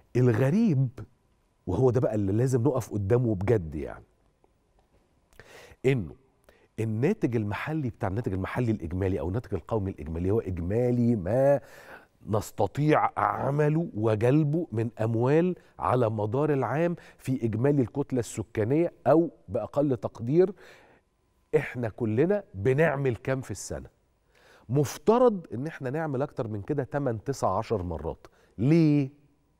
الغريب وهو ده بقى اللي لازم نقف قدامه بجد يعني انه الناتج المحلي بتاع الناتج المحلي الاجمالي او الناتج القومي الاجمالي هو اجمالي ما نستطيع عمله وجلبه من اموال على مدار العام في اجمالي الكتله السكانيه او باقل تقدير احنا كلنا بنعمل كام في السنه مفترض ان احنا نعمل اكتر من كده 8 9 10 مرات ليه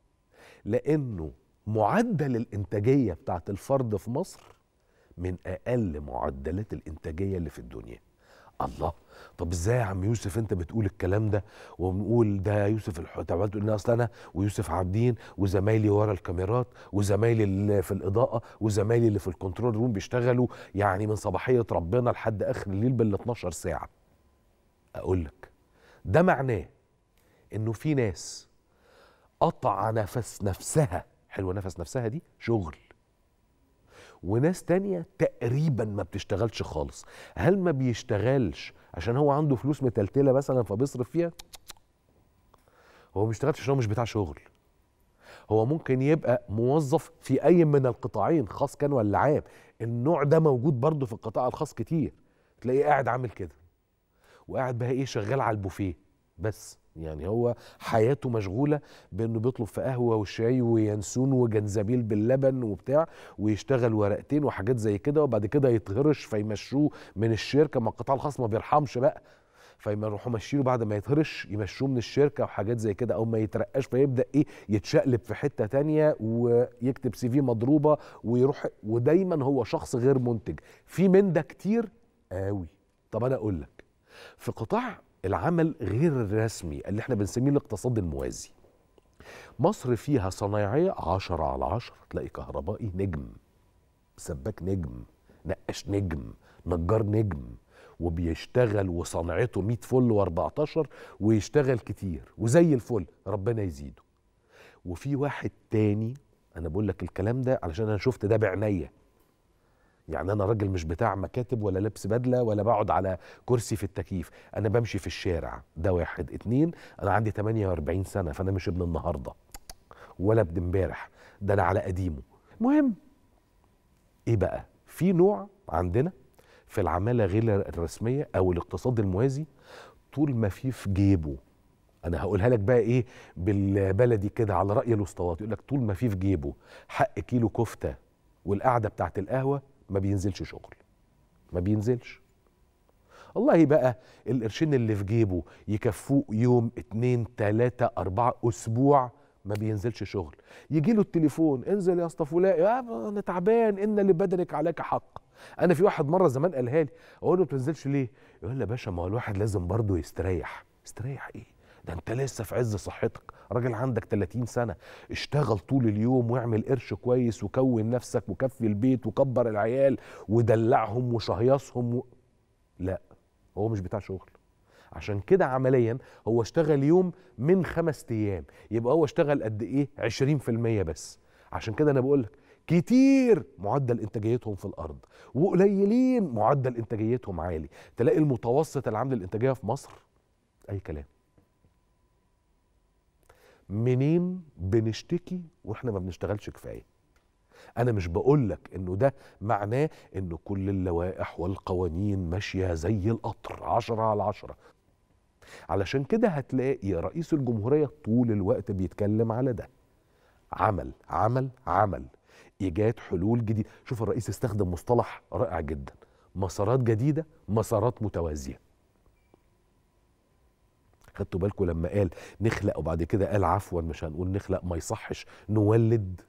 لانه معدل الانتاجيه بتاعت الفرد في مصر من اقل معدلات الانتاجيه اللي في الدنيا الله طب ازاي يا عم يوسف انت بتقول الكلام ده وبنقول ده يوسف الحوت تقول اصل انا ويوسف عابدين وزمايلي ورا الكاميرات وزمايلي اللي في الاضاءه وزمايلي اللي في الكنترول روم بيشتغلوا يعني من صباحيه ربنا لحد اخر الليل بال 12 ساعه اقول لك ده معناه انه في ناس قطع نفس نفسها حلوه نفس نفسها دي شغل وناس تانية تقريبا ما بتشتغلش خالص هل ما بيشتغلش عشان هو عنده فلوس متلتلة مثلا فبيصرف فيها هو ما بيشتغلش عشان هو مش بتاع شغل هو ممكن يبقى موظف في اي من القطاعين خاص كان ولا عام النوع ده موجود برضه في القطاع الخاص كتير تلاقيه قاعد عامل كده وقاعد بقى ايه شغال على البوفيه بس يعني هو حياته مشغوله بانه بيطلب في قهوه وشاي وينسون وجنزبيل باللبن وبتاع ويشتغل ورقتين وحاجات زي كده وبعد كده يتهرش فيمشوه من الشركه ما القطاع الخاص ما بيرحمش بقى فيروحوا ماشيينه بعد ما يتهرش يمشوه من الشركه وحاجات زي كده او ما يترقاش فيبدا ايه يتشقلب في حته تانية ويكتب سي في مضروبه ويروح ودايما هو شخص غير منتج في من ده كتير قوي طب انا اقول لك في قطاع العمل غير الرسمي اللي احنا بنسميه الاقتصاد الموازي مصر فيها صنايعية عشرة على عشرة تلاقي كهربائي نجم سباك نجم نقاش نجم نجار نجم وبيشتغل وصنعته 100 فل و14 ويشتغل كتير وزي الفل ربنا يزيده وفي واحد تاني انا بقول لك الكلام ده علشان انا شفت ده بعينيا يعني انا راجل مش بتاع مكاتب ولا لبس بدله ولا بقعد على كرسي في التكييف انا بمشي في الشارع ده واحد اتنين انا عندي 48 سنه فانا مش ابن النهارده ولا ابن امبارح ده انا على قديمه مهم ايه بقى في نوع عندنا في العماله غير الرسميه او الاقتصاد الموازي طول ما في في جيبه انا هقولها لك بقى ايه بالبلدي كده على راي الاسطوات يقول لك طول ما في في جيبه حق كيلو كفته والقعده بتاعت القهوه ما بينزلش شغل ما بينزلش والله بقى القرشين اللي في جيبه يكفوه يوم اتنين تلاتة أربعة أسبوع ما بينزلش شغل يجي له التليفون انزل يا اسطى فلان يا انا تعبان ان لبدنك عليك حق انا في واحد مره زمان قالها لي اقول له ما بتنزلش ليه يقول لي يا باشا ما هو الواحد لازم برضه يستريح يستريح ايه ده انت لسه في عز صحتك راجل عندك 30 سنه اشتغل طول اليوم واعمل قرش كويس وكون نفسك وكفي البيت وكبر العيال ودلعهم وشهيصهم و... لا هو مش بتاع شغل عشان كده عمليا هو اشتغل يوم من خمس ايام يبقى هو اشتغل قد ايه 20% بس عشان كده انا بقول لك كتير معدل انتاجيتهم في الارض وقليلين معدل انتاجيتهم عالي تلاقي المتوسط العام للانتاجيه في مصر اي كلام منين بنشتكي واحنا ما بنشتغلش كفايه انا مش بقول لك انه ده معناه انه كل اللوائح والقوانين ماشيه زي القطر عشرة على عشرة علشان كده هتلاقي رئيس الجمهوريه طول الوقت بيتكلم على ده عمل عمل عمل ايجاد حلول جديده شوف الرئيس استخدم مصطلح رائع جدا مسارات جديده مسارات متوازيه خدتوا بالكم لما قال نخلق وبعد كده قال عفوا مش هنقول نخلق ما يصحش نولد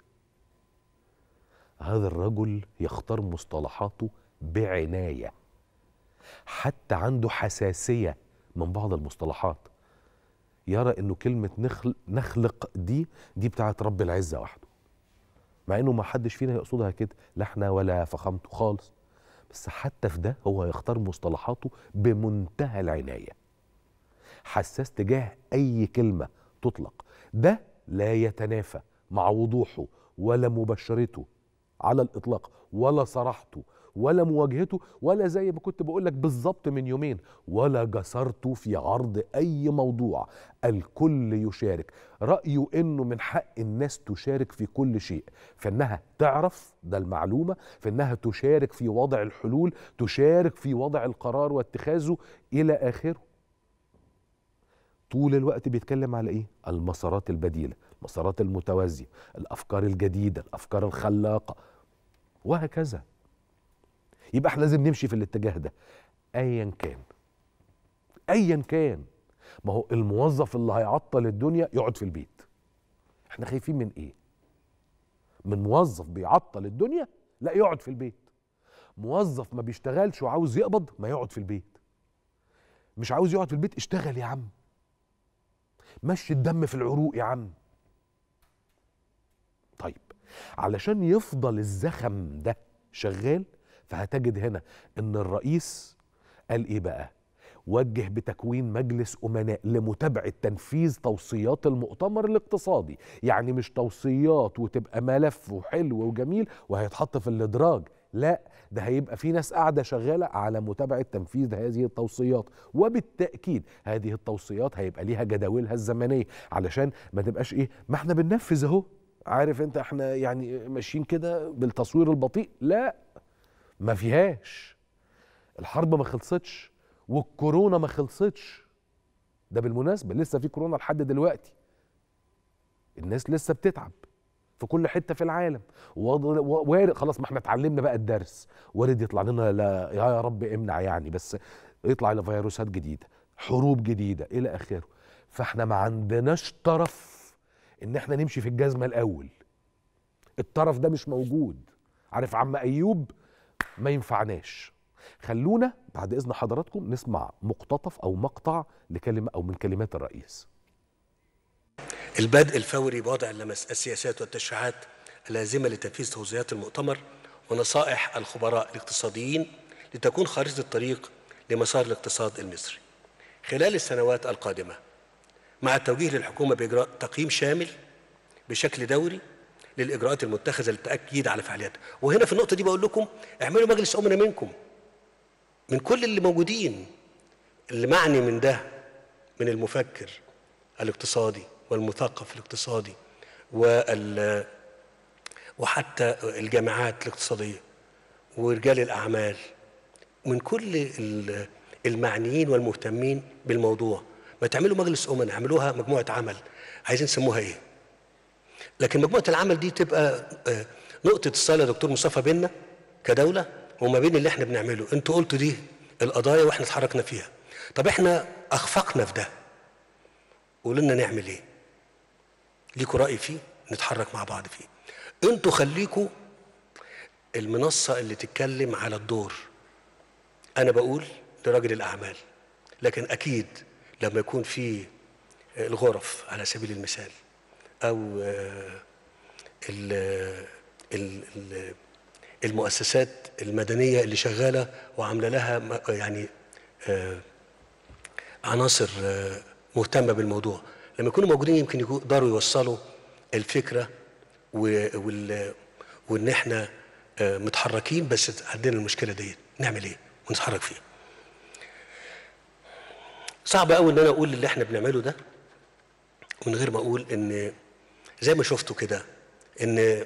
هذا الرجل يختار مصطلحاته بعنايه حتى عنده حساسيه من بعض المصطلحات يرى انه كلمه نخلق, نخلق دي دي بتاعت رب العزه وحده مع انه ما حدش فينا يقصدها كده لا احنا ولا فخامته خالص بس حتى في ده هو يختار مصطلحاته بمنتهى العنايه حساس تجاه اي كلمه تطلق ده لا يتنافى مع وضوحه ولا مباشرته على الاطلاق ولا صراحته ولا مواجهته ولا زي ما كنت بقول لك بالظبط من يومين ولا جسرت في عرض اي موضوع الكل يشارك رايه انه من حق الناس تشارك في كل شيء فانها تعرف ده المعلومه في انها تشارك في وضع الحلول تشارك في وضع القرار واتخاذه الى اخره طول الوقت بيتكلم على ايه المسارات البديله المسارات المتوازيه الافكار الجديده الافكار الخلاقه وهكذا يبقى احنا لازم نمشي في الاتجاه ده ايا كان ايا كان ما هو الموظف اللي هيعطل الدنيا يقعد في البيت احنا خايفين من ايه من موظف بيعطل الدنيا لا يقعد في البيت موظف ما بيشتغلش وعاوز يقبض ما يقعد في البيت مش عاوز يقعد في البيت اشتغل يا عم مشي الدم في العروق يا عم طيب علشان يفضل الزخم ده شغال فهتجد هنا ان الرئيس قال ايه بقى وجه بتكوين مجلس امناء لمتابعه تنفيذ توصيات المؤتمر الاقتصادي يعني مش توصيات وتبقى ملف وحلو وجميل وهيتحط في الادراج لا ده هيبقى في ناس قاعده شغاله على متابعه تنفيذ هذه التوصيات وبالتاكيد هذه التوصيات هيبقى ليها جداولها الزمنيه علشان ما تبقاش ايه ما احنا بننفذ اهو عارف انت احنا يعني ماشيين كده بالتصوير البطيء لا ما فيهاش الحرب ما خلصتش والكورونا ما خلصتش ده بالمناسبه لسه في كورونا لحد دلوقتي الناس لسه بتتعب في كل حته في العالم وارد خلاص ما احنا اتعلمنا بقى الدرس وارد يطلع لنا لا يا رب امنع يعني بس يطلع لنا فيروسات جديده حروب جديده الى اخره فاحنا ما عندناش طرف ان احنا نمشي في الجزمه الاول الطرف ده مش موجود عارف عم ايوب ما ينفعناش خلونا بعد اذن حضراتكم نسمع مقتطف او مقطع لكلمه او من كلمات الرئيس البدء الفوري بوضع السياسات والتشريعات اللازمه لتنفيذ توصيات المؤتمر ونصائح الخبراء الاقتصاديين لتكون خارطه الطريق لمسار الاقتصاد المصري خلال السنوات القادمه مع التوجيه للحكومه باجراء تقييم شامل بشكل دوري للاجراءات المتخذه للتاكيد على فعالياتها وهنا في النقطه دي بقول لكم اعملوا مجلس امنا منكم من كل اللي موجودين اللي معني من ده من المفكر الاقتصادي والمثقف الاقتصادي وال وحتى الجامعات الاقتصاديه ورجال الاعمال من كل المعنيين والمهتمين بالموضوع ما تعملوا مجلس امنا اعملوها مجموعه عمل عايزين نسموها ايه لكن مجموعه العمل دي تبقى نقطه اتصال يا دكتور مصطفى بينا كدوله وما بين اللي احنا بنعمله انتوا قلتوا دي القضايا واحنا اتحركنا فيها طب احنا اخفقنا في ده قولوا لنا نعمل ايه ليكوا راي فيه نتحرك مع بعض فيه انتوا خليكوا المنصه اللي تتكلم على الدور انا بقول لراجل الاعمال لكن اكيد لما يكون في الغرف على سبيل المثال او المؤسسات المدنيه اللي شغاله وعامله لها يعني عناصر مهتمه بالموضوع لما يكونوا موجودين يمكن يقدروا يوصلوا الفكره وان احنا متحركين بس عندنا المشكله ديت نعمل ايه ونتحرك فيها صعب قوي ان انا اقول اللي احنا بنعمله ده من غير ما اقول ان زي ما شفتوا كده ان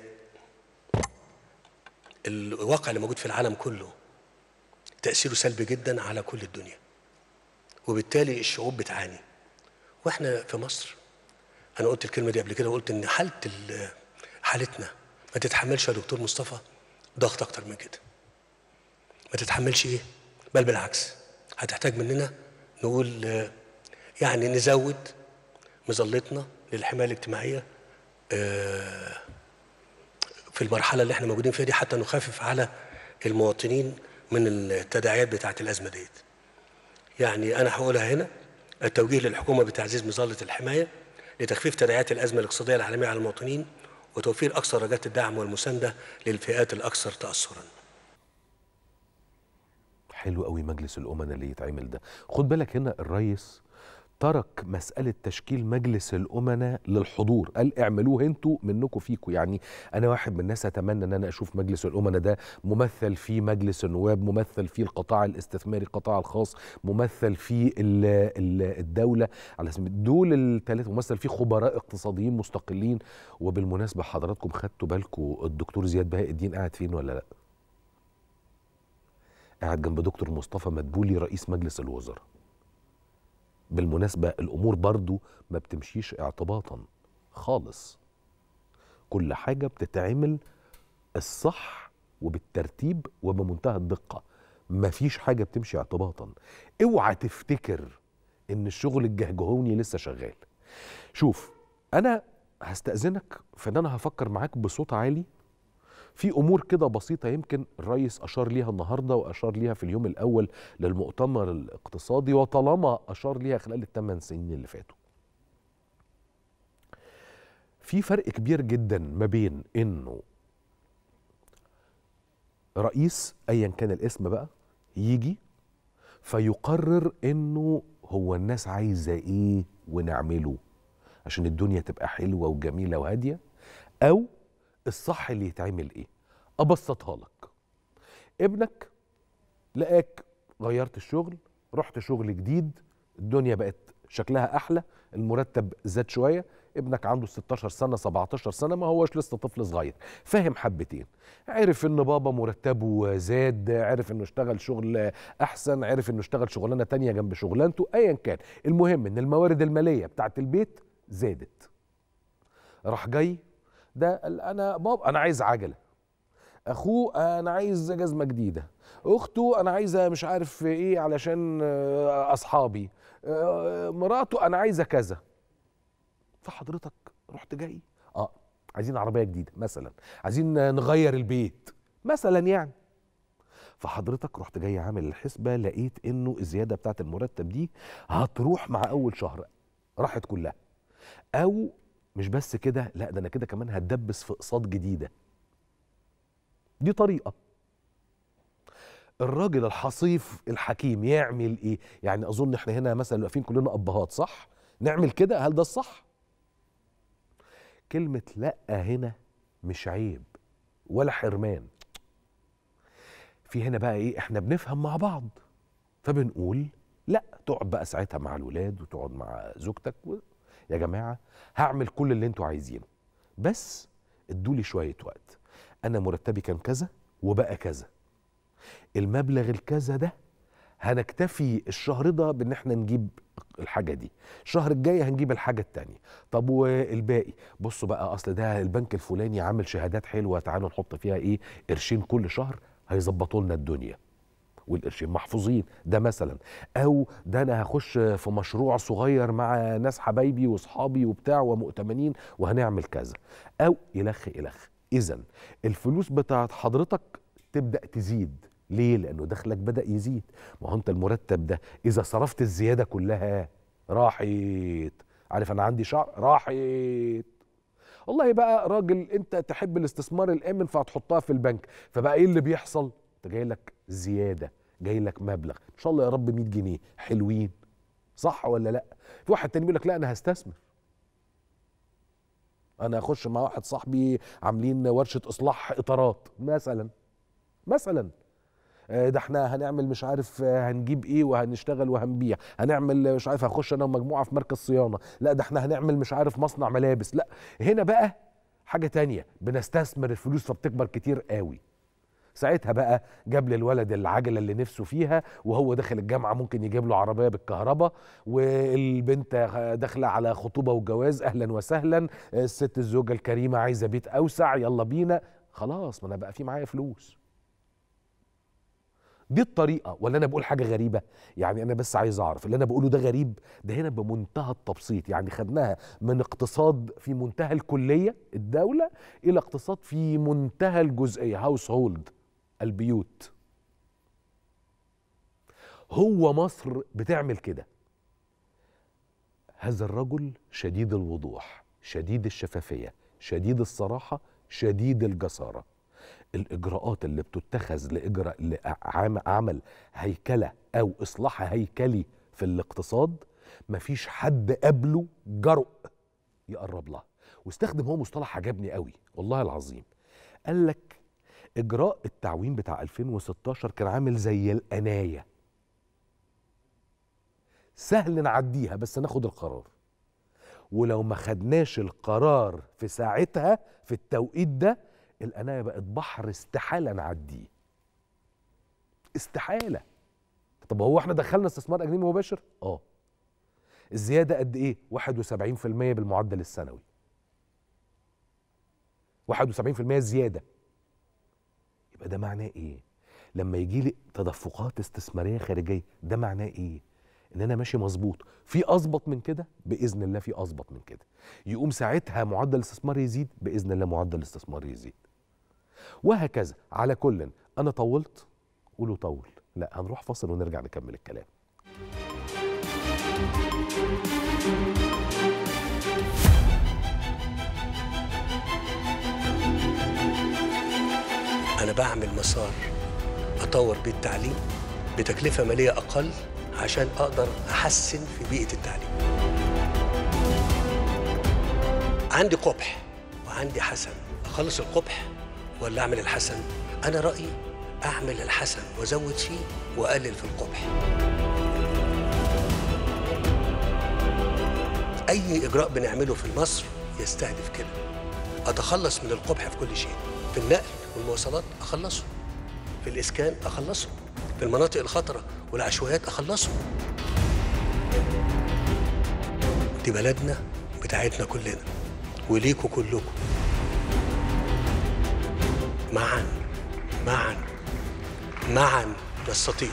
الواقع اللي موجود في العالم كله تاثيره سلبي جدا على كل الدنيا وبالتالي الشعوب بتعاني واحنا في مصر انا قلت الكلمه دي قبل كده وقلت ان حاله حالتنا ما تتحملش يا دكتور مصطفى ضغط اكتر من كده ما تتحملش ايه بل بالعكس هتحتاج مننا نقول يعني نزود مظلتنا للحمايه الاجتماعيه في المرحله اللي احنا موجودين فيها دي حتى نخفف على المواطنين من التداعيات بتاعه الازمه ديت. يعني انا هقولها هنا التوجيه للحكومه بتعزيز مظله الحمايه لتخفيف تداعيات الازمه الاقتصاديه العالميه على المواطنين وتوفير اكثر درجات الدعم والمسانده للفئات الاكثر تاثرا. حلو قوي مجلس الامناء اللي يتعمل ده خد بالك هنا الرئيس ترك مسألة تشكيل مجلس الأمناء للحضور قال اعملوه انتوا منكم فيكم يعني أنا واحد من الناس أتمنى أن أنا أشوف مجلس الأمناء ده ممثل فيه مجلس النواب ممثل فيه القطاع الاستثماري القطاع الخاص ممثل فيه ال ال الدولة على اسم دول الثلاثة ممثل فيه خبراء اقتصاديين مستقلين وبالمناسبة حضراتكم خدتوا بالكم الدكتور زياد بهاء الدين قاعد فين ولا لا قاعد جنب دكتور مصطفى مدبولي رئيس مجلس الوزراء بالمناسبة الأمور برضو ما بتمشيش اعتباطا خالص كل حاجة بتتعمل الصح وبالترتيب وبمنتهى الدقة مفيش حاجة بتمشي اعتباطا اوعى تفتكر ان الشغل الجهجهوني لسه شغال شوف انا هستأذنك في ان انا هفكر معاك بصوت عالي في امور كده بسيطه يمكن الرئيس اشار ليها النهارده واشار ليها في اليوم الاول للمؤتمر الاقتصادي وطالما اشار ليها خلال الثمان سنين اللي فاتوا. في فرق كبير جدا ما بين انه رئيس ايا كان الاسم بقى يجي فيقرر انه هو الناس عايزه ايه ونعمله عشان الدنيا تبقى حلوه وجميله وهاديه او الصح اللي يتعمل ايه ابسطها لك ابنك لقاك غيرت الشغل رحت شغل جديد الدنيا بقت شكلها احلى المرتب زاد شويه ابنك عنده 16 سنه 17 سنه ما هوش لسه طفل صغير فاهم حبتين عرف ان بابا مرتبه زاد عرف انه اشتغل شغل احسن عرف انه اشتغل شغلانه تانية جنب شغلانته ايا كان المهم ان الموارد الماليه بتاعت البيت زادت راح جاي ده قال انا بابا انا عايز عجله اخوه انا عايز جزمه جديده اخته انا عايزه مش عارف ايه علشان آه، اصحابي آه، مراته انا عايزه كذا فحضرتك رحت جاي اه عايزين عربيه جديده مثلا عايزين نغير البيت مثلا يعني فحضرتك رحت جاي عامل الحسبه لقيت انه الزياده بتاعت المرتب دي هتروح مع اول شهر راحت كلها او مش بس كده لا ده انا كده كمان هتدبس في اقساط جديده دي طريقه الراجل الحصيف الحكيم يعمل ايه يعني اظن احنا هنا مثلا واقفين كلنا ابهات صح نعمل كده هل ده الصح كلمه لا هنا مش عيب ولا حرمان في هنا بقى ايه احنا بنفهم مع بعض فبنقول لا تقعد بقى ساعتها مع الولاد وتقعد مع زوجتك و... يا جماعه هعمل كل اللي انتوا عايزينه بس ادولي شويه وقت انا مرتبي كان كذا وبقى كذا المبلغ الكذا ده هنكتفي الشهر ده بان احنا نجيب الحاجه دي الشهر الجاي هنجيب الحاجه التانية طب والباقي بصوا بقى اصل ده البنك الفلاني عامل شهادات حلوه تعالوا نحط فيها ايه قرشين كل شهر هيظبطوا لنا الدنيا والقرشين محفوظين ده مثلا او ده انا هخش في مشروع صغير مع ناس حبايبي واصحابي وبتاع ومؤتمنين وهنعمل كذا او الخ الخ اذا الفلوس بتاعت حضرتك تبدا تزيد ليه لانه دخلك بدا يزيد ما هو انت المرتب ده اذا صرفت الزياده كلها راحت عارف انا عندي شعر راحت والله بقى راجل انت تحب الاستثمار الامن فهتحطها في البنك فبقى ايه اللي بيحصل انت جاي لك زياده جاي لك مبلغ ان شاء الله يا رب 100 جنيه حلوين صح ولا لا في واحد تاني بيقول لك لا انا هستثمر انا اخش مع واحد صاحبي عاملين ورشه اصلاح اطارات مثلا مثلا آه، ده احنا هنعمل مش عارف آه، هنجيب ايه وهنشتغل وهنبيع هنعمل مش عارف هخش انا ومجموعه في مركز صيانه لا ده احنا هنعمل مش عارف مصنع ملابس لا هنا بقى حاجه تانية بنستثمر الفلوس فبتكبر كتير قوي ساعتها بقى جاب للولد العجله اللي نفسه فيها وهو داخل الجامعه ممكن يجيب له عربيه بالكهرباء والبنت داخله على خطوبه وجواز اهلا وسهلا الست الزوجه الكريمه عايزه بيت اوسع يلا بينا خلاص ما انا بقى في معايا فلوس دي الطريقه ولا انا بقول حاجه غريبه يعني انا بس عايز اعرف اللي انا بقوله ده غريب ده هنا بمنتهى التبسيط يعني خدناها من اقتصاد في منتهى الكليه الدوله الى اقتصاد في منتهى الجزئيه هاوس هولد البيوت هو مصر بتعمل كده هذا الرجل شديد الوضوح شديد الشفافيه شديد الصراحه شديد الجساره الاجراءات اللي بتتخذ لاجراء لعمل هيكله او اصلاح هيكلي في الاقتصاد مفيش حد قبله جرؤ يقرب لها واستخدم هو مصطلح عجبني قوي والله العظيم قال لك اجراء التعويم بتاع 2016 كان عامل زي الانايه سهل نعديها بس ناخد القرار ولو ما خدناش القرار في ساعتها في التوقيت ده الانايه بقت بحر استحاله نعديه استحاله طب هو احنا دخلنا استثمار اجنبي مباشر اه الزياده قد ايه 71% بالمعدل السنوي 71% زياده يبقى ده معناه ايه لما يجي لي تدفقات استثماريه خارجيه ده معناه ايه ان انا ماشي مظبوط في اظبط من كده باذن الله في اظبط من كده يقوم ساعتها معدل الاستثمار يزيد باذن الله معدل الاستثمار يزيد وهكذا على كل انا طولت قولوا طول لا هنروح فاصل ونرجع نكمل الكلام أنا بعمل مسار أطور بيه التعليم بتكلفة مالية أقل عشان أقدر أحسن في بيئة التعليم عندي قبح وعندي حسن أخلص القبح ولا أعمل الحسن أنا رأيي أعمل الحسن وأزود فيه وأقلل في القبح أي إجراء بنعمله في مصر يستهدف كده أتخلص من القبح في كل شيء في النقل والمواصلات أخلصه في الإسكان أخلصه في المناطق الخطرة والعشوائيات أخلصه دي بلدنا بتاعتنا كلنا وليكوا كلكم معا معا معا نستطيع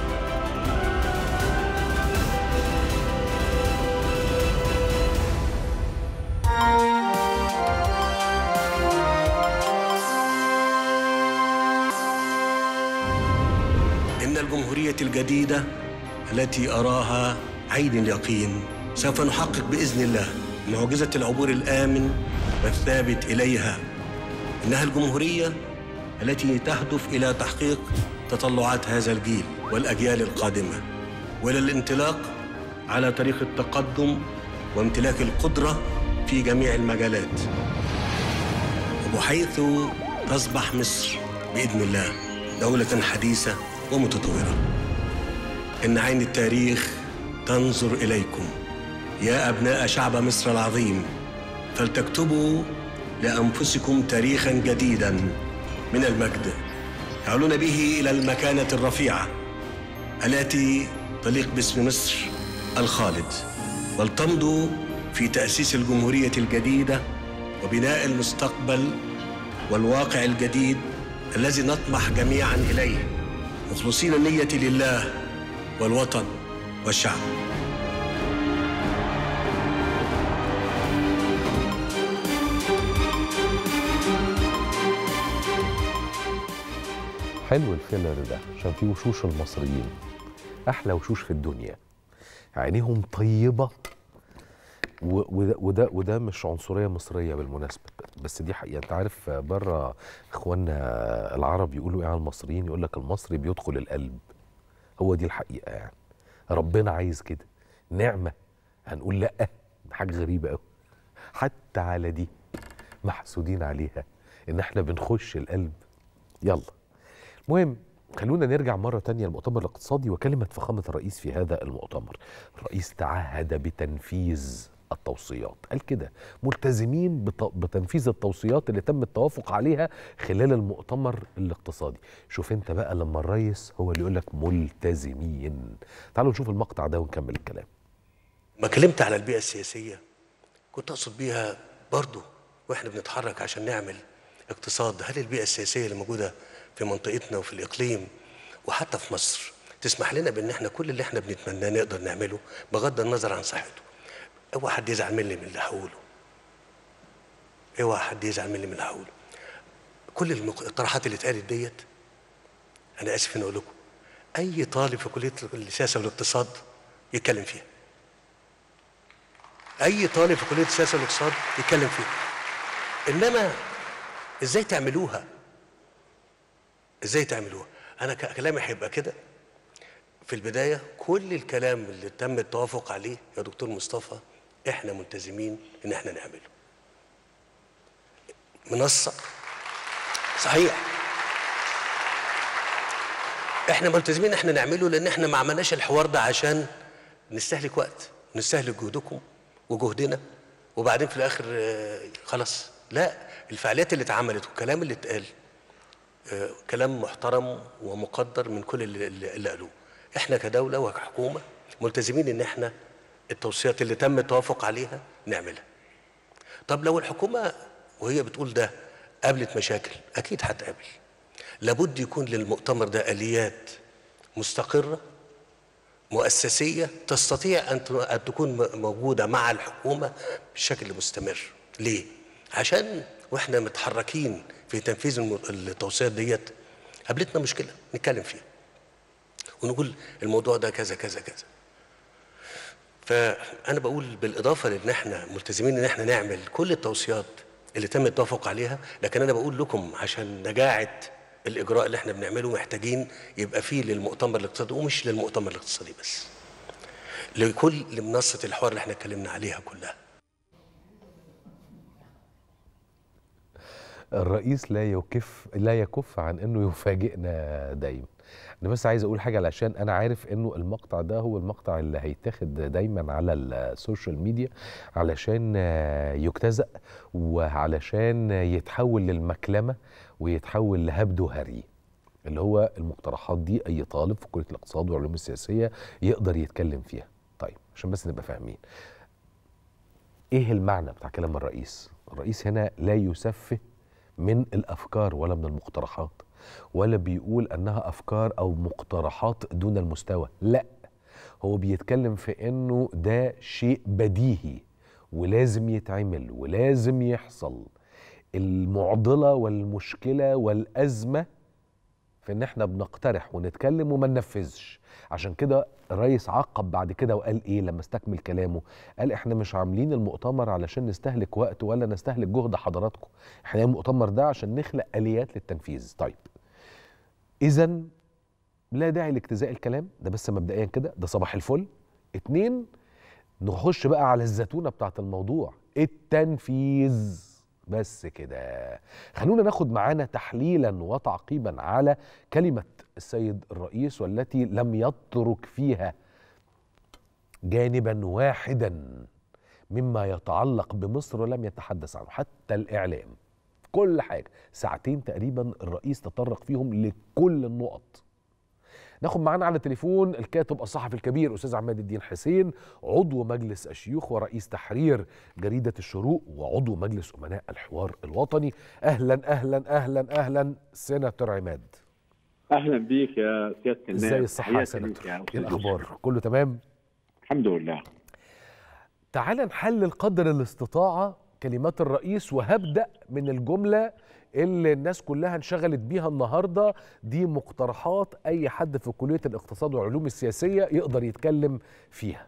إن الجمهورية الجديدة التي أراها عين اليقين سوف نحقق بإذن الله معجزة العبور الآمن والثابت إليها إنها الجمهورية التي تهدف إلى تحقيق تطلعات هذا الجيل والأجيال القادمة وإلى الانطلاق على طريق التقدم وامتلاك القدرة في جميع المجالات وبحيث تصبح مصر بإذن الله دولة حديثة ومتطورة إن عين التاريخ تنظر إليكم يا أبناء شعب مصر العظيم فلتكتبوا لأنفسكم تاريخا جديدا من المجد تعلون به إلى المكانة الرفيعة التي تليق باسم مصر الخالد ولتمضوا في تأسيس الجمهورية الجديدة وبناء المستقبل والواقع الجديد الذي نطمح جميعا إليه مخلصين النية لله والوطن والشعب حلو الفيلر ده عشان فيه وشوش المصريين احلى وشوش في الدنيا عينيهم طيبه و- وده وده وده مش عنصريه مصريه بالمناسبه بس دي حقيقه انت عارف بره اخواننا العرب يقولوا ايه على المصريين يقول لك المصري بيدخل القلب هو دي الحقيقه يعني ربنا عايز كده نعمه هنقول لا حاجه غريبه قوي حتى على دي محسودين عليها ان احنا بنخش القلب يلا المهم خلونا نرجع مرة تانية للمؤتمر الاقتصادي وكلمة فخامة الرئيس في هذا المؤتمر الرئيس تعهد بتنفيذ التوصيات قال كده ملتزمين بت- بتنفيذ التوصيات اللي تم التوافق عليها خلال المؤتمر الاقتصادي شوف انت بقى لما الرئيس هو اللي يقول لك ملتزمين تعالوا نشوف المقطع ده ونكمل الكلام ما كلمت على البيئة السياسية كنت أقصد بيها برضو وإحنا بنتحرك عشان نعمل اقتصاد هل البيئة السياسية اللي موجودة في منطقتنا وفي الإقليم وحتى في مصر تسمح لنا بأن احنا كل اللي احنا بنتمناه نقدر نعمله بغض النظر عن صحته اوعى حد يزعل مني من اللي هقوله اوعى حد يزعل مني من اللي هقوله كل المقترحات اللي اتقالت ديت انا اسف ان اقول لكم اي طالب في كليه السياسه والاقتصاد يتكلم فيها اي طالب في كليه السياسه والاقتصاد يتكلم فيها انما ازاي تعملوها ازاي تعملوها انا ك- كلامي هيبقى كده في البدايه كل الكلام اللي تم التوافق عليه يا دكتور مصطفى احنا ملتزمين ان احنا نعمله منصه صحيح احنا ملتزمين ان احنا نعمله لان احنا ما عملناش الحوار ده عشان نستهلك وقت نستهلك جهدكم وجهدنا وبعدين في الاخر آه، خلاص لا الفعاليات اللي اتعملت والكلام اللي اتقال آه، كلام محترم ومقدر من كل اللي, اللي اللي قالوه احنا كدوله وكحكومه ملتزمين ان احنا التوصيات اللي تم التوافق عليها نعملها طب لو الحكومه وهي بتقول ده قابلت مشاكل اكيد هتقابل لابد يكون للمؤتمر ده اليات مستقره مؤسسيه تستطيع ان ت- أن تكون م- موجوده مع الحكومه بشكل مستمر ليه عشان واحنا متحركين في تنفيذ الم- التوصيات ديت قابلتنا مشكله نتكلم فيها ونقول الموضوع ده كذا كذا كذا فانا بقول بالاضافه لان احنا ملتزمين ان احنا نعمل كل التوصيات اللي تم التوافق عليها لكن انا بقول لكم عشان نجاعه الاجراء اللي احنا بنعمله محتاجين يبقى فيه للمؤتمر الاقتصادي ومش للمؤتمر الاقتصادي بس لكل لمنصه الحوار اللي احنا اتكلمنا عليها كلها الرئيس لا يكف لا يكف عن انه يفاجئنا دايما انا بس عايز اقول حاجه علشان انا عارف انه المقطع ده هو المقطع اللي هيتاخد دايما على السوشيال ميديا علشان آه، يجتزأ وعلشان يتحول للمكلمه ويتحول لهبد وهري اللي هو المقترحات دي اي طالب في كليه الاقتصاد والعلوم السياسيه يقدر يتكلم فيها طيب عشان بس نبقى فاهمين ايه المعنى بتاع كلام الرئيس الرئيس هنا لا يسفه من الافكار ولا من المقترحات ولا بيقول انها افكار او مقترحات دون المستوى لا هو بيتكلم في انه ده شيء بديهي ولازم يتعمل ولازم يحصل المعضله والمشكله والازمه في ان احنا بنقترح ونتكلم وما ننفذش عشان كده الرئيس عقب بعد كده وقال ايه لما استكمل كلامه قال احنا مش عاملين المؤتمر علشان نستهلك وقت ولا نستهلك جهد حضراتكم احنا عاملين المؤتمر ده عشان نخلق اليات للتنفيذ طيب اذا لا داعي لاجتزاء الكلام ده بس مبدئيا كده ده صباح الفل اتنين نخش بقى على الزتونه بتاعت الموضوع التنفيذ بس كده خلونا ناخد معانا تحليلا وتعقيبا على كلمة السيد الرئيس والتي لم يترك فيها جانبا واحدا مما يتعلق بمصر ولم يتحدث عنه حتى الإعلام كل حاجة ساعتين تقريبا الرئيس تطرق فيهم لكل النقط ناخد معانا على التليفون الكاتب الصحفي الكبير استاذ عماد الدين حسين عضو مجلس الشيوخ ورئيس تحرير جريده الشروق وعضو مجلس امناء الحوار الوطني اهلا اهلا اهلا اهلا سيناتور عماد اهلا بيك يا سياده النائب ازاي الصحه يا تحياتي ليك سيناتور يا ايه أستاذ الاخبار يوسف. كله تمام الحمد لله تعال نحلل قدر الاستطاعه كلمات الرئيس وهبدا من الجمله اللي الناس كلها انشغلت بيها النهارده دي مقترحات اي حد في كليه الاقتصاد والعلوم السياسيه يقدر يتكلم فيها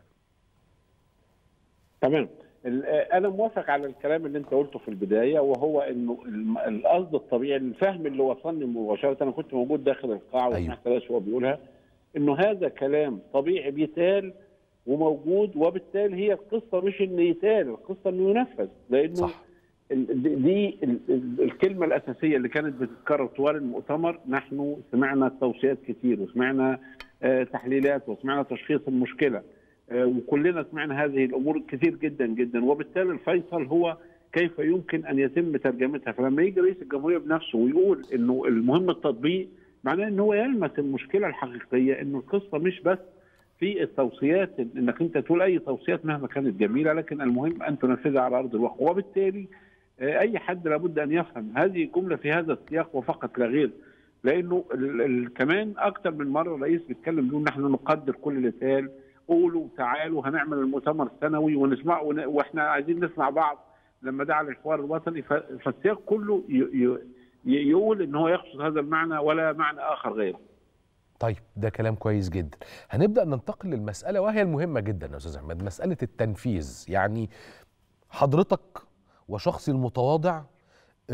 تمام ال- آه، انا موافق على الكلام اللي انت قلته في البدايه وهو انه الم- القصد الطبيعي الفهم اللي وصلني مباشره انا كنت موجود داخل القاعه أيوه. وسمعت ناس وهو بيقولها انه هذا كلام طبيعي بيتقال وموجود وبالتالي هي القصه مش انه يتقال القصه انه ينفذ لانه صح ال- دي- دي ال- ال- الكلمة الأساسية اللي كانت بتتكرر طوال المؤتمر نحن سمعنا توصيات كتير وسمعنا آه، تحليلات وسمعنا تشخيص المشكلة آه، وكلنا سمعنا هذه الأمور كتير جدا جدا وبالتالي الفيصل هو كيف يمكن أن يتم ترجمتها فلما يجي رئيس الجمهورية بنفسه ويقول أنه المهم التطبيق معناه أنه هو يلمس المشكلة الحقيقية أنه القصة مش بس في التوصيات انك انت تقول اي توصيات مهما كانت جميله لكن المهم ان تنفذها على ارض الواقع وبالتالي آه، اي حد لابد ان يفهم هذه جمله في هذا السياق وفقط لا غير لانه ال ال كمان اكثر من مره الرئيس بيتكلم بيقول نحن نقدر كل اللي اتقال قولوا تعالوا هنعمل المؤتمر السنوي ونسمع ون- واحنا عايزين نسمع بعض لما دعا للحوار الوطني ف- فالسياق كله ي ي ي- يقول ان هو يقصد هذا المعنى ولا معنى اخر غيره طيب ده كلام كويس جدا هنبدا ننتقل للمساله وهي المهمه جدا يا استاذ احمد مساله التنفيذ يعني حضرتك وشخصي المتواضع آه،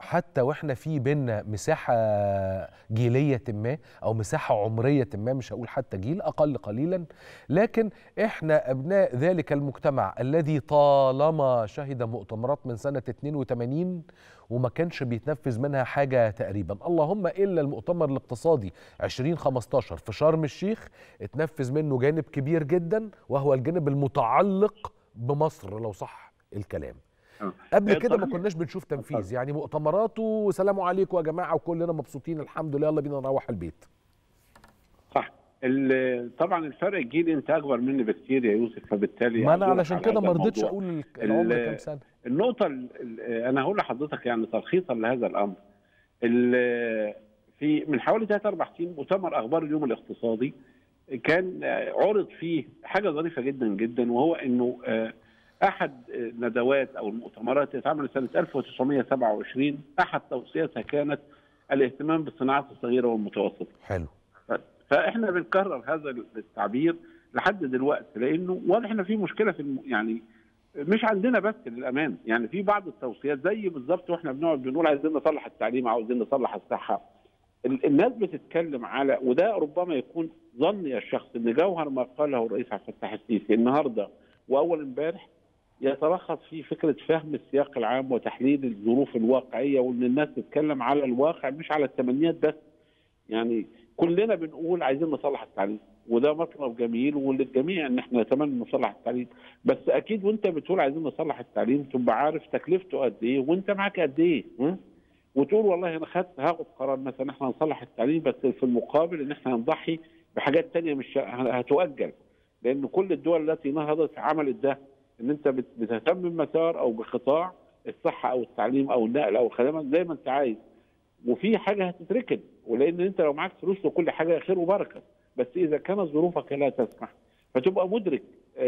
حتى واحنا في بينا مساحه جيليه ما او مساحه عمريه ما مش هقول حتى جيل اقل قليلا لكن احنا ابناء ذلك المجتمع الذي طالما شهد مؤتمرات من سنه 82 وما كانش بيتنفذ منها حاجه تقريبا اللهم الا المؤتمر الاقتصادي 2015 في شرم الشيخ اتنفذ منه جانب كبير جدا وهو الجانب المتعلق بمصر لو صح الكلام قبل كده ما كناش بنشوف تنفيذ يعني مؤتمرات وسلام عليكم يا جماعه وكلنا مبسوطين الحمد لله يلا بينا نروح البيت صح طبعا الفرق الجيلي انت اكبر مني بكتير يا يوسف فبالتالي ما انا علشان كده ما رضيتش اقول العمر كام سنه النقطه انا هقول لحضرتك يعني تلخيصا لهذا الامر في من حوالي ثلاث اربع سنين مؤتمر اخبار اليوم الاقتصادي كان عرض فيه حاجه ظريفه جدا جدا وهو انه احد ندوات او المؤتمرات اللي اتعملت سنه 1927 احد توصياتها كانت الاهتمام بالصناعات الصغيره والمتوسطه. حلو. فاحنا بنكرر هذا التعبير لحد دلوقتي لانه واضح ان في مشكله في الم... يعني مش عندنا بس للامان يعني في بعض التوصيات زي بالظبط واحنا بنقعد بنقول عايزين نصلح التعليم عاوزين نصلح الصحه الناس بتتكلم على وده ربما يكون ظني الشخص ان جوهر ما قاله الرئيس عبد الفتاح السيسي النهارده واول امبارح يتلخص في فكره فهم السياق العام وتحليل الظروف الواقعيه وان الناس تتكلم على الواقع مش على التمنيات بس يعني كلنا بنقول عايزين نصلح التعليم وده مطلب جميل وللجميع ان احنا نتمنى نصلح التعليم بس اكيد وانت بتقول عايزين نصلح التعليم تبقى عارف تكلفته قد ايه وانت معاك قد ايه وتقول والله انا خدت هاخد قرار مثلا احنا نصلح التعليم بس في المقابل ان احنا نضحي بحاجات تانية مش هتؤجل لان كل الدول التي نهضت عملت ده ان انت بتهتم بمسار او بقطاع الصحه او التعليم او النقل او الخدمات زي ما انت عايز وفي حاجه هتتركن ولان انت لو معاك فلوس لكل حاجه خير وبركه بس اذا كانت ظروفك لا تسمح فتبقى مدرك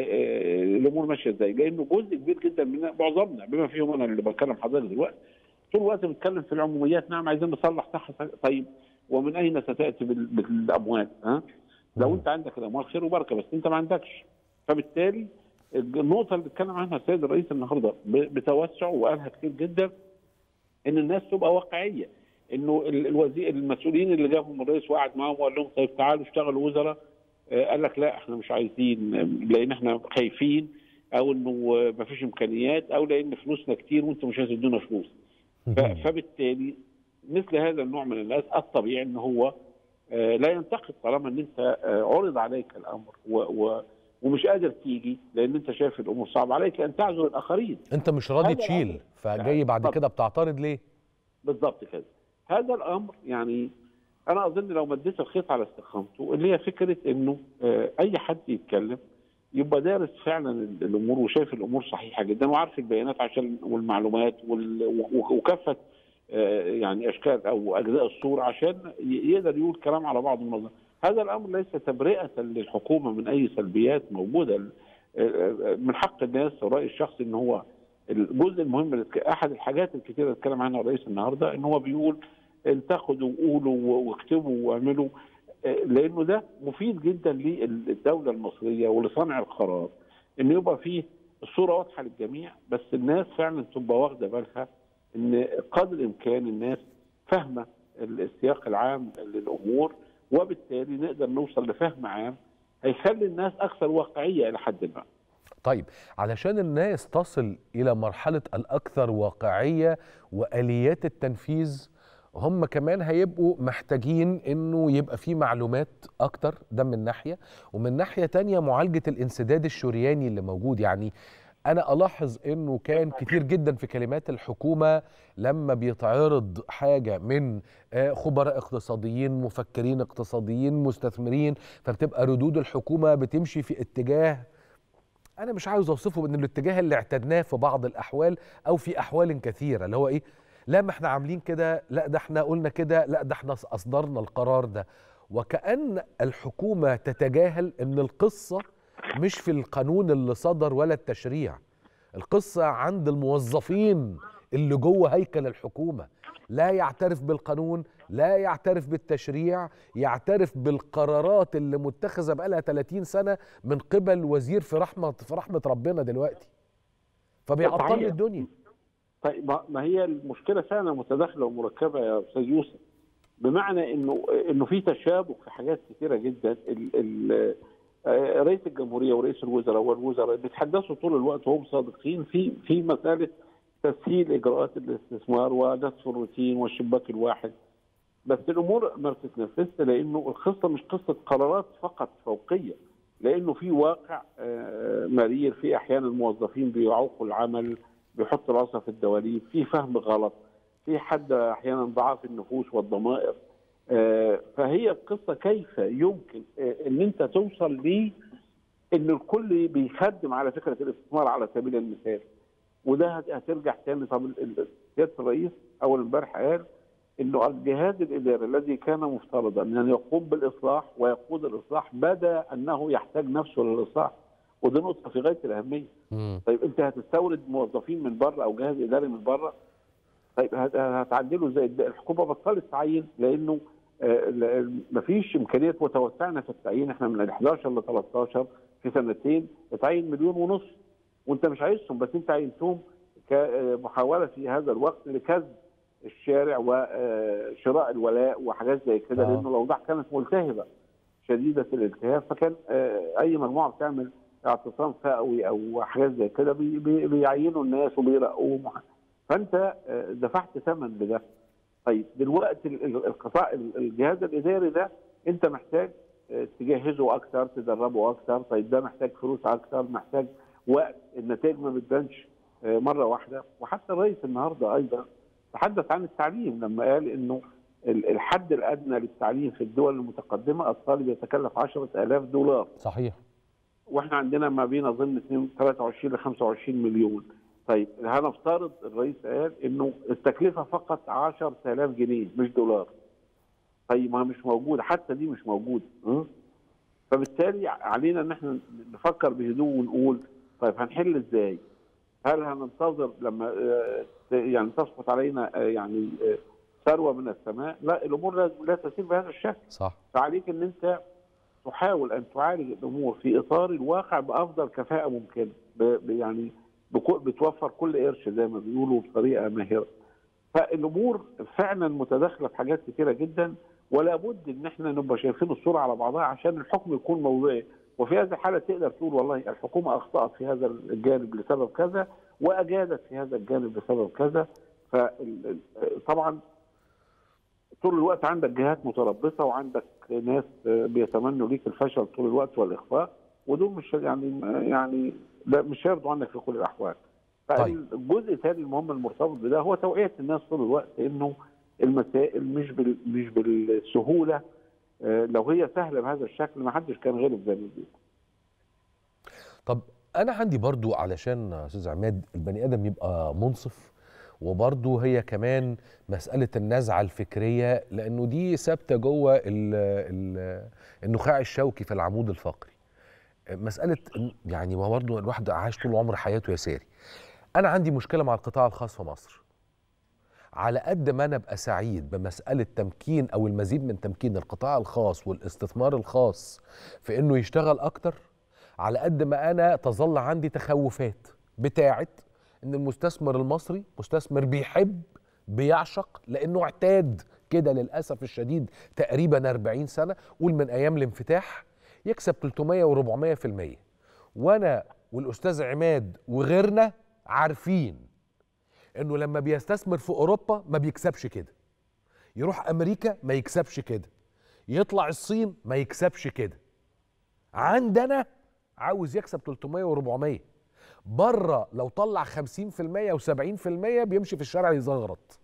الامور ماشيه ازاي لانه جزء كبير جدا من معظمنا بما فيهم انا اللي بكلم حضرتك دلوقتي طول الوقت بنتكلم في العموميات نعم عايزين نصلح صح طيب ومن اين ستاتي بالاموال ها؟ لو انت عندك الاموال خير وبركه بس انت ما عندكش فبالتالي النقطة اللي بيتكلم عنها السيد الرئيس النهارده بتوسع وقالها كتير جدا ان الناس تبقى واقعية انه الوزير المسؤولين اللي جابهم الرئيس وقعد معاهم وقال لهم طيب تعالوا اشتغلوا وزراء قال لك لا احنا مش عايزين لان احنا خايفين او انه ما فيش امكانيات او لان فلوسنا كتير وانتم مش هتدونا فلوس فبالتالي مثل هذا النوع من الناس الطبيعي ان هو لا ينتقد طالما ان انت عرض عليك الامر و, و ومش قادر تيجي لان انت شايف الامور صعبه عليك ان تعذر الاخرين انت مش راضي تشيل فجاي بعد كده بتعترض ليه بالظبط كده هذا الامر يعني انا اظن لو مديت الخيط على استقامته اللي هي فكره انه اي حد يتكلم يبقى دارس فعلا الامور وشايف الامور صحيحه جدا وعارف البيانات عشان والمعلومات وكافه يعني اشكال او اجزاء الصوره عشان يقدر يقول كلام على بعض المنظر هذا الامر ليس تبرئه للحكومه من اي سلبيات موجوده من حق الناس الراي الشخصي ان هو الجزء المهم احد الحاجات الكثيره اللي اتكلم عنها الرئيس النهارده ان هو بيقول انتقدوا وقولوا واكتبوا واعملوا لانه ده مفيد جدا للدوله المصريه ولصانع القرار ان يبقى فيه الصوره واضحه للجميع بس الناس فعلا تبقى واخده بالها ان قدر الامكان الناس فاهمه السياق العام للامور وبالتالي نقدر نوصل لفهم عام هيخلي الناس اكثر واقعيه الى حد ما. طيب علشان الناس تصل الى مرحله الاكثر واقعيه واليات التنفيذ هم كمان هيبقوا محتاجين انه يبقى في معلومات اكتر ده من ناحيه ومن ناحيه تانية معالجه الانسداد الشرياني اللي موجود يعني انا الاحظ انه كان كتير جدا في كلمات الحكومه لما بيتعرض حاجه من خبراء اقتصاديين مفكرين اقتصاديين مستثمرين فبتبقى ردود الحكومه بتمشي في اتجاه انا مش عاوز اوصفه من الاتجاه اللي اعتدناه في بعض الاحوال او في احوال كثيره اللي هو ايه لا ما احنا عاملين كده لا ده احنا قلنا كده لا ده احنا اصدرنا القرار ده وكأن الحكومة تتجاهل ان القصة مش في القانون اللي صدر ولا التشريع القصة عند الموظفين اللي جوه هيكل الحكومة لا يعترف بالقانون لا يعترف بالتشريع يعترف بالقرارات اللي متخذة بقالها 30 سنة من قبل وزير في رحمة في رحمة ربنا دلوقتي فبيعطل الدنيا طيب ما- ما هي المشكله فعلا متداخله ومركبه يا استاذ يوسف بمعنى انه انه في تشابك في حاجات كثيره جدا ال ال آه، رئيس الجمهوريه ورئيس الوزراء والوزراء بيتحدثوا طول الوقت وهم صادقين في في مساله تسهيل اجراءات الاستثمار ونسف الروتين والشباك الواحد بس الامور ما بتتنفذش لانه القصه مش قصه قرارات فقط فوقيه لانه في واقع آه، مرير في احيانا الموظفين بيعوقوا العمل بيحطوا راسها في الدواليب في فهم غلط في حد احيانا ضعاف النفوس والضمائر آه، فهي القصه كيف يمكن آه، ان انت توصل ل ان الكل بيخدم على فكره الاستثمار على سبيل المثال وده هت- هترجع تاني طب ال- ال- سياده الرئيس اول امبارح قال انه الجهاز الاداري الذي كان مفترضا ان يقوم بالاصلاح ويقود الاصلاح بدا انه يحتاج نفسه للاصلاح ودي نقطه في غايه الاهميه مم. طيب انت هتستورد موظفين من بره او جهاز اداري من بره طيب هت- هتعدله ازاي الحكومه بطلت تعين لانه آه، ل- مفيش امكانيه وتوسعنا في التعيين احنا من ال 11 ل 13 في سنتين اتعين مليون ونص وانت مش عايزهم بس انت عينتهم كمحاوله في هذا الوقت لكسب الشارع وشراء الولاء وحاجات زي كده آه. لانه الاوضاع كانت ملتهبه شديده الالتهاب فكان آه، اي مجموعه بتعمل اعتصام فئوي او حاجات زي كده بي- بي- بيعينوا الناس وبيرقوهم وح- فانت آه، دفعت ثمن لده طيب دلوقتي ال- ال- القطاع ال- الجهاز الاداري ده انت محتاج آه، تجهزه اكثر تدربه اكثر طيب ده محتاج فلوس اكثر محتاج وقت النتائج ما بتبانش آه، مره واحده وحتى الرئيس النهارده ايضا تحدث عن التعليم لما قال انه ال- الحد الادنى للتعليم في الدول المتقدمه الطالب يتكلف 10000 دولار صحيح واحنا عندنا ما بين اظن 2 23 ل 25 مليون طيب هنفترض الرئيس قال انه التكلفه فقط 10000 جنيه مش دولار طيب ما هي مش موجوده حتى دي مش موجوده م? فبالتالي علينا ان احنا نفكر بهدوء ونقول طيب هنحل ازاي؟ هل هننتظر لما آه، ت- يعني تسقط علينا آه، يعني آه، ثروه من السماء؟ لا الامور لا- لا تسير بهذا الشكل صح فعليك ان انت تحاول ان تعالج الامور في اطار الواقع بافضل كفاءه ممكنه ب- ب- يعني بكو- بتوفر كل قرش زي ما بيقولوا بطريقه ماهره فالامور فعلا متداخله في حاجات كثيره جدا ولا بد ان احنا نبقى شايفين الصوره على بعضها عشان الحكم يكون موضوعي وفي هذه الحاله تقدر تقول والله الحكومه اخطات في هذا الجانب لسبب كذا واجادت في هذا الجانب لسبب كذا فطبعا طول الوقت عندك جهات متربصه وعندك ناس بيتمنوا ليك الفشل طول الوقت والاخفاء ودول مش يعني يعني لا مش هيرضوا عنك في كل الاحوال. طيب. فالجزء الثاني المهم المرتبط بده هو توعيه الناس طول الوقت انه المسائل مش بال مش بالسهوله آه، لو هي سهله بهذا الشكل ما حدش كان غلب زي ما بيقولوا. طب انا عندي برضو علشان يا استاذ عماد البني ادم يبقى منصف وبرضو هي كمان مسألة النزعة الفكرية لأنه دي ثابتة جوه ال- ال- النخاع الشوكي في العمود الفقري مسألة إن- يعني ما برضو الواحد عاش طول عمر حياته يساري أنا عندي مشكلة مع القطاع الخاص في مصر على قد ما أنا أبقى سعيد بمسألة تمكين أو المزيد من تمكين القطاع الخاص والاستثمار الخاص في إنه يشتغل أكتر على قد ما انا تظل عندي تخوفات بتاعت ان المستثمر المصري مستثمر بيحب بيعشق لانه اعتاد كده للاسف الشديد تقريبا 40 سنه قول من ايام الانفتاح يكسب 300 و400 في المية وانا والاستاذ عماد وغيرنا عارفين انه لما بيستثمر في اوروبا ما بيكسبش كده يروح امريكا ما يكسبش كده يطلع الصين ما يكسبش كده عندنا عاوز يكسب 300 و400 بره لو طلع 50% و70% بيمشي في الشارع يزغرط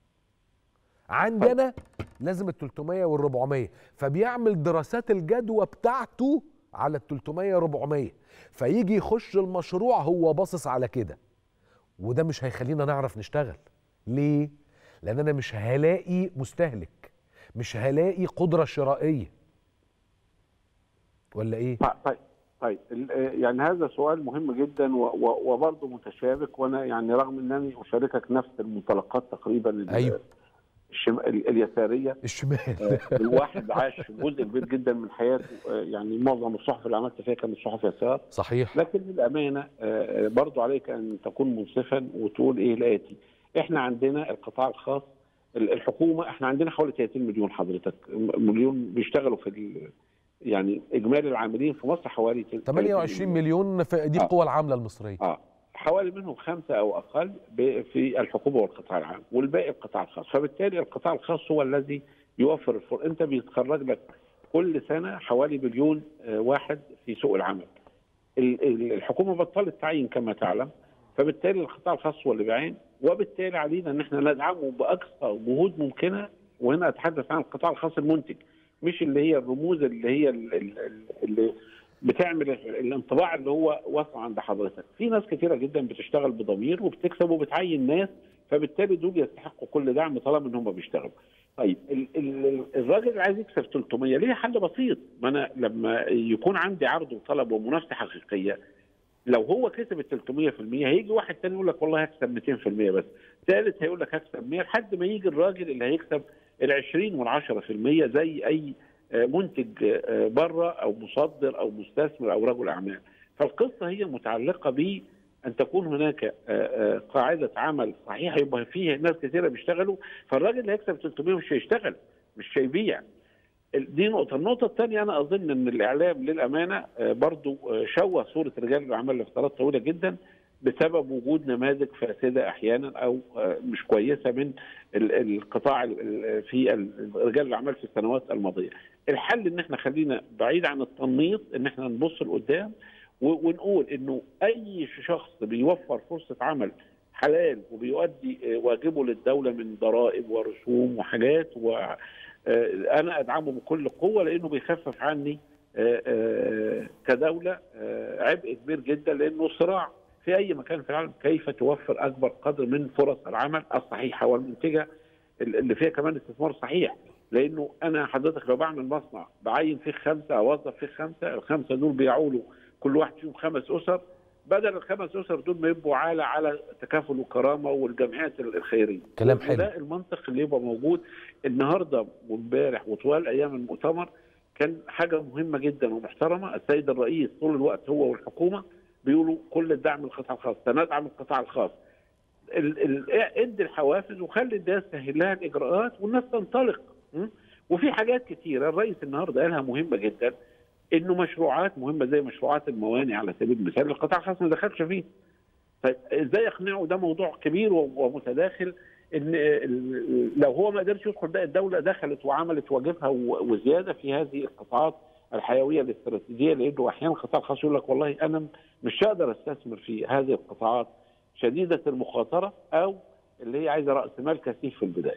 عندنا لازم ال 300 وال 400 فبيعمل دراسات الجدوى بتاعته على ال 300 400 فيجي يخش المشروع هو باصص على كده وده مش هيخلينا نعرف نشتغل ليه لان انا مش هلاقي مستهلك مش هلاقي قدره شرائيه ولا ايه طيب طيب ال- آه، يعني هذا سؤال مهم جدا و- و- وبرضه متشابك وانا يعني رغم انني اشاركك نفس المنطلقات تقريبا ال- أيوه. الشم... ال- اليساريه الشمال آه، الواحد عاش جزء كبير جدا من حياته آه، يعني معظم الصحف اللي عملت فيها كانت صحف يسار صحيح لكن للامانه آه، آه، برضو عليك ان تكون منصفا وتقول ايه الاتي احنا عندنا القطاع الخاص ال- الحكومه احنا عندنا حوالي 30 مليون حضرتك م- مليون بيشتغلوا في ال- يعني اجمالي العاملين في مصر حوالي 28 مليون في دي آه. القوى العامله المصريه اه حوالي منهم خمسه او اقل ب- في الحكومه والقطاع العام والباقي القطاع الخاص فبالتالي القطاع الخاص هو الذي يوفر الفرص انت بيتخرج لك كل سنه حوالي مليون آه، واحد في سوق العمل ال- ال- الحكومه بطلت تعيين كما تعلم فبالتالي القطاع الخاص هو اللي بيعين وبالتالي علينا ان احنا ندعمه باقصى جهود ممكنه وهنا اتحدث عن القطاع الخاص المنتج مش اللي هي الرموز اللي هي ال- ال- ال- اللي بتعمل الانطباع اللي هو وصل عند حضرتك في ناس كثيره جدا بتشتغل بضمير وبتكسب وبتعين ناس فبالتالي دول يستحقوا كل دعم طالما ان هم بيشتغلوا طيب ال- ال- الراجل اللي عايز يكسب 300 ليه حل بسيط ما انا لما يكون عندي عرض وطلب ومنافسه حقيقيه لو هو كسب ال 300% هيجي واحد تاني يقول لك والله هكسب 200% بس ثالث هيقول لك هكسب 100 لحد ما يجي الراجل اللي هيكسب ال 20 وال 10% زي اي آه، منتج آه، بره او مصدر او مستثمر او رجل اعمال فالقصه هي متعلقه ب ان تكون هناك آه، آه، قاعده عمل صحيحه يبقى فيه ناس كثيره بيشتغلوا فالراجل اللي هيكسب 300 مش هيشتغل مش هيبيع دي نقطة، النقطة الثانية أنا أظن أن الإعلام للأمانة آه، برضو آه، شوه صورة رجال الأعمال لفترات طويلة جدا بسبب وجود نماذج فاسدة أحيانا أو آه، مش كويسة من ال- القطاع ال- ال- في ال- رجال الأعمال في السنوات الماضية. الحل إن إحنا خلينا بعيد عن التنميط إن إحنا نبص لقدام و- ونقول إنه أي شخص بيوفر فرصة عمل حلال وبيؤدي آه، واجبه للدولة من ضرائب ورسوم وحاجات و آه، انا ادعمه بكل قوه لانه بيخفف عني آه، آه، كدوله آه، عبء كبير جدا لانه صراع في اي مكان في العالم كيف توفر اكبر قدر من فرص العمل الصحيحه والمنتجه اللي فيها كمان استثمار صحيح لانه انا حضرتك لو بعمل مصنع بعين فيه خمسه اوظف فيه خمسه الخمسه دول بيعولوا كل واحد فيهم خمس اسر بدل الخمس اسر دول ما يبقوا عالة على تكافل وكرامه والجمعيات الخيريه كلام حلو. وده المنطق اللي يبقى موجود النهارده وامبارح وطوال ايام المؤتمر كان حاجه مهمه جدا ومحترمه السيد الرئيس طول الوقت هو والحكومه بيقولوا كل الدعم للقطاع الخاص سندعم القطاع الخاص ال- ال- ادي الحوافز وخلي الناس سهل لها الاجراءات والناس تنطلق م? وفي حاجات كتيره الرئيس النهارده قالها مهمه جدا انه مشروعات مهمه زي مشروعات الموانئ على سبيل المثال القطاع الخاص ما دخلش فيه فازاي يقنعه ده موضوع كبير و- ومتداخل ان ال- لو هو ما قدرش يدخل ده الدوله دخلت وعملت واجبها و- وزياده في هذه القطاعات الحيويه الاستراتيجيه لانه احيانا القطاع الخاص يقول لك والله انا مش هقدر استثمر في هذه القطاعات شديده المخاطره او اللي هي عايزه راس مال كثيف في البدايه.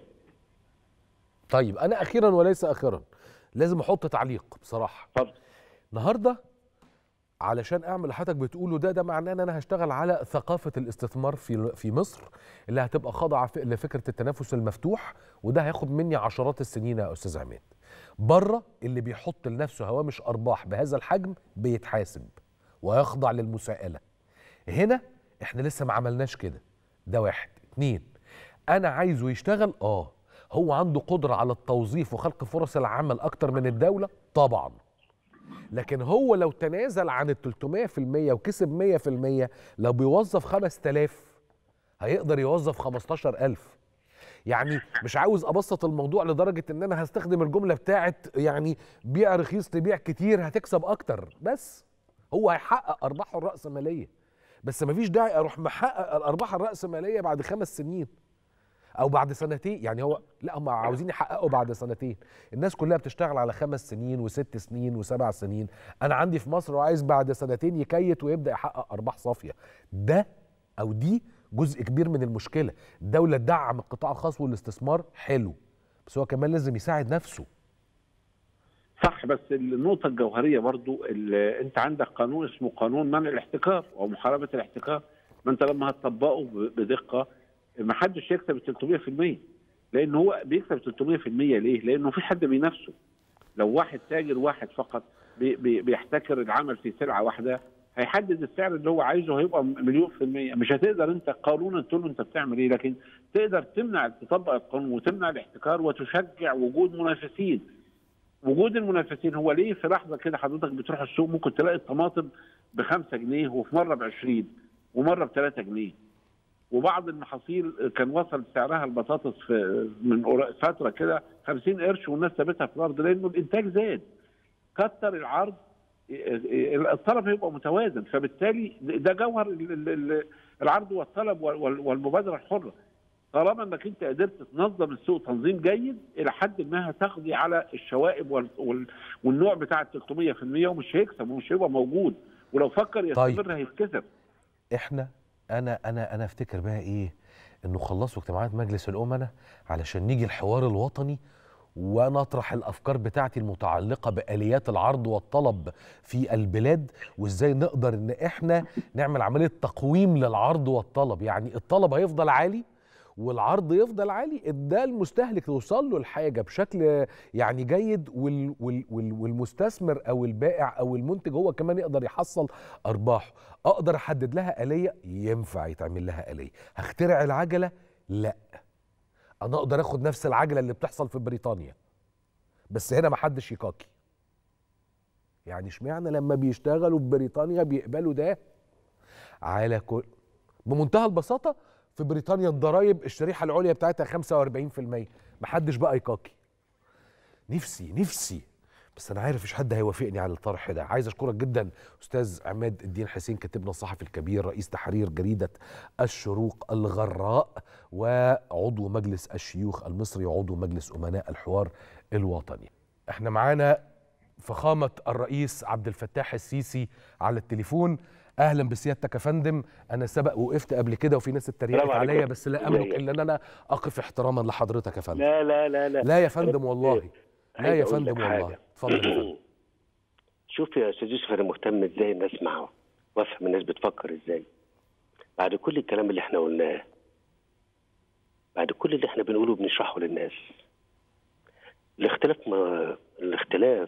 طيب انا اخيرا وليس اخرا لازم احط تعليق بصراحه اتفضل. النهارده علشان اعمل اللي حضرتك بتقوله ده ده معناه ان انا هشتغل على ثقافه الاستثمار في في مصر اللي هتبقى خاضعه ف- لفكره التنافس المفتوح وده هياخد مني عشرات السنين يا استاذ عماد. بره اللي بيحط لنفسه هوامش ارباح بهذا الحجم بيتحاسب ويخضع للمساءله. هنا احنا لسه ما عملناش كده. ده واحد، اتنين انا عايزه يشتغل اه هو عنده قدره على التوظيف وخلق فرص العمل اكتر من الدوله طبعا لكن هو لو تنازل عن ال 300% وكسب 100% لو بيوظف 5000 هيقدر يوظف 15000 يعني مش عاوز ابسط الموضوع لدرجه ان انا هستخدم الجمله بتاعت يعني بيع رخيص تبيع كتير هتكسب اكتر بس هو هيحقق ارباحه الراسماليه بس مفيش داعي اروح محقق الارباح الراسماليه بعد خمس سنين او بعد سنتين يعني هو لا هم عاوزين يحققوا بعد سنتين الناس كلها بتشتغل على خمس سنين وست سنين وسبع سنين انا عندي في مصر وعايز بعد سنتين يكيت ويبدا يحقق ارباح صافيه ده او دي جزء كبير من المشكله الدوله تدعم القطاع الخاص والاستثمار حلو بس هو كمان لازم يساعد نفسه صح بس النقطة الجوهرية برضو اللي انت عندك قانون اسمه قانون منع الاحتكار او محاربة الاحتكار ما انت لما هتطبقه ب- بدقة ما حدش يكسب ال 300% لان هو بيكسب 300% ليه؟ لانه في حد بينافسه لو واحد تاجر واحد فقط بي بي بيحتكر العمل في سلعة واحدة هيحدد السعر اللي هو عايزه هيبقى مليون في المية مش هتقدر انت قانونا تقول له انت بتعمل ايه لكن تقدر تمنع تطبق القانون وتمنع الاحتكار وتشجع وجود منافسين وجود المنافسين هو ليه في لحظه كده حضرتك بتروح السوق ممكن تلاقي الطماطم ب 5 جنيه وفي مره ب 20 ومره ب 3 جنيه وبعض المحاصيل كان وصل سعرها البطاطس في من قر- فتره كده 50 قرش والناس سابتها في الارض لانه الانتاج زاد كتر العرض الطلب هيبقى متوازن فبالتالي ده جوهر ال- ال- ال- العرض والطلب وال- وال- والمبادره الحره طالما انك انت قدرت تنظم السوق تنظيم جيد الى حد ما هتقضي على الشوائب وال- وال- والنوع بتاع ال 300% ومش هيكسب ومش هيبقى موجود ولو فكر يستمر طيب. هيتكسر احنا انا انا انا افتكر بقى ايه انه خلصوا اجتماعات مجلس الامناء علشان نيجي الحوار الوطني ونطرح الافكار بتاعتي المتعلقه باليات العرض والطلب في البلاد وازاي نقدر ان احنا نعمل عمليه تقويم للعرض والطلب يعني الطلب هيفضل عالي والعرض يفضل عالي ده المستهلك توصل له الحاجه بشكل يعني جيد وال وال وال والمستثمر او البائع او المنتج هو كمان يقدر يحصل ارباحه اقدر احدد لها اليه ينفع يتعمل لها اليه هخترع العجله لا انا اقدر اخد نفس العجله اللي بتحصل في بريطانيا بس هنا ما حدش يكاكي يعني اشمعنى لما بيشتغلوا في بريطانيا بيقبلوا ده على كل بمنتهى البساطه في بريطانيا الضرايب الشريحه العليا بتاعتها 45% محدش بقى يكاكي نفسي نفسي بس انا عارف مش حد هيوافقني على الطرح ده عايز اشكرك جدا استاذ عماد الدين حسين كاتبنا الصحفي الكبير رئيس تحرير جريده الشروق الغراء وعضو مجلس الشيوخ المصري وعضو مجلس امناء الحوار الوطني احنا معانا فخامه الرئيس عبد الفتاح السيسي على التليفون اهلا بسيادتك يا فندم انا سبق وقفت قبل كده وفي ناس اتريقت السلام عليكم. عليا بس لا املك ازيك؟ الا ان انا اقف احتراما لحضرتك يا فندم لا لا لا لا لا يا فندم والله لا عايز يا أقول لك فندم والله حاجة. اتفضل يا فندم شوف يا استاذ يوسف انا مهتم ازاي الناس اسمعه وافهم الناس بتفكر ازاي بعد كل الكلام اللي احنا قلناه بعد كل اللي احنا بنقوله بنشرحه للناس الاختلاف ما الاختلاف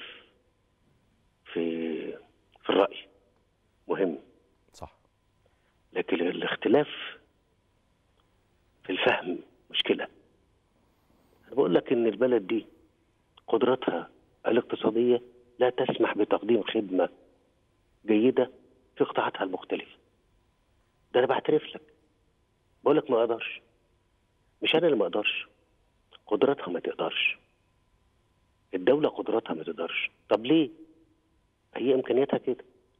في في الرأي مهم صح لكن الاختلاف في الفهم مشكلة أنا بقول لك إن البلد دي قدرتها الاقتصادية لا تسمح بتقديم خدمة جيدة في قطاعاتها المختلفة ده أنا بعترف لك بقول لك ما أقدرش مش أنا اللي ما أقدرش قدرتها ما تقدرش الدولة قدرتها ما تقدرش طب ليه؟ هي إمكانياتها كده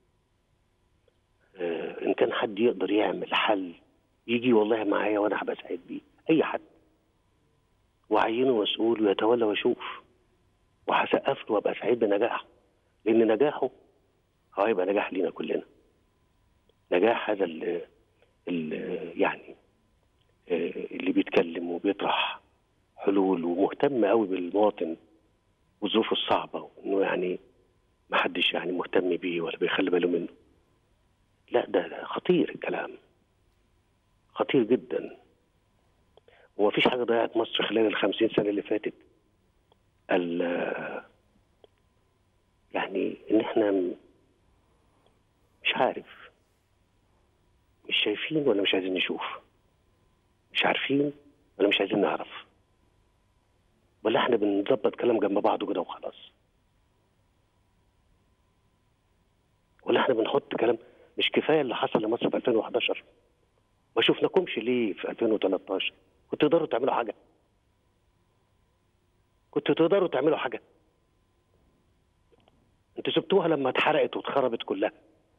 آه، ان كان حد يقدر يعمل حل يجي والله معايا وانا هبقى سعيد بيه اي حد وعينه مسؤول ويتولى ويشوف وهسقف له وابقى سعيد بنجاحه لان نجاحه هو هيبقى نجاح لينا كلنا نجاح هذا ال ال يعني آه، اللي بيتكلم وبيطرح حلول ومهتم قوي بالمواطن وظروفه الصعبه وانه يعني ما حدش يعني مهتم بيه ولا بيخلي باله منه لا ده ده خطير الكلام خطير جدا ومفيش حاجة ضيعت مصر خلال الخمسين سنة اللي فاتت ال- يعني إن إحنا م- مش عارف مش شايفين ولا مش عايزين نشوف مش عارفين ولا مش عايزين نعرف ولا إحنا بنظبط كلام جنب بعضه كده وخلاص ولا إحنا بنحط كلام مش كفايه اللي حصل لمصر في 2011 ما شفناكمش ليه في 2013 كنتوا تقدروا تعملوا حاجه كنتوا تقدروا تعملوا حاجه انتوا سبتوها لما اتحرقت واتخربت كلها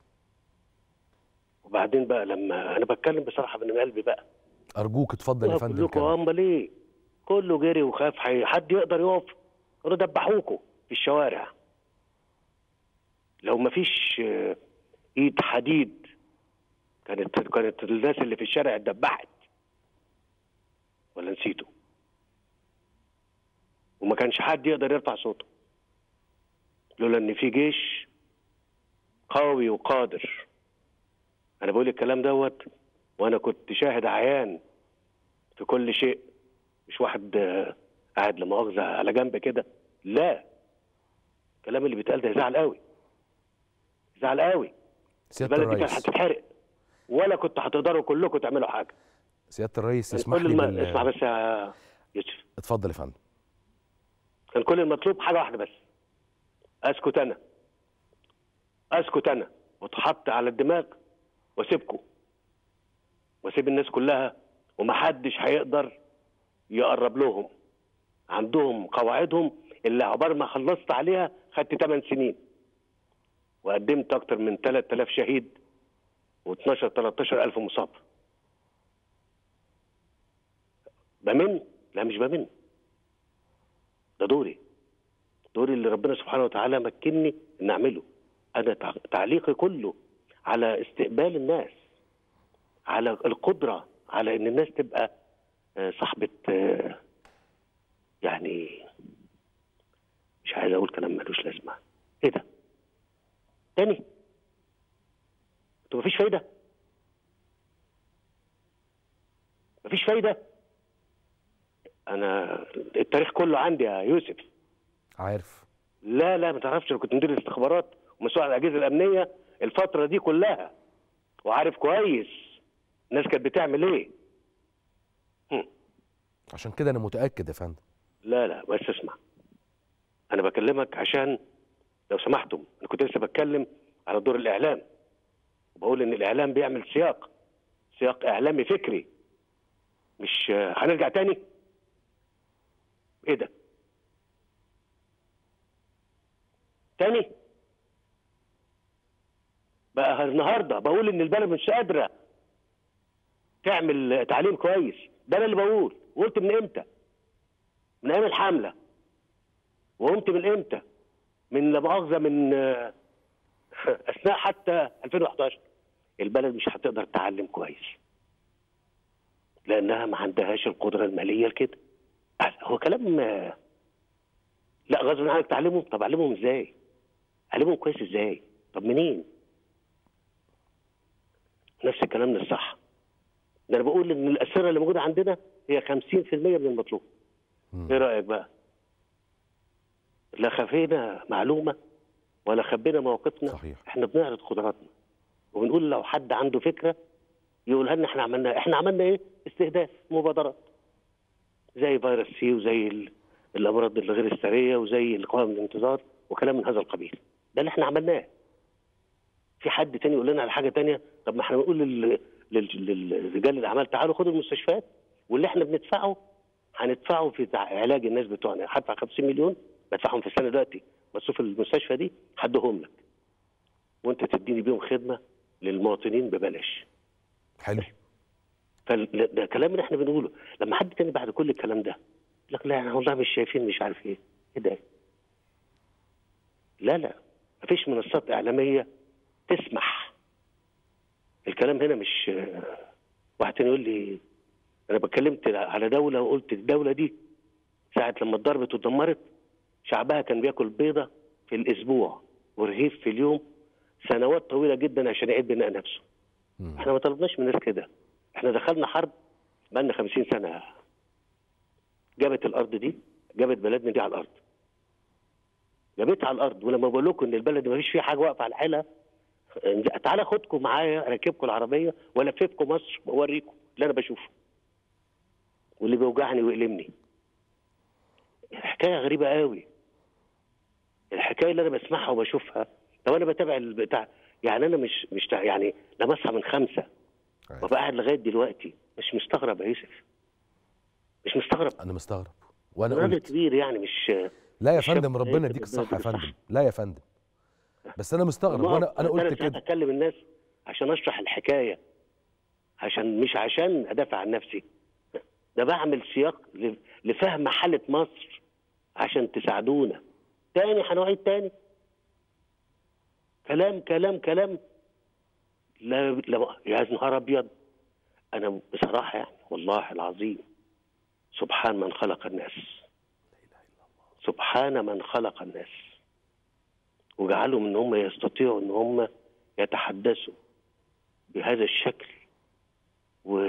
وبعدين بقى لما انا بتكلم بصراحه من قلبي بقى ارجوك اتفضل يا فندم كلكم كلام. امال ايه كله جري وخاف حي... حد يقدر يقف كانوا دبحوكوا في الشوارع لو ما فيش آه، ايد حديد كانت كانت الناس اللي في الشارع اتدبحت ولا نسيته وما كانش حد يقدر يرفع صوته لولا ان في جيش قوي وقادر انا بقول الكلام دوت وانا كنت شاهد عيان في كل شيء مش واحد آه، قاعد لمؤاخذه على جنب كده لا الكلام اللي بيتقال ده يزعل قوي يزعل قوي سياده البلد دي كانت الرئيس هتتحرق ولا كنتوا هتقدروا كلكم تعملوا حاجه سياده الرئيس كان اسمح كل لي الم... بال... اسمع بس يا يوسف اتفضل يا فندم كان كل المطلوب حاجه واحده بس اسكت انا اسكت انا واتحط على الدماغ واسيبكم واسيب الناس كلها ومحدش هيقدر يقرب لهم عندهم قواعدهم اللي عقبال ما خلصت عليها خدت 8 سنين وقدمت اكتر من 3000 شهيد و12 13 الف مصاب بمن لا مش بمن ده دوري دوري اللي ربنا سبحانه وتعالى مكنني ان اعمله انا تع- تعليقي كله على استقبال الناس على القدره على ان الناس تبقى آه، صاحبه آه، يعني مش عايز اقول كلام ملوش لازمه ايه ده تاني انتوا مفيش فايده مفيش فايده انا التاريخ كله عندي يا يوسف عارف لا لا ما تعرفش انا كنت مدير الاستخبارات ومسؤول عن الاجهزه الامنيه الفتره دي كلها وعارف كويس الناس كانت بتعمل ايه هم. عشان كده انا متاكد يا فندم لا لا بس اسمع انا بكلمك عشان لو سمحتم انا كنت لسه بتكلم على دور الاعلام وبقول ان الاعلام بيعمل سياق سياق اعلامي فكري مش آه، هنرجع تاني ايه ده تاني بقى النهارده بقول ان البلد مش قادره تعمل تعليم كويس ده انا اللي بقول وقلت من امتى من ايام الحمله وقمت من امتى من لا مؤاخذه من آه، اثناء حتى 2011 البلد مش هتقدر تعلم كويس لانها ما عندهاش القدره الماليه لكده هو كلام آه، لا غصب عنك تعلمهم طب اعلمهم ازاي اعلمهم كويس ازاي طب منين نفس الكلام ده الصح ده انا بقول ان الاسره اللي موجوده عندنا هي 50% من المطلوب مم. ايه رايك بقى لا خفينا معلومه ولا خبينا مواقفنا صحيح. احنا بنعرض قدراتنا وبنقول لو حد عنده فكره يقولها لنا احنا عملنا احنا عملنا ايه استهداف مبادرات زي فيروس سي وزي ال- الامراض الغير السريه وزي القوائم الانتظار وكلام من هذا القبيل ده اللي احنا عملناه في حد تاني يقول لنا على حاجه تانية طب ما احنا بنقول لل- لل- للرجال الاعمال تعالوا خدوا المستشفيات واللي احنا بندفعه هندفعه في تع- علاج الناس بتوعنا هدفع 50 مليون بدفعهم في السنه دلوقتي مصروف المستشفى دي هديهم لك وانت تديني بيهم خدمه للمواطنين ببلاش حلو فال- ده كلام اللي احنا بنقوله لما حد تاني بعد كل الكلام ده يقول لك لا احنا والله مش شايفين مش عارف ايه ايه ده لا لا مفيش منصات اعلاميه تسمح الكلام هنا مش آه، واحد تاني يقول لي انا بتكلمت على دوله وقلت الدوله دي ساعه لما اتضربت واتدمرت شعبها كان بياكل بيضه في الاسبوع ورغيف في اليوم سنوات طويله جدا عشان يعيد بناء نفسه مم. احنا ما طلبناش من الناس كده احنا دخلنا حرب بقالنا 50 سنه جابت الارض دي جابت بلدنا دي على الارض جابتها على الارض ولما بقول لكم ان البلد ما فيش فيها حاجه واقفه على حالها تعالى خدكم معايا راكبكم العربيه والففكم مصر واوريكم اللي انا بشوفه واللي بيوجعني ويؤلمني الحكايه غريبه قوي الحكايه اللي انا بسمعها وبشوفها لو انا بتابع البتاع يعني انا مش مش تع- يعني لما اصحى من خمسه عارف. وابقى قاعد لغايه دلوقتي مش مستغرب يا يوسف مش مستغرب انا مستغرب وانا راجل قلت كبير يعني مش لا يا الشاب فندم ربنا هيكتب يديك الصحه يا البلد فندم لا يا فندم بس انا مستغرب ما- وانا انا قلت ساعات كده اكلم الناس عشان اشرح الحكايه عشان مش عشان ادافع عن نفسي ده بعمل سياق ل- لفهم حاله مصر عشان تساعدونا تاني هنعيد تاني كلام كلام كلام لا لا يا نهار ابيض انا بصراحه يعني والله العظيم سبحان من خلق الناس سبحان من خلق الناس وجعلهم ان هم يستطيعوا ان هم يتحدثوا بهذا الشكل و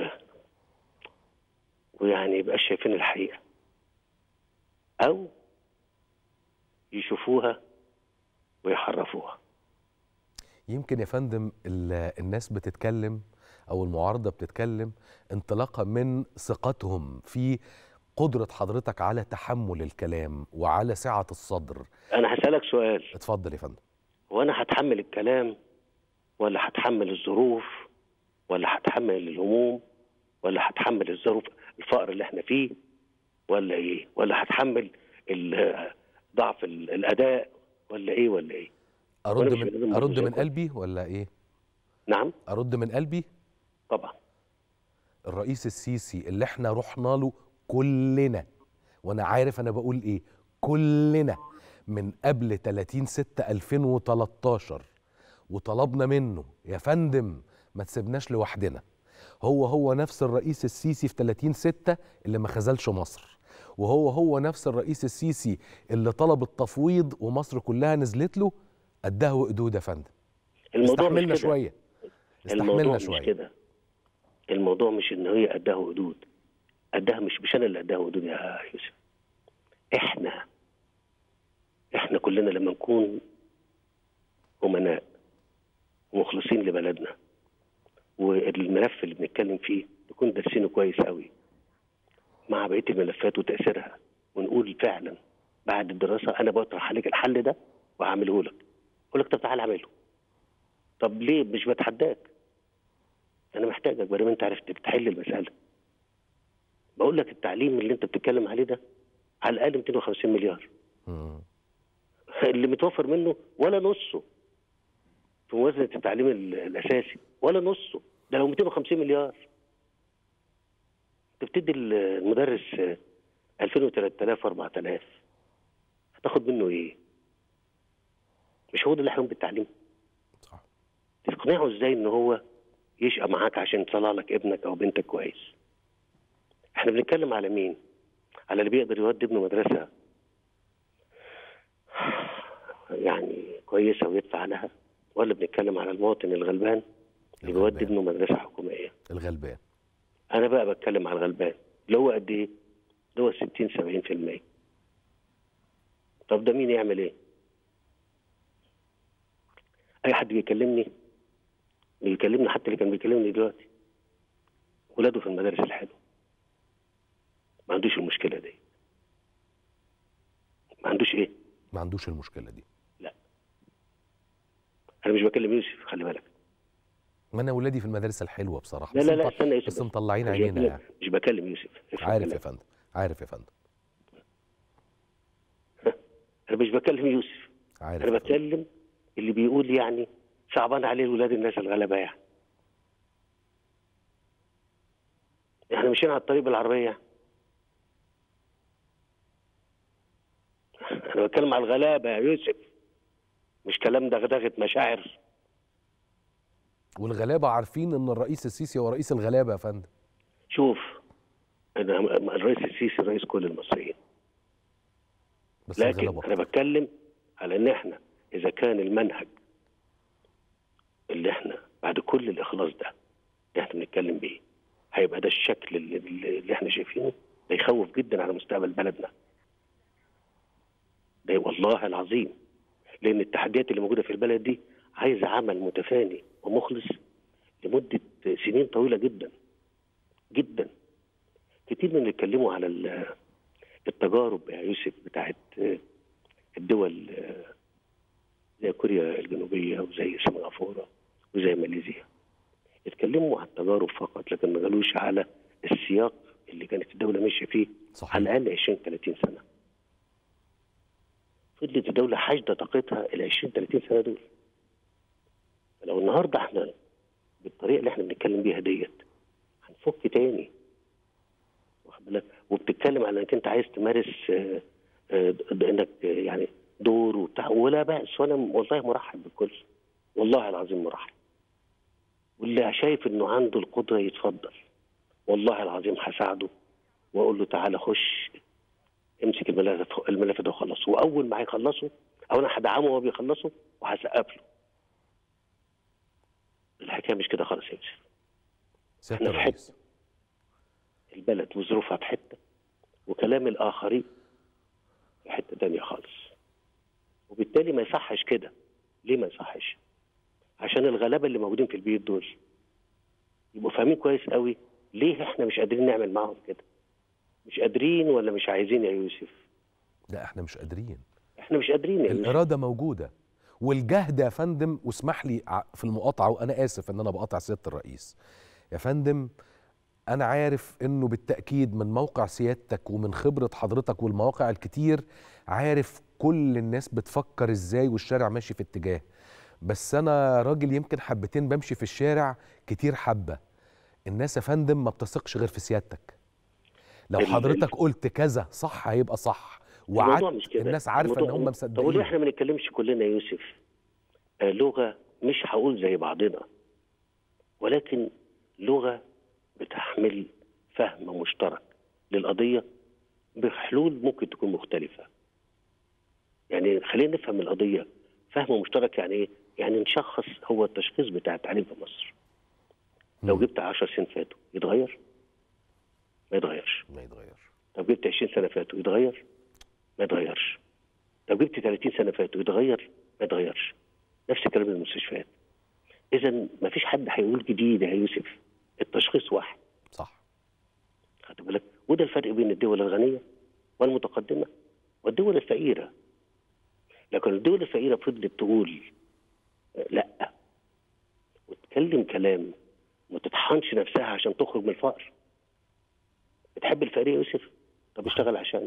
ويعني يبقى شايفين الحقيقه او يشوفوها ويحرفوها يمكن يا فندم ال- الناس بتتكلم او المعارضه بتتكلم انطلاقا من ثقتهم في قدره حضرتك على تحمل الكلام وعلى سعه الصدر انا هسالك سؤال اتفضل يا فندم هو انا هتحمل الكلام ولا هتحمل الظروف ولا هتحمل الهموم ولا هتحمل الظروف الفقر اللي احنا فيه ولا ايه ولا هتحمل ال- ضعف ال- الاداء ولا ايه ولا ايه ارد وأنا مش من بنقدم ارد من مزاجكم. قلبي ولا ايه نعم ارد من قلبي طبعا الرئيس السيسي اللي احنا رحنا له كلنا وانا عارف انا بقول ايه كلنا من قبل 30 6 2013 وطلبنا منه يا فندم ما تسيبناش لوحدنا هو هو نفس الرئيس السيسي في 30 6 اللي ما خذلش مصر وهو هو نفس الرئيس السيسي اللي طلب التفويض ومصر كلها نزلت له قدها وقدود يا فندم الموضوع مش استحملنا كده شويه الموضوع استحملنا مش شويه كده الموضوع مش ان هي قدها حدود قدها مش مش انا اللي قدها حدود يا يوسف احنا احنا كلنا لما نكون امناء ومخلصين لبلدنا والملف اللي بنتكلم فيه نكون دارسينه كويس قوي مع بقيه الملفات وتاثيرها ونقول فعلا بعد الدراسه انا بطرح عليك الحل ده وهعمله لك اقول لك طب تعالى اعمله طب ليه مش بتحداك انا محتاجك بدل ما انت عرفت بتحل المساله بقول لك التعليم اللي انت بتتكلم عليه ده على الاقل 250 مليار مم. اللي متوفر منه ولا نصه في موازنه التعليم ال- الاساسي ولا نصه ده لو 250 مليار انت بتدي ال- المدرس آه، 2000 و3000 و4000 هتاخد منه ايه؟ مش هو ده اللي هيقوم بالتعليم صح تقنعه ازاي ان هو يشقى معاك عشان يطلع لك ابنك او بنتك كويس احنا بنتكلم على مين على اللي بيقدر يودي ابنه مدرسه يعني كويسه ويدفع لها ولا بنتكلم على المواطن الغلبان اللي بيودي الغلبان. ابنه مدرسه حكوميه الغلبان انا بقى بتكلم على الغلبان اللي هو قد ايه اللي هو 60 70% طب ده مين يعمل ايه اي حد بيكلمني بيكلمني حتى اللي كان بيكلمني دلوقتي ولاده في المدارس الحلوه ما عندوش المشكله دي ما عندوش ايه ما عندوش المشكله دي انا مش بكلم يوسف خلي بالك ما انا ولادي في المدارس الحلوه بصراحه لا بس لا لا مط- استنى يا يوسف بس مطلعين مش عينينا بكلم- يعني مش بكلم يوسف افهم عارف يا كلامي. فندم عارف يا فندم انا مش بكلم يوسف عارف انا يا فندم. بتكلم اللي بيقول يعني صعبان عليه ولاد الناس الغلابه يعني احنا مشينا على الطريق بالعربيه انا بتكلم على الغلابه يا يوسف مش كلام دغدغه مشاعر والغلابه عارفين ان الرئيس السيسي هو رئيس الغلابه يا فندم شوف انا الرئيس السيسي رئيس كل المصريين بس لكن الغلابه انا بتكلم على ان احنا اذا كان المنهج اللي احنا بعد كل الاخلاص ده اللي احنا بنتكلم بيه هيبقى ده الشكل اللي, اللي احنا شايفينه ده يخوف جدا على مستقبل بلدنا ده والله العظيم لان التحديات اللي موجوده في البلد دي عايزه عمل متفاني ومخلص لمده سنين طويله جدا جدا كتير من اللي اتكلموا على ال- التجارب يا يوسف بتاعت الدول زي كوريا الجنوبية وزي سنغافورة وزي ماليزيا اتكلموا عن التجارب فقط لكن ما قالوش على السياق اللي كانت الدولة ماشية فيه صحيح على الأقل 20 30 سنة فضلت الدولة حاشدة طاقتها ال 20 30 سنة دول فلو النهارده احنا بالطريقة اللي احنا بنتكلم بيها ديت هنفك تاني واخد بالك وبتتكلم على انك انت عايز تمارس آه، آه، د- انك آه، يعني دور وبتاع ولا بأس وانا والله مرحب بالكل والله العظيم مرحب واللي شايف انه عنده القدره يتفضل والله العظيم هساعده واقول له تعالى خش امسك الملف الملف ده وخلصه واول ما هيخلصه او انا هدعمه وهو بيخلصه وهسقف له الحكايه مش كده خالص يا يوسف سياده احنا في الرئيس البلد وظروفها في حته وكلام الاخرين في حته تانية خالص وبالتالي ما يصحش كده ليه ما يصحش عشان الغلابه اللي موجودين في البيوت دول يبقوا فاهمين كويس قوي ليه احنا مش قادرين نعمل معاهم كده مش قادرين ولا مش عايزين يا يوسف لا احنا مش قادرين احنا مش قادرين يا يوسف الاراده موجوده والجهد يا فندم واسمح لي ع- في المقاطعه وانا اسف ان انا بقاطع سياده الرئيس يا فندم انا عارف انه بالتاكيد من موقع سيادتك ومن خبره حضرتك والمواقع الكتير عارف كل الناس بتفكر ازاي والشارع ماشي في اتجاه بس انا راجل يمكن حبتين بمشي في الشارع كتير حبه الناس يا فندم ما بتثقش غير في سيادتك لو ال- حضرتك قلت كذا صح هيبقى صح الموضوع وعدت مش كده الناس عارفه ان الموضوع- هم طب وليه مصدقين احنا ما نتكلمش كلنا يا يوسف آه لغه مش هقول زي بعضنا ولكن لغه بتحمل فهم مشترك للقضيه بحلول ممكن تكون مختلفه يعني خلينا نفهم القضيه فهم مشترك يعني ايه؟ يعني نشخص هو التشخيص بتاع التعليم في مصر لو مم. جبت 10 سنين فاتوا يتغير؟ ما يتغيرش ما يتغيرش طب جبت 20 سنه فاتوا يتغير؟ ما يتغيرش. طب جبت 30 سنه فاتوا يتغير؟ ما يتغيرش. نفس الكلام للمستشفيات. اذا ما فيش حد هيقول جديد يا يوسف التشخيص واحد صح خدت بالك وده الفرق بين الدول الغنيه والمتقدمه والدول الفقيره. لكن الدول الفقيره فضلت تقول آه، لا وتتكلم كلام ما تطحنش نفسها عشان تخرج من الفقر. بتحب الفقير يا يوسف؟ طب اشتغل عشان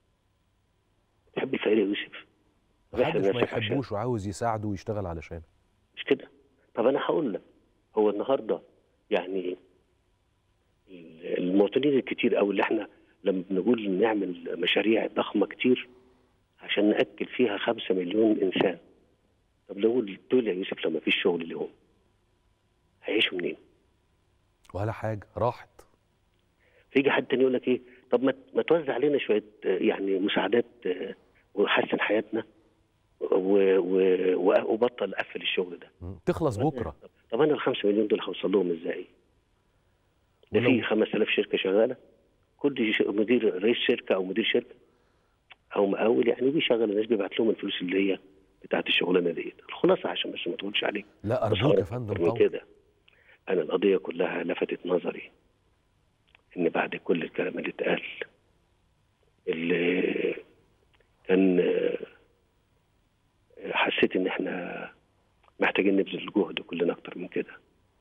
تحب الفقير يا يوسف؟ طب احرم محدش ما نفسك عشان يحبوش وعاوز يساعده ويشتغل علشانه مش كده طب انا هقول لك هو النهارده يعني المواطنين الكتير قوي اللي احنا لما بنقول نعمل مشاريع ضخمه كتير عشان ناكل فيها خمسة مليون انسان طب لو دول يا يوسف لما فيش شغل لهم هيعيشوا منين؟ ولا حاجه راحت فيجي حد تاني يقول لك ايه طب ما ما توزع علينا شويه آه، يعني مساعدات آه، وحسن حياتنا و- و- و- وبطل قفل الشغل ده مم. تخلص بكره طب انا ال 5 مليون دول هوصل لهم ازاي؟ ده ولو- في 5000 شركه شغاله كل ش- مدير رئيس شركه او مدير شركه او مقاول يعني بيشغل الناس بيبعت لهم الفلوس اللي هي بتاعت الشغلانه ديت الخلاصه عشان بس ما تقولش عليك لا بس ارجوك يا أنا فندم أكتر من طبعا كده انا القضيه كلها لفتت نظري ان بعد كل الكلام اللي اتقال اللي كان آه، حسيت ان احنا محتاجين نبذل جهد كلنا اكتر من كده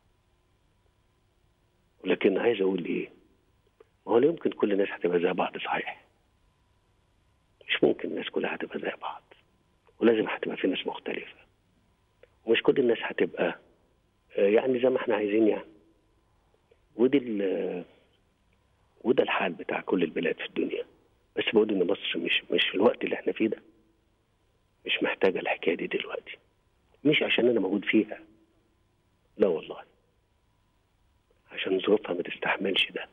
ولكن عايز اقول ايه ما هو لا يمكن كل الناس هتبقى زي بعض صحيح مش ممكن الناس كلها هتبقى زي بعض ولازم هتبقى في ناس مختلفة ومش كل الناس هتبقى آه، يعني زي ما احنا عايزين يعني ودي ال- وده الحال بتاع كل البلاد في الدنيا بس بقول ان مصر مش مش في الوقت اللي احنا فيه ده مش محتاجة الحكاية دي دلوقتي مش عشان انا موجود فيها لا والله عشان ظروفها ما تستحملش ده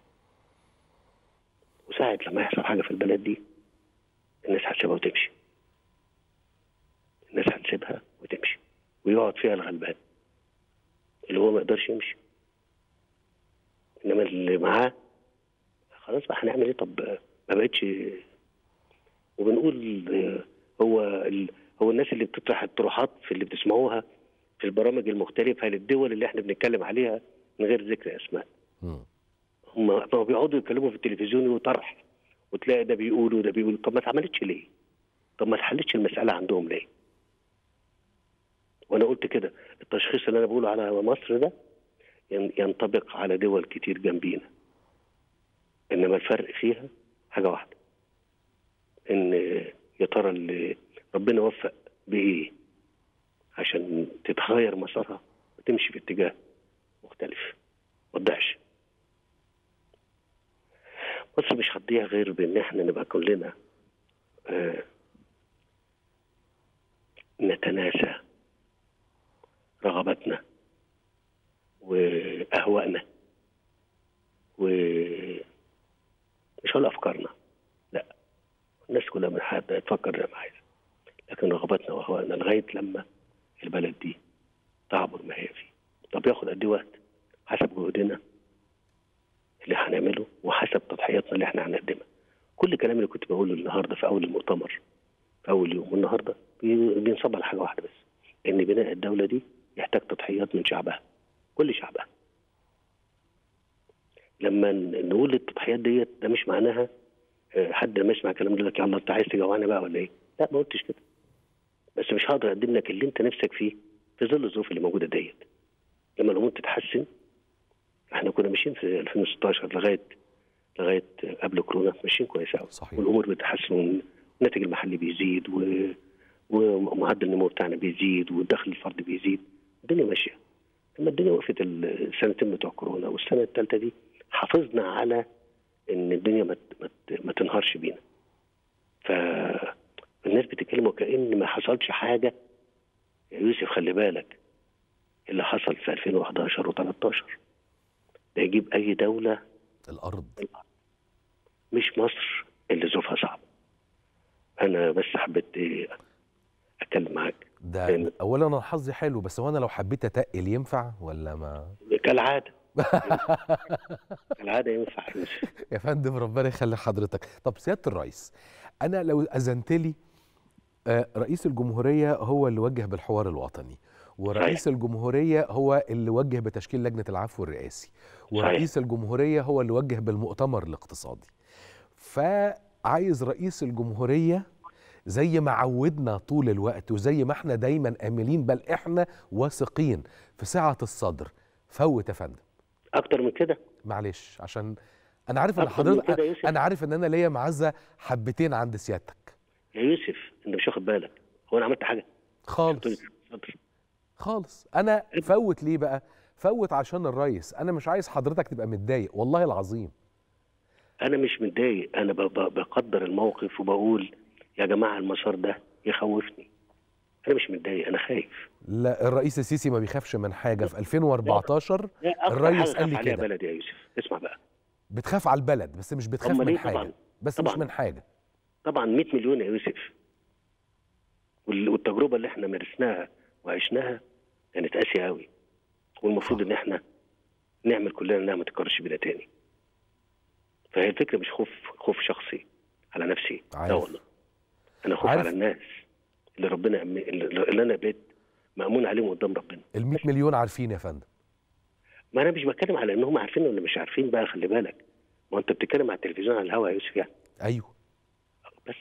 وساعة لما يحصل حاجة في البلد دي الناس هتسيبها وتمشي الناس هتسيبها وتمشي ويقعد فيها الغلبان اللي هو ما يقدرش يمشي انما اللي معاه خلاص بقى هنعمل ايه طب ما بقتش وبنقول آه، هو ال... هو الناس اللي بتطرح الطروحات في اللي بتسمعوها في البرامج المختلفة للدول اللي احنا بنتكلم عليها من غير ذكر اسماء مم. هم هم بيقعدوا يتكلموا في التلفزيون وطرح وتلاقي ده بيقول وده بيقول طب ما اتعملتش ليه؟ طب ما اتحلتش المسألة عندهم ليه؟ وأنا قلت كده التشخيص اللي أنا بقوله على مصر ده ين- ينطبق على دول كتير جنبينا إنما الفرق فيها حاجة واحدة إن يا ترى اللي ربنا وفق بإيه عشان تتغير مسارها وتمشي في اتجاه مختلف ما تضيعش مصر مش هتضيع غير بان احنا نبقى كلنا آه نتناسى رغباتنا واهوائنا و مش هقول افكارنا لا الناس كلها من حد تفكر زي ما عايزه لكن رغباتنا واهوائنا لغايه لما البلد دي تعبر ما هي فيه طب ياخد قد ايه وقت حسب جهدنا اللي هنعمله وحسب تضحياتنا اللي احنا هنقدمها كل الكلام اللي كنت بقوله النهارده في اول المؤتمر في اول يوم والنهارده بي- بينصب على حاجه واحده بس ان بناء الدوله دي يحتاج تضحيات من شعبها كل شعبها لما ن- نقول التضحيات ديت ده مش معناها آه، حد لما يسمع الكلام ده يقول لك يلا انت عايز تجوعني بقى ولا ايه؟ لا ما قلتش كده بس مش هقدر اقدم لك اللي انت نفسك فيه في ظل الظروف اللي موجوده ديت لما الامور تتحسن احنا كنا ماشيين في 2016 لغايه لغايه قبل كورونا ماشيين كويس قوي صحيح. والامور بتتحسن والناتج المحلي بيزيد و... ومعدل النمو بتاعنا بيزيد والدخل الفردي بيزيد الدنيا ماشيه لما الدنيا وقفت السنتين بتوع كورونا والسنه الثالثه دي حافظنا على ان الدنيا ما ما ما تنهارش بينا فالناس بتتكلم وكأن ما حصلش حاجه يا يوسف خلي بالك اللي حصل في 2011 و13 ده يجيب اي دوله الارض مش مصر اللي ظروفها صعبه انا بس حبيت إيه اتكلم معاك ده لأن- اولا انا حظي حلو بس هو انا لو حبيت اتقل ينفع ولا ما كالعاده كالعاده ينفع يا يوسف يا فندم ربنا يخلي حضرتك طب سياده الرئيس انا لو اذنت لي آه، رئيس الجمهوريه هو اللي وجه بالحوار الوطني ورئيس الجمهوريه هو اللي وجه بتشكيل لجنه العفو الرئاسي ورئيس الجمهوريه هو اللي وجه بالمؤتمر الاقتصادي فعايز رئيس الجمهوريه زي ما عودنا طول الوقت وزي ما احنا دايما املين بل احنا واثقين في سعه الصدر فوت يا فندم اكتر من كده معلش عشان انا عارف ان أكتر من حضرتك كده يا يوسف. انا عارف ان انا ليا معزه حبتين عند سيادتك يا يوسف انت مش واخد بالك هو انا عملت حاجه قلت لي خالص اتفضل. خالص انا فوت ليه بقى فوت عشان الريس انا مش عايز حضرتك تبقى متضايق والله العظيم انا مش متضايق انا ب- ب- بقدر الموقف وبقول يا جماعه المسار ده يخوفني انا مش متضايق انا خايف لا الرئيس السيسي ما بيخافش من حاجه في 2014 ده أكتر الريس حاجة قال لي خاف عليها كده بلد يا يوسف اسمع بقى بتخاف على البلد بس مش بتخاف أمال من إيه؟ حاجه طبعاً. بس مش طبعاً. من حاجه طبعا 100 مليون يا يوسف وال- والتجربه اللي احنا مارسناها وعشناها كانت قاسيه قوي والمفروض ان احنا نعمل كلنا انها ما تتكررش بينا تاني فهي الفكره مش خوف خوف شخصي على نفسي لا عارف. والله انا خوف عارف. على الناس اللي ربنا أم... اللي اللي انا بقيت مامون عليهم قدام ربنا ال 100 مليون عارفين يا فندم ما انا مش بتكلم على انهم عارفين ولا مش عارفين بقى خلي بالك ما انت بتتكلم على التلفزيون على الهوا يا يوسف يعني ايوه بس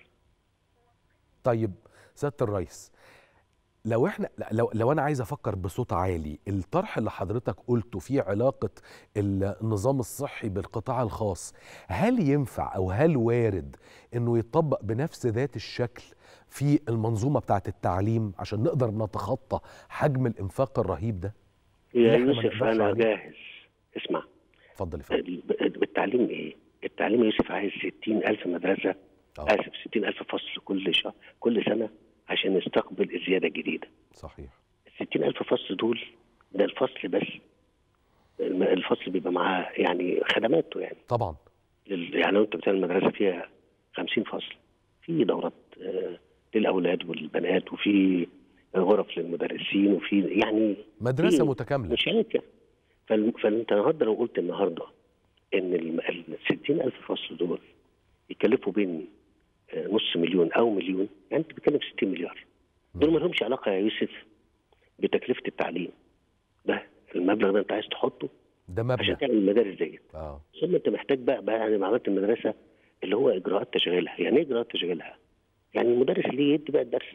طيب سياده الرئيس لو احنا لا، لو لو انا عايز افكر بصوت عالي الطرح اللي حضرتك قلته في علاقه النظام الصحي بالقطاع الخاص هل ينفع او هل وارد انه يطبق بنفس ذات الشكل في المنظومه بتاعه التعليم عشان نقدر نتخطى حجم الانفاق الرهيب ده يا اللي إحنا ما يوسف نقدرش انا عليه. جاهز اسمع اتفضل يا فندم ال- التعليم ايه؟ التعليم يا يوسف عايز 60000 مدرسه آه. اسف 60000 فصل كل شهر كل سنه عشان نستقبل الزياده الجديده صحيح ال 60000 فصل دول ده الفصل بس الم- الفصل بيبقى معاه يعني خدماته يعني طبعا لل- يعني لو انت بتعمل مدرسه فيها 50 فصل في دورات آه، للاولاد والبنات وفي غرف للمدرسين وفي يعني مدرسه في متكامله مشاركه فال- فانت النهارده لو قلت النهارده ان ال 60000 فصل دول يكلفوا بين آه، نص مليون او مليون يعني انت بتتكلم في 60 مليار دول ما لهمش علاقه يا يوسف بتكلفه التعليم ده المبلغ ده انت عايز تحطه ده عشان مبنى تعمل المدارس ديت اه ثم انت محتاج بقى بقى يعني لما عملت المدرسه اللي هو اجراءات تشغيلها يعني ايه اجراءات تشغيلها؟ يعني المدرس ليه يدي بقى الدرس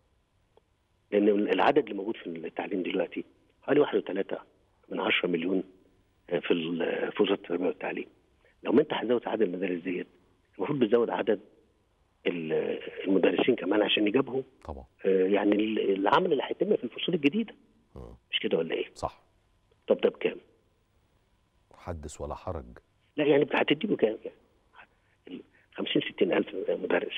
لان العدد اللي موجود في التعليم دلوقتي حوالي 1.3 من 10 مليون في ال- في وزاره التربيه والتعليم لو ما انت هتزود عدد المدارس ديت المفروض بتزود عدد ال- المدرسين كمان عشان يجابهوا طبعا آه، يعني ال- العمل اللي هيتم في الفصول الجديده مم. مش كده ولا ايه؟ صح طب ده بكام؟ حدث ولا حرج لا يعني هتدي له كام يعني 50 60 الف مدرس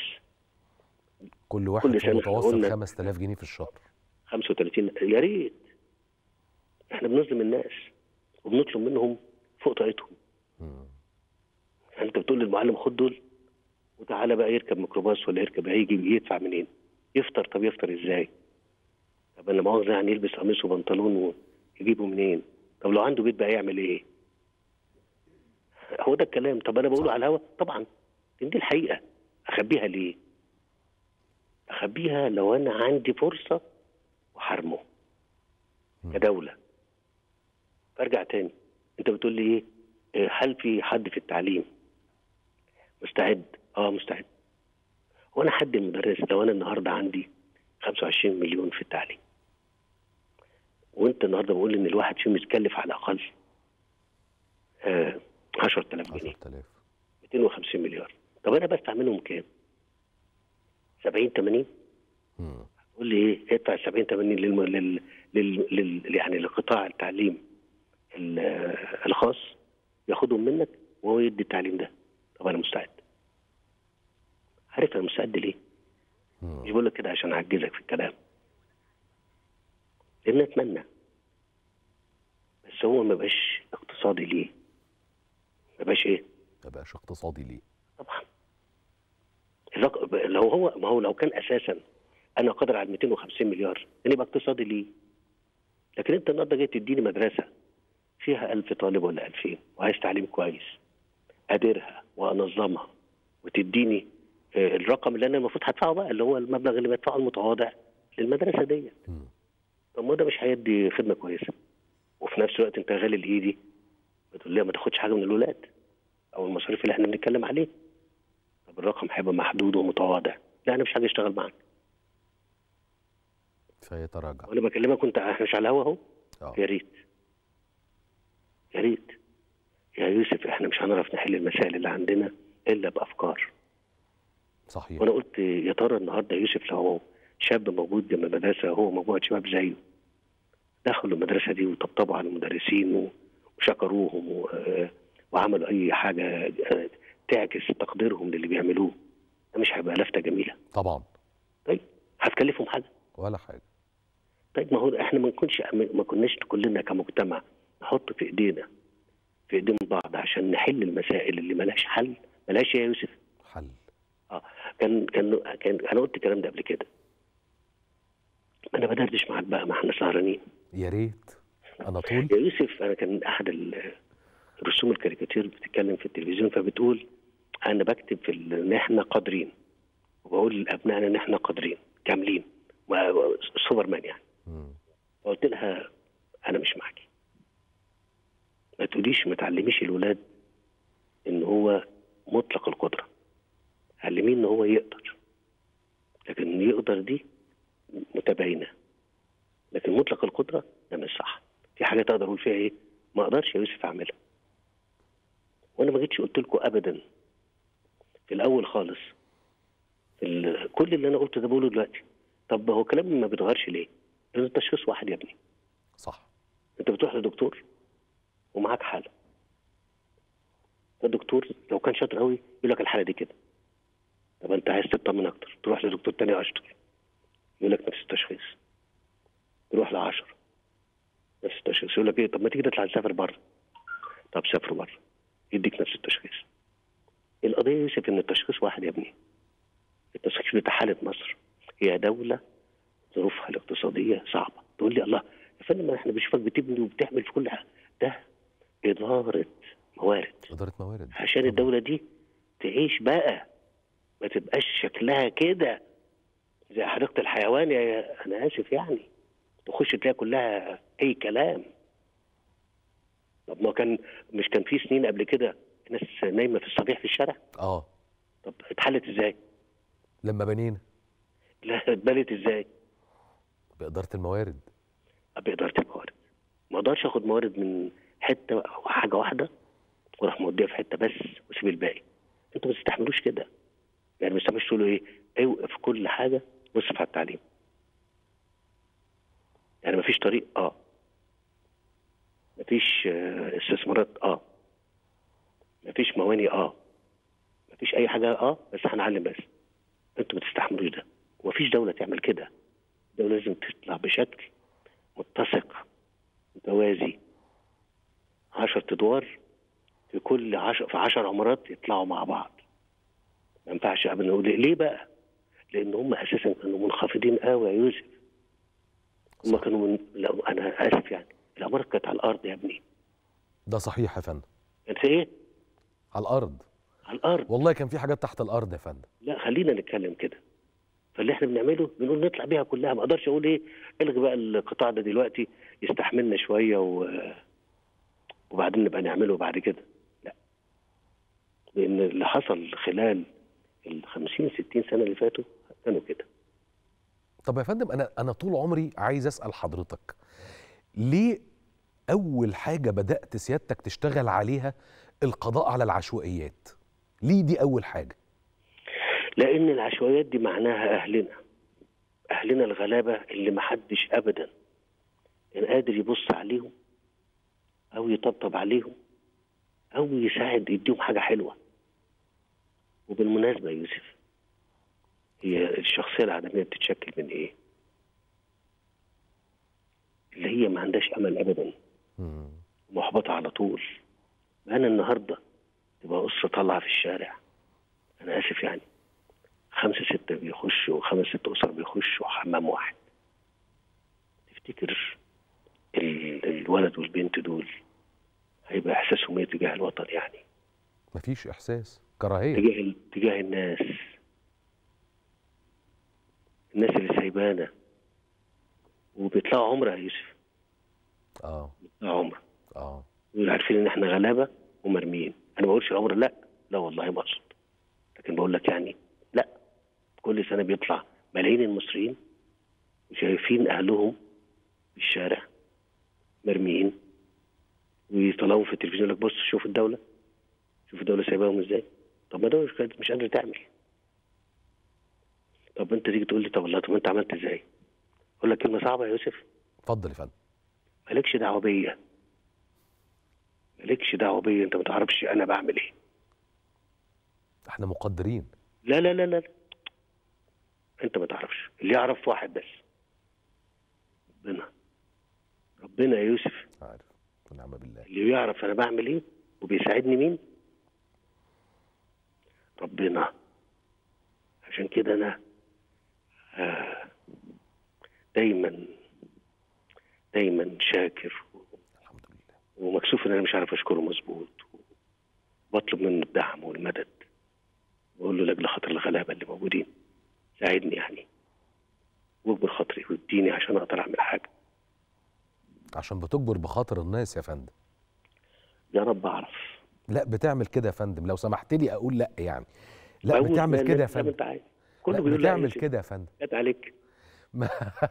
كل واحد كل في سنة متوسط قلنا- 5000 جنيه في الشهر 35 يا ريت احنا بنظلم الناس وبنطلب منهم فوق طاقتهم مم. يعني انت بتقول للمعلم خد دول وتعالى بقى يركب ميكروباص ولا يركب هيجي يدفع منين؟ يفطر طب يفطر ازاي؟ طب انا مؤاخذه يعني يلبس قميص وبنطلون ويجيبه منين؟ طب لو عنده بيت بقى يعمل ايه؟ هو ده الكلام طب انا بقوله على الهوا طبعا لأن دي الحقيقه اخبيها ليه؟ اخبيها لو انا عندي فرصه وحرمه كدوله ارجع تاني انت بتقول لي ايه؟ إيه، هل في حد في التعليم مستعد؟ اه مستعد. وانا حد المدرس لو انا النهارده عندي 25 مليون في التعليم وانت النهارده بقول ان الواحد فيهم يتكلف على الاقل آه 10000 جنيه 10000 250 مليار طب انا بدفع منهم كام؟ 70 80 مم. قول لي ايه ادفع 70 80 للم... لل... لل... لل... يعني لقطاع التعليم ال- الخاص ياخدهم منك وهو يدي التعليم ده طب انا مستعد عارف انا مستعد ليه؟ مم. مش بقول لك كده عشان اعجزك في الكلام لان اتمنى بس هو ما بقاش اقتصادي ليه ما بقاش ايه ما بقاش اقتصادي ليه طبعا الرق- لو هو ما هو لو كان اساسا انا قادر على 250 مليار كان يبقى اقتصادي ليه لكن انت النهارده جاي تديني مدرسه فيها 1000 طالب ولا 2000 وعايز تعليم كويس اديرها وانظمها وتديني آه، الرقم اللي انا المفروض هدفعه بقى اللي هو المبلغ اللي بدفعه المتواضع للمدرسه ديت مم. طب ما ده مش هيدي خدمه كويسه وفي نفس الوقت انت غالي الايدي بتقول لي ما تاخدش حاجه من الولاد او المصاريف اللي احنا بنتكلم عليه طب الرقم هيبقى محدود ومتواضع لا انا مش هاجي اشتغل معاك فيتراجع وانا بكلمك كنت احنا مش على الهوا اهو اه يا ريت يا ريت يا يوسف احنا مش هنعرف نحل المسائل اللي عندنا الا بافكار صحيح وانا قلت يا ترى النهارده يوسف لو شاب موجود جنب المدرسه هو مجموعه شباب زيه دخلوا المدرسه دي وطبطبوا على المدرسين و- وشكروهم و- وعملوا اي حاجه آه، تعكس تقديرهم للي بيعملوه ده مش هيبقى لفته جميله طبعا طيب هتكلفهم حاجه ولا حاجه طيب ما هو احنا ما نكونش ما كناش كلنا كمجتمع نحط في ايدينا في ايدين بعض عشان نحل المسائل اللي ملهاش حل ملهاش يا يوسف حل اه كان كان كان انا قلت الكلام ده قبل كده انا بدردش معاك بقى ما احنا سهرانين يا ريت انا طول يا يوسف انا كان احد ال- رسوم الكاريكاتير بتتكلم في التلفزيون فبتقول انا بكتب في ال- ان احنا قادرين وبقول لابنائنا ان احنا قادرين كاملين و- سوبرمان يعني مم. فقلت لها انا مش معاكي ما تقوليش ما تعلميش الولاد ان هو مطلق القدره علميه ان هو يقدر لكن يقدر دي متباينه لكن مطلق القدره ده مش صح في حاجات اقدر اقول فيها ايه ما اقدرش يا يوسف اعملها وانا ما جيتش قلت لكم ابدا في الاول خالص في ال- كل اللي انا قلته ده بقوله دلوقتي طب هو كلامي ما بيتغيرش ليه؟ لان التشخيص واحد يا ابني صح انت بتروح لدكتور ومعاك حاله الدكتور لو كان شاطر قوي يقول لك الحاله دي كده طب انت عايز تطمن اكتر تروح لدكتور تاني اشطر يقول لك نفس التشخيص تروح لعشرة نفس التشخيص يقول لك ايه طب ما تيجي نطلع نسافر بره طب سافر بره يديك نفس التشخيص القضيه يا يوسف ان التشخيص واحد يا ابني التشخيص بتاع حاله مصر هي دوله ظروفها الاقتصاديه صعبه تقول لي الله يا فندم احنا بنشوفك بتبني وبتعمل في كل حاجه ده اداره موارد اداره موارد عشان طبعاً. الدوله دي تعيش بقى ما تبقاش شكلها كده زي حديقه الحيوان يا انا اسف يعني تخش تلاقي كلها اي كلام طب ما كان مش كان في سنين قبل كده ناس نايمه في الصبيح في الشارع اه طب اتحلت ازاي؟ لما بنينا لا اتبنت ازاي؟ باداره الموارد بإدارة الموارد ما اقدرش اخد موارد من حته او حاجه واحده واروح موديها في حته بس واسيب الباقي انتوا ما تستحملوش كده يعني ما تستحملوش تقولوا ايه اوقف كل حاجه واصرف على التعليم يعني ما فيش طريق اه ما فيش آه، استثمارات اه ما فيش مواني اه ما فيش اي حاجه اه بس هنعلم بس انتوا ما تستحملوش ده وما فيش دوله تعمل كده الدوله لازم تطلع بشكل متسق متوازي عشرة ادوار في كل عشر في عشر عمارات يطلعوا مع بعض ما ينفعش ابدا نقول ليه بقى؟ لان هم اساسا كانوا منخفضين قوي يا يوسف هم كانوا من... لو انا اسف يعني العمارة كانت على الارض يا ابني ده صحيح يا فندم كانت ايه؟ على الارض على الارض والله كان في حاجات تحت الارض يا فندم لا خلينا نتكلم كده فاللي احنا بنعمله بنقول نطلع بيها كلها ما اقدرش اقول ايه الغي بقى القطاع ده دلوقتي يستحملنا شويه و... وبعدين نبقى نعمله بعد كده لا لان اللي حصل خلال ال 50 60 سنه اللي فاتوا كانوا كده طب يا فندم انا انا طول عمري عايز اسال حضرتك ليه اول حاجه بدات سيادتك تشتغل عليها القضاء على العشوائيات ليه دي اول حاجه لان العشوائيات دي معناها اهلنا اهلنا الغلابه اللي محدش ابدا كان قادر يبص عليهم او يطبطب عليهم او يساعد يديهم حاجه حلوه وبالمناسبه يا يوسف هي الشخصيه العدميه بتتشكل من ايه اللي هي ما عندهاش امل ابدا مم. محبطه على طول انا النهارده تبقى قصه طالعه في الشارع انا اسف يعني خمسه سته بيخشوا خمس ست اسر بيخشوا حمام واحد تفتكر ال- الولد والبنت دول هيبقى احساسهم ايه تجاه الوطن يعني مفيش احساس كراهيه تجاه ال- تجاه الناس الناس اللي سايبانا وبيطلعوا عمره يا يوسف اه بيطلعوا عمره اه عارفين ان احنا غلابه ومرميين انا ما بقولش الامر لا لا والله ما اقصد لكن بقول لك يعني لا كل سنه بيطلع ملايين المصريين شايفين اهلهم في الشارع مرميين ويطلعوا في التلفزيون يقول لك بص شوف الدوله شوف الدوله سايباهم ازاي طب ما الدوله مش قادرة- مش قادره تعمل طب انت تيجي تقول لي طب والله طب انت عملت ازاي؟ اقول لك كلمه صعبه يا يوسف اتفضل يا فندم مالكش دعوه بيا مالكش دعوه بيا انت ما تعرفش انا بعمل ايه احنا مقدرين لا لا لا لا انت ما تعرفش اللي يعرف واحد بس ربنا ربنا يا يوسف عارف ونعم بالله اللي يعرف انا بعمل ايه وبيساعدني مين ربنا عشان كده انا آه، دايما دايما شاكر الحمد لله ومكسوف ان انا مش عارف اشكره مظبوط بطلب منه الدعم والمدد بقول له لاجل خاطر الغلابه اللي موجودين ساعدني يعني واجبر خاطري واديني عشان اقدر اعمل حاجه عشان بتجبر بخاطر الناس يا فندم يا رب اعرف لا بتعمل كده يا فندم لو سمحت لي اقول لا يعني لا بقول بتعمل لا- كده يا زي ما فندم انت عايز لا كله بيقول لا يا بتعمل يوسف. كده يا فندم جت عليك ما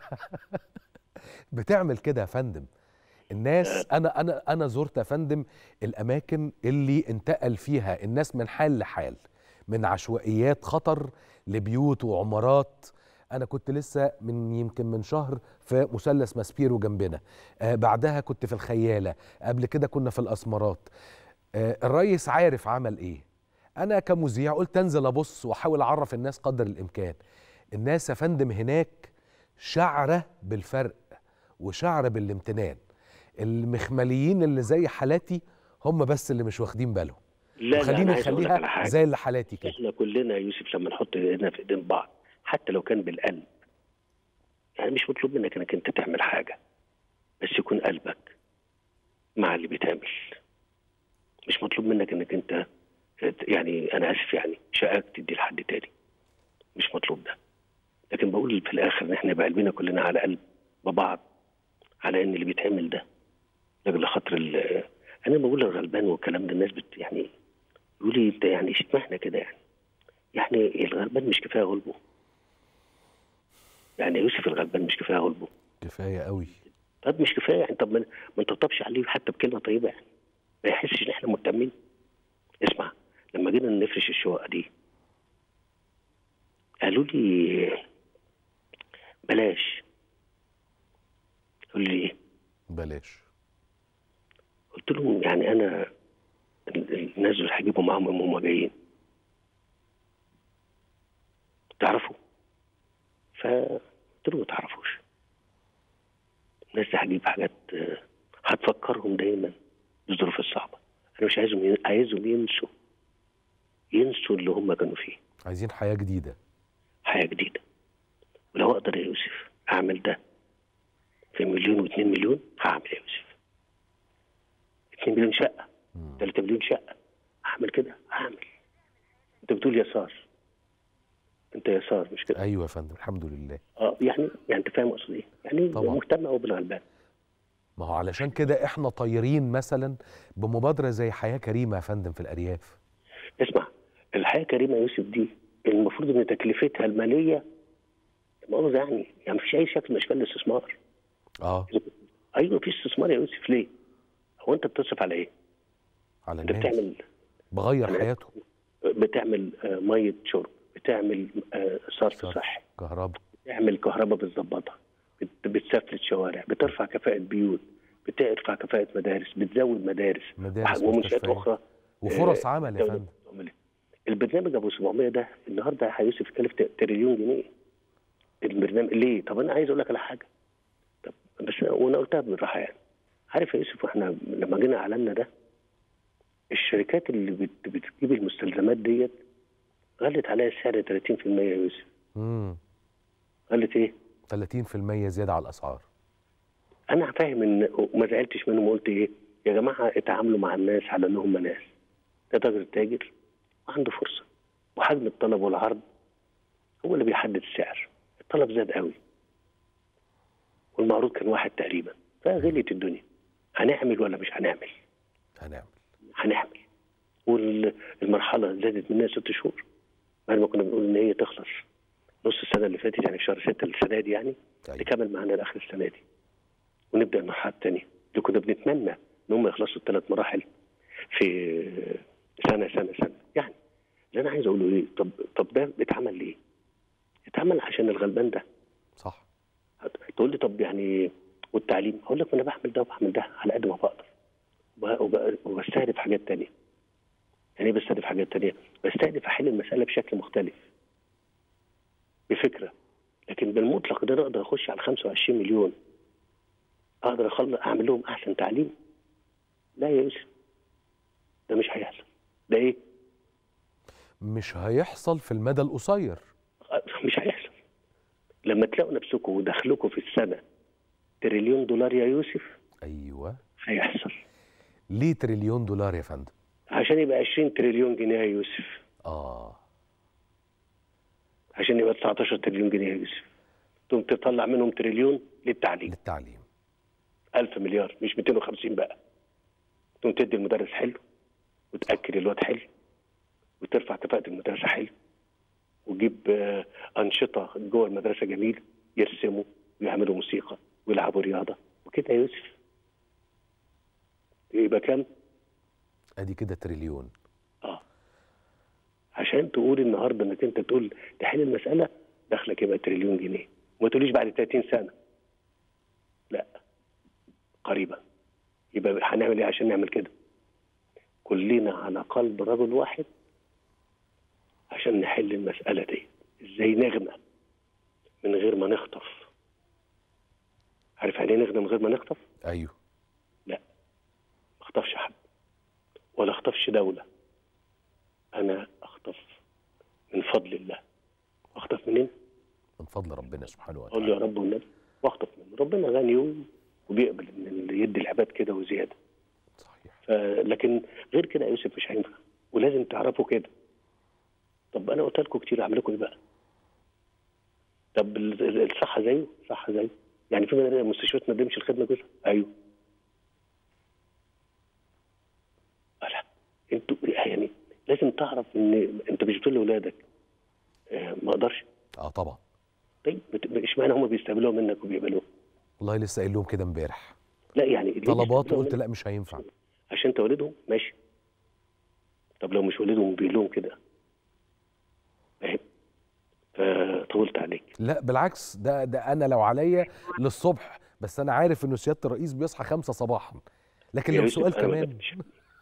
بتعمل كده يا فندم الناس انا انا انا زرت يا فندم الاماكن اللي انتقل فيها الناس من حال لحال من عشوائيات خطر لبيوت وعمارات انا كنت لسه من يمكن من شهر في مثلث ماسبيرو جنبنا آه بعدها كنت في الخياله قبل كده كنا في الاسمرات آه الريس عارف عمل ايه انا كمذيع قلت انزل ابص واحاول اعرف الناس قدر الامكان الناس يا فندم هناك شعره بالفرق وشعره بالامتنان المخمليين اللي زي حالاتي هم بس اللي مش واخدين بالهم لا لا وخليني انا عايز اقول لك على نخليها حاجه زي اللي حالاتي كده احنا كلنا يا يوسف لما نحط ايدينا في ايدين بعض حتى لو كان بالقلب يعني مش مطلوب منك انك انت تعمل حاجه بس يكون قلبك مع اللي بيتعمل مش مطلوب منك انك انت يعني انا اسف يعني شقاك تدي لحد تاني مش مطلوب ده لكن بقول في الاخر ان احنا يبقى قلبنا كلنا على قلب ببعض على ان اللي بيتعمل ده لاجل خاطر ال- انا بقول الغلبان والكلام ده الناس بت يعني يقول لي انت يعني اشمعنى كده يعني يعني الغلبان مش كفايه غلبه يعني يوسف الغلبان مش كفايه غلبه كفايه قوي طب مش كفايه يعني طب ما ما نطبطبش عليه حتى بكلمه طيبه يعني ما يحسش ان احنا مهتمين اسمع لما جينا نفرش الشقق دي قالوا لي بلاش قالوا لي ايه بلاش قلت لهم يعني انا ال- ال- الناس دول هجيبوا معاهم هم هم جايين تعرفوا فقلت لهم ما تعرفوش الناس دي هجيب حاجات آه، هتفكرهم دايما بالظروف الصعبه انا مش عايزهم ين- عايزهم ينسوا ينسوا اللي هم كانوا فيه عايزين حياه جديده حياه جديده ولو اقدر يا يوسف اعمل ده في مليون واتنين مليون هعمل يا يوسف اتنين مليون شقه مم. 3 مليون شقه هعمل كده هعمل انت بتقول يسار انت يسار مش كده ايوه يا فندم الحمد لله اه يعني يعني انت فاهم قصدي ايه يعني طبعا. مهتم قوي بالغلبان ما هو علشان كده احنا طايرين مثلا بمبادره زي حياه كريمه يا فندم في الارياف اسمع الحياه كريمه يوسف دي المفروض ان تكلفتها الماليه مؤاخذه يعني يعني مفيش اي شكل من اشكال الاستثمار اه ايوه في استثمار يا يوسف ليه؟ هو انت بتصرف على ايه؟ على انت الناس بتعمل بغير حياته بتعمل آه، ميه شرب بتعمل آه، صرف صرف. صحي كهرباء بتعمل كهرباء بتظبطها بت- بتسفلت شوارع بترفع كفاءة بيوت بترفع كفاءة مدارس بتزود مدارس مدارس ومنشآت مستشفيات أخرى وفرص آه، عمل يا دولة فندم بتعملها. البرنامج ابو 700 ده النهارده يا يوسف يكلف ت- تريليون جنيه البرنامج ليه؟ طب انا عايز اقول لك على حاجه طب بس وانا قلتها بالراحه يعني عارف يا يوسف واحنا لما جينا اعلنا ده الشركات اللي بت- بتجيب المستلزمات ديت غلت عليها السعر 30% يا يوسف امم غلت ايه؟ 30% زياده على الاسعار انا فاهم ان وما زعلتش منهم وقلت ايه يا جماعه اتعاملوا مع الناس على انهم ناس ده تاجر تاجر وعنده فرصه وحجم الطلب والعرض هو اللي بيحدد السعر الطلب زاد قوي والمعروض كان واحد تقريبا فغليت الدنيا هنعمل ولا مش هنعمل هنعمل هنعمل والمرحله زادت منها ست شهور بعد ما كنا بنقول ان هي تخلص نص السنه اللي فاتت يعني في شهر 6 السنه دي يعني أيوة. تكمل معانا لاخر السنه دي ونبدا المرحله الثانيه اللي كنا بنتمنى ان هم يخلصوا الثلاث مراحل في سنه سنه سنه يعني اللي انا عايز اقوله ايه طب طب ده بيتعمل ليه؟ اتعمل عشان الغلبان ده صح تقول لي طب يعني والتعليم هقول لك ما انا بعمل ده وبعمل ده على قد ما بقدر وب- وب- وبستهدف حاجات تانية يعني ايه بستهدف حاجات تانية بستهدف احل المسألة بشكل مختلف بفكرة لكن بالمطلق ده أنا اقدر اخش على 25 مليون اقدر اخلص اعمل لهم احسن تعليم لا يا يوسف ده مش هيحصل ده ايه مش هيحصل في المدى القصير مش هيحصل لما تلاقوا نفسكم ودخلكم في السنة تريليون دولار يا يوسف ايوه هيحصل ليه تريليون دولار يا فندم عشان يبقى 20 تريليون جنيه يا يوسف اه عشان يبقى 19 تريليون جنيه يا يوسف تقوم تطلع منهم تريليون للتعليم للتعليم 1000 مليار مش 250 بقى تقوم تدي المدرس حلو وتاكل الواد حلو وترفع كفاءه المدرسه حلو وتجيب آه، انشطه جوه المدرسه جميل يرسموا ويعملوا موسيقى ويلعبوا رياضه وكده يا يوسف يبقى كام؟ ادي كده تريليون اه عشان تقول النهارده انك انت تقول تحل المساله دخلك يبقى تريليون جنيه وما تقوليش بعد 30 سنه لا قريبا يبقى هنعمل ايه عشان نعمل كده كلنا على قلب رجل واحد عشان نحل المساله دي ازاي نغنى من غير ما نخطف عارف يعني ايه نغنى من غير ما نخطف ايوه لا ما اخطفش حد ولا اخطفش دولة أنا أخطف من فضل الله أخطف منين؟ من فضل ربنا سبحانه أقول له وتعالى يا رب والنبي وأخطف منه ربنا غني و- وبيقبل إن اللي يدي العباد كده وزيادة صحيح ف- لكن غير كده يا يوسف مش هينفع ولازم تعرفوا كده طب أنا قلت لكم كتير أعمل لكم إيه بقى؟ طب ال- ال- الصحة زيه؟ صحة زيه يعني في مدارس- مستشفيات ما تقدمش الخدمة جزء؟ أيوه لا انتوا يعني لازم تعرف ان انت مش بتقول لاولادك آه، ما اقدرش اه طبعا طيب بت- اشمعنى هم بيستقبلوها منك وبيقبلوها والله لسه قايل لهم كده امبارح لا يعني ليه طلبات بيستقبلوها وقلت منك؟ لا مش هينفع عشان انت والدهم ماشي طب لو مش والدهم وبيقول لهم كده فاهم فطولت عليك لا بالعكس ده ده انا لو عليا للصبح بس انا عارف انه سياده الرئيس بيصحى خمسة صباحا لكن يا لو يوسف، سؤال أنا ما كمان بقدرش.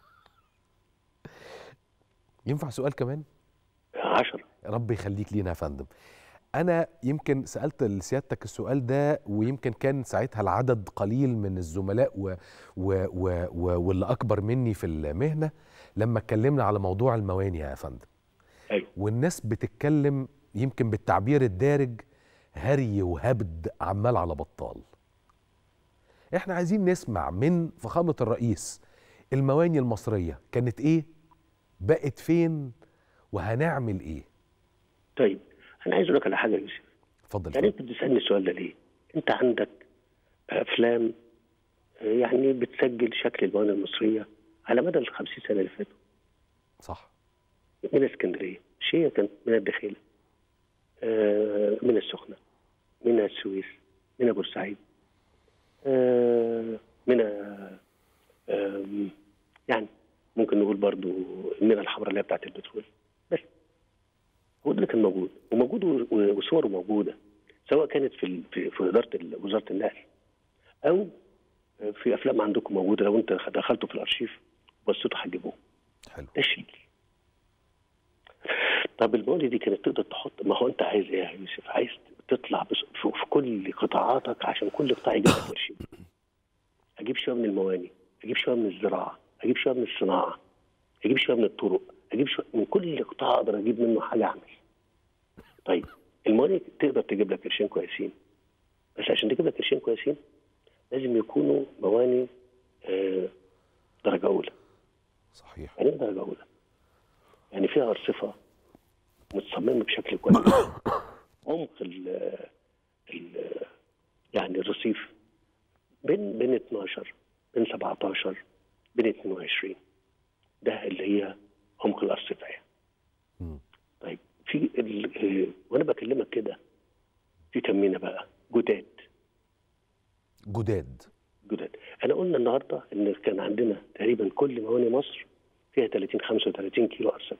ينفع سؤال كمان عشرة ربي يخليك لينا يا فندم انا يمكن سالت سيادتك السؤال ده ويمكن كان ساعتها العدد قليل من الزملاء و و و و واللي اكبر مني في المهنه لما اتكلمنا على موضوع المواني يا فندم ايوه والناس بتتكلم يمكن بالتعبير الدارج هري وهبد عمال على بطال احنا عايزين نسمع من فخامة الرئيس المواني المصرية كانت ايه بقت فين وهنعمل ايه طيب انا عايز اقول لك على حاجه يا يوسف اتفضل يعني فندم. انت بتسالني السؤال ده ليه؟ انت عندك افلام آه، يعني بتسجل شكل الموانئ المصريه على مدى ال 50 سنه اللي فاتوا صح من اسكندريه مش هي كانت من الدخيله آه، من السخنه ميناء السويس ميناء بورسعيد آه، ميناء آم، يعني ممكن نقول برضو الميناء الحمراء اللي هي بتاعت البترول بس هو ده اللي كان موجود وموجود و- و- وصوره موجوده سواء كانت في ال- في, في اداره ال- وزاره النقل او في افلام عندكم موجوده لو انت دخلتوا في الارشيف بصيتوا هتجيبوه حلو ده الشكل طب الموالي دي كانت تقدر تحط ما هو انت عايز ايه يا يوسف عايز تطلع بس في في كل قطاعاتك عشان كل قطاع يجيب لك قرشين اجيب شويه من المواني اجيب شويه من الزراعه اجيب شويه من الصناعه اجيب شويه من الطرق اجيب شويه من كل قطاع اقدر اجيب منه حاجه اعمل طيب المواني تقدر تجيب لك قرشين كويسين بس عشان تجيب لك قرشين كويسين لازم يكونوا مواني آه، درجه اولى صحيح يعني ايه درجه اولى؟ يعني فيها ارصفه متصممه بشكل كويس عمق ال ال يعني الرصيف بين بين 12 بين 17 بين 22 ده اللي هي عمق الارصفه يعني. مم. طيب في ال- آه، وانا بكلمك كده في كمينه بقى جداد جداد جداد انا قلنا النهارده ان كان عندنا تقريبا كل مواني مصر فيها 30 35 كيلو ارصفه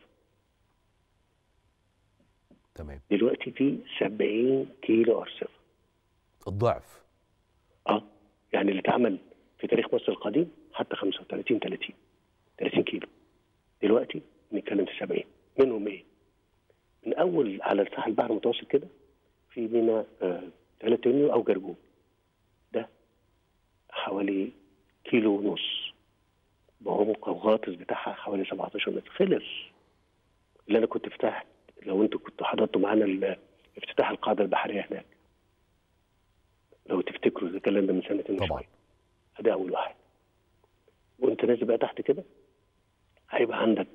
تمام دلوقتي في 70 كيلو ارصفه الضعف اه يعني اللي اتعمل في تاريخ مصر القديم حتى 35 30 30 كيلو دلوقتي بنتكلم في 70 منهم ايه؟ من اول على ساحل البحر المتوسط كده في ميناء آه 3 يونيو او جرجون ده حوالي كيلو ونص بعمق الغاطس بتاعها حوالي 17 متر خلص اللي انا كنت فتحت لو انتوا كنتوا حضرتوا معانا ال- افتتاح القاعده البحريه هناك لو تفتكروا الكلام ده من سنتين طبعا وشوية. ده اول واحد وانت نازل بقى تحت كده هيبقى عندك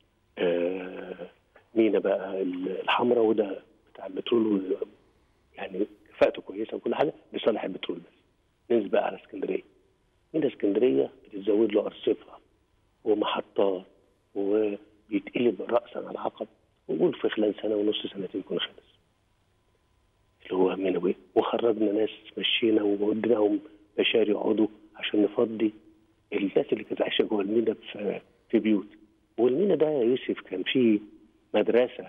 آه مينا بقى الحمراء وده بتاع البترول و- يعني كفاءته كويسه وكل حاجه لصالح البترول بس ننزل بقى على اسكندريه مينا اسكندريه بتتزود له ارصفه ومحطات وبيتقلب راسا على عقب ونقول في خلال سنه ونص سنتين يكون خلص اللي هو منوي وخرجنا ناس مشينا ووديناهم بشار يقعدوا عشان نفضي الناس اللي كانت عايشه جوه المينا في في بيوت والمينا ده يا يوسف كان فيه مدرسه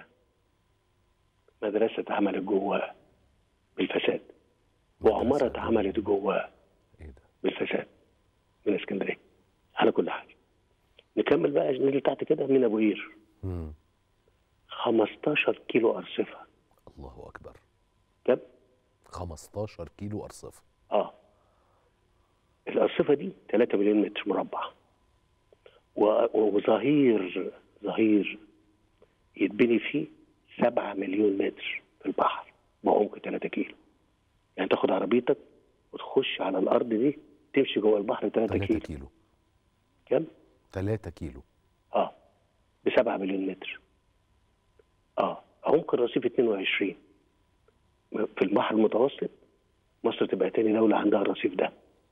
مدرسه اتعملت جواه بالفساد وعماره مدرسة. اتعملت جواه ايه ده بالفساد من اسكندريه على كل حال نكمل بقى ننزل تحت كده من ابو قير مم. 15 كيلو ارصفه الله اكبر كم 15 كيلو ارصفه اه الارصفه دي 3 مليون متر مربع و- وظهير ظهير يتبني فيه 7 مليون متر في البحر بعمق 3 كيلو يعني تاخد عربيتك وتخش على الارض دي تمشي جوه البحر 3 3 كيلو كيلو كم؟ 3 كيلو اه ب 7 مليون متر اه عمق الرصيف 22 في البحر المتوسط مصر تبقى تاني دولة عندها الرصيف ده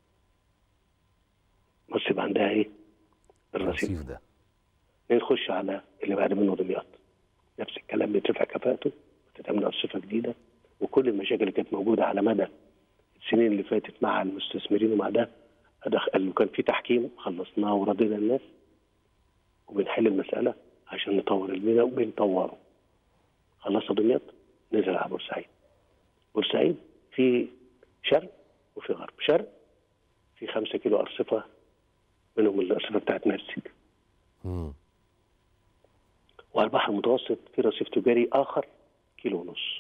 مصر يبقى عندها ايه؟ الرصيف الرصيف ده نخش على اللي بعد منه دمياط نفس الكلام بيترفع كفاءته وتتعمل أرصفة جديدة وكل المشاكل اللي كانت موجودة على مدى السنين اللي فاتت مع المستثمرين ومع ده أدخل وكان في تحكيم خلصناه ورضينا الناس وبنحل المسألة عشان نطور الميناء وبنطوره خلصنا دمياط نزل على بورسعيد بورسعيد في شرق وفي غرب شرق في خمسة كيلو أرصفة منهم الأرصفة بتاعت مرسك مم. وعلى البحر المتوسط في رصيف تجاري آخر كيلو ونص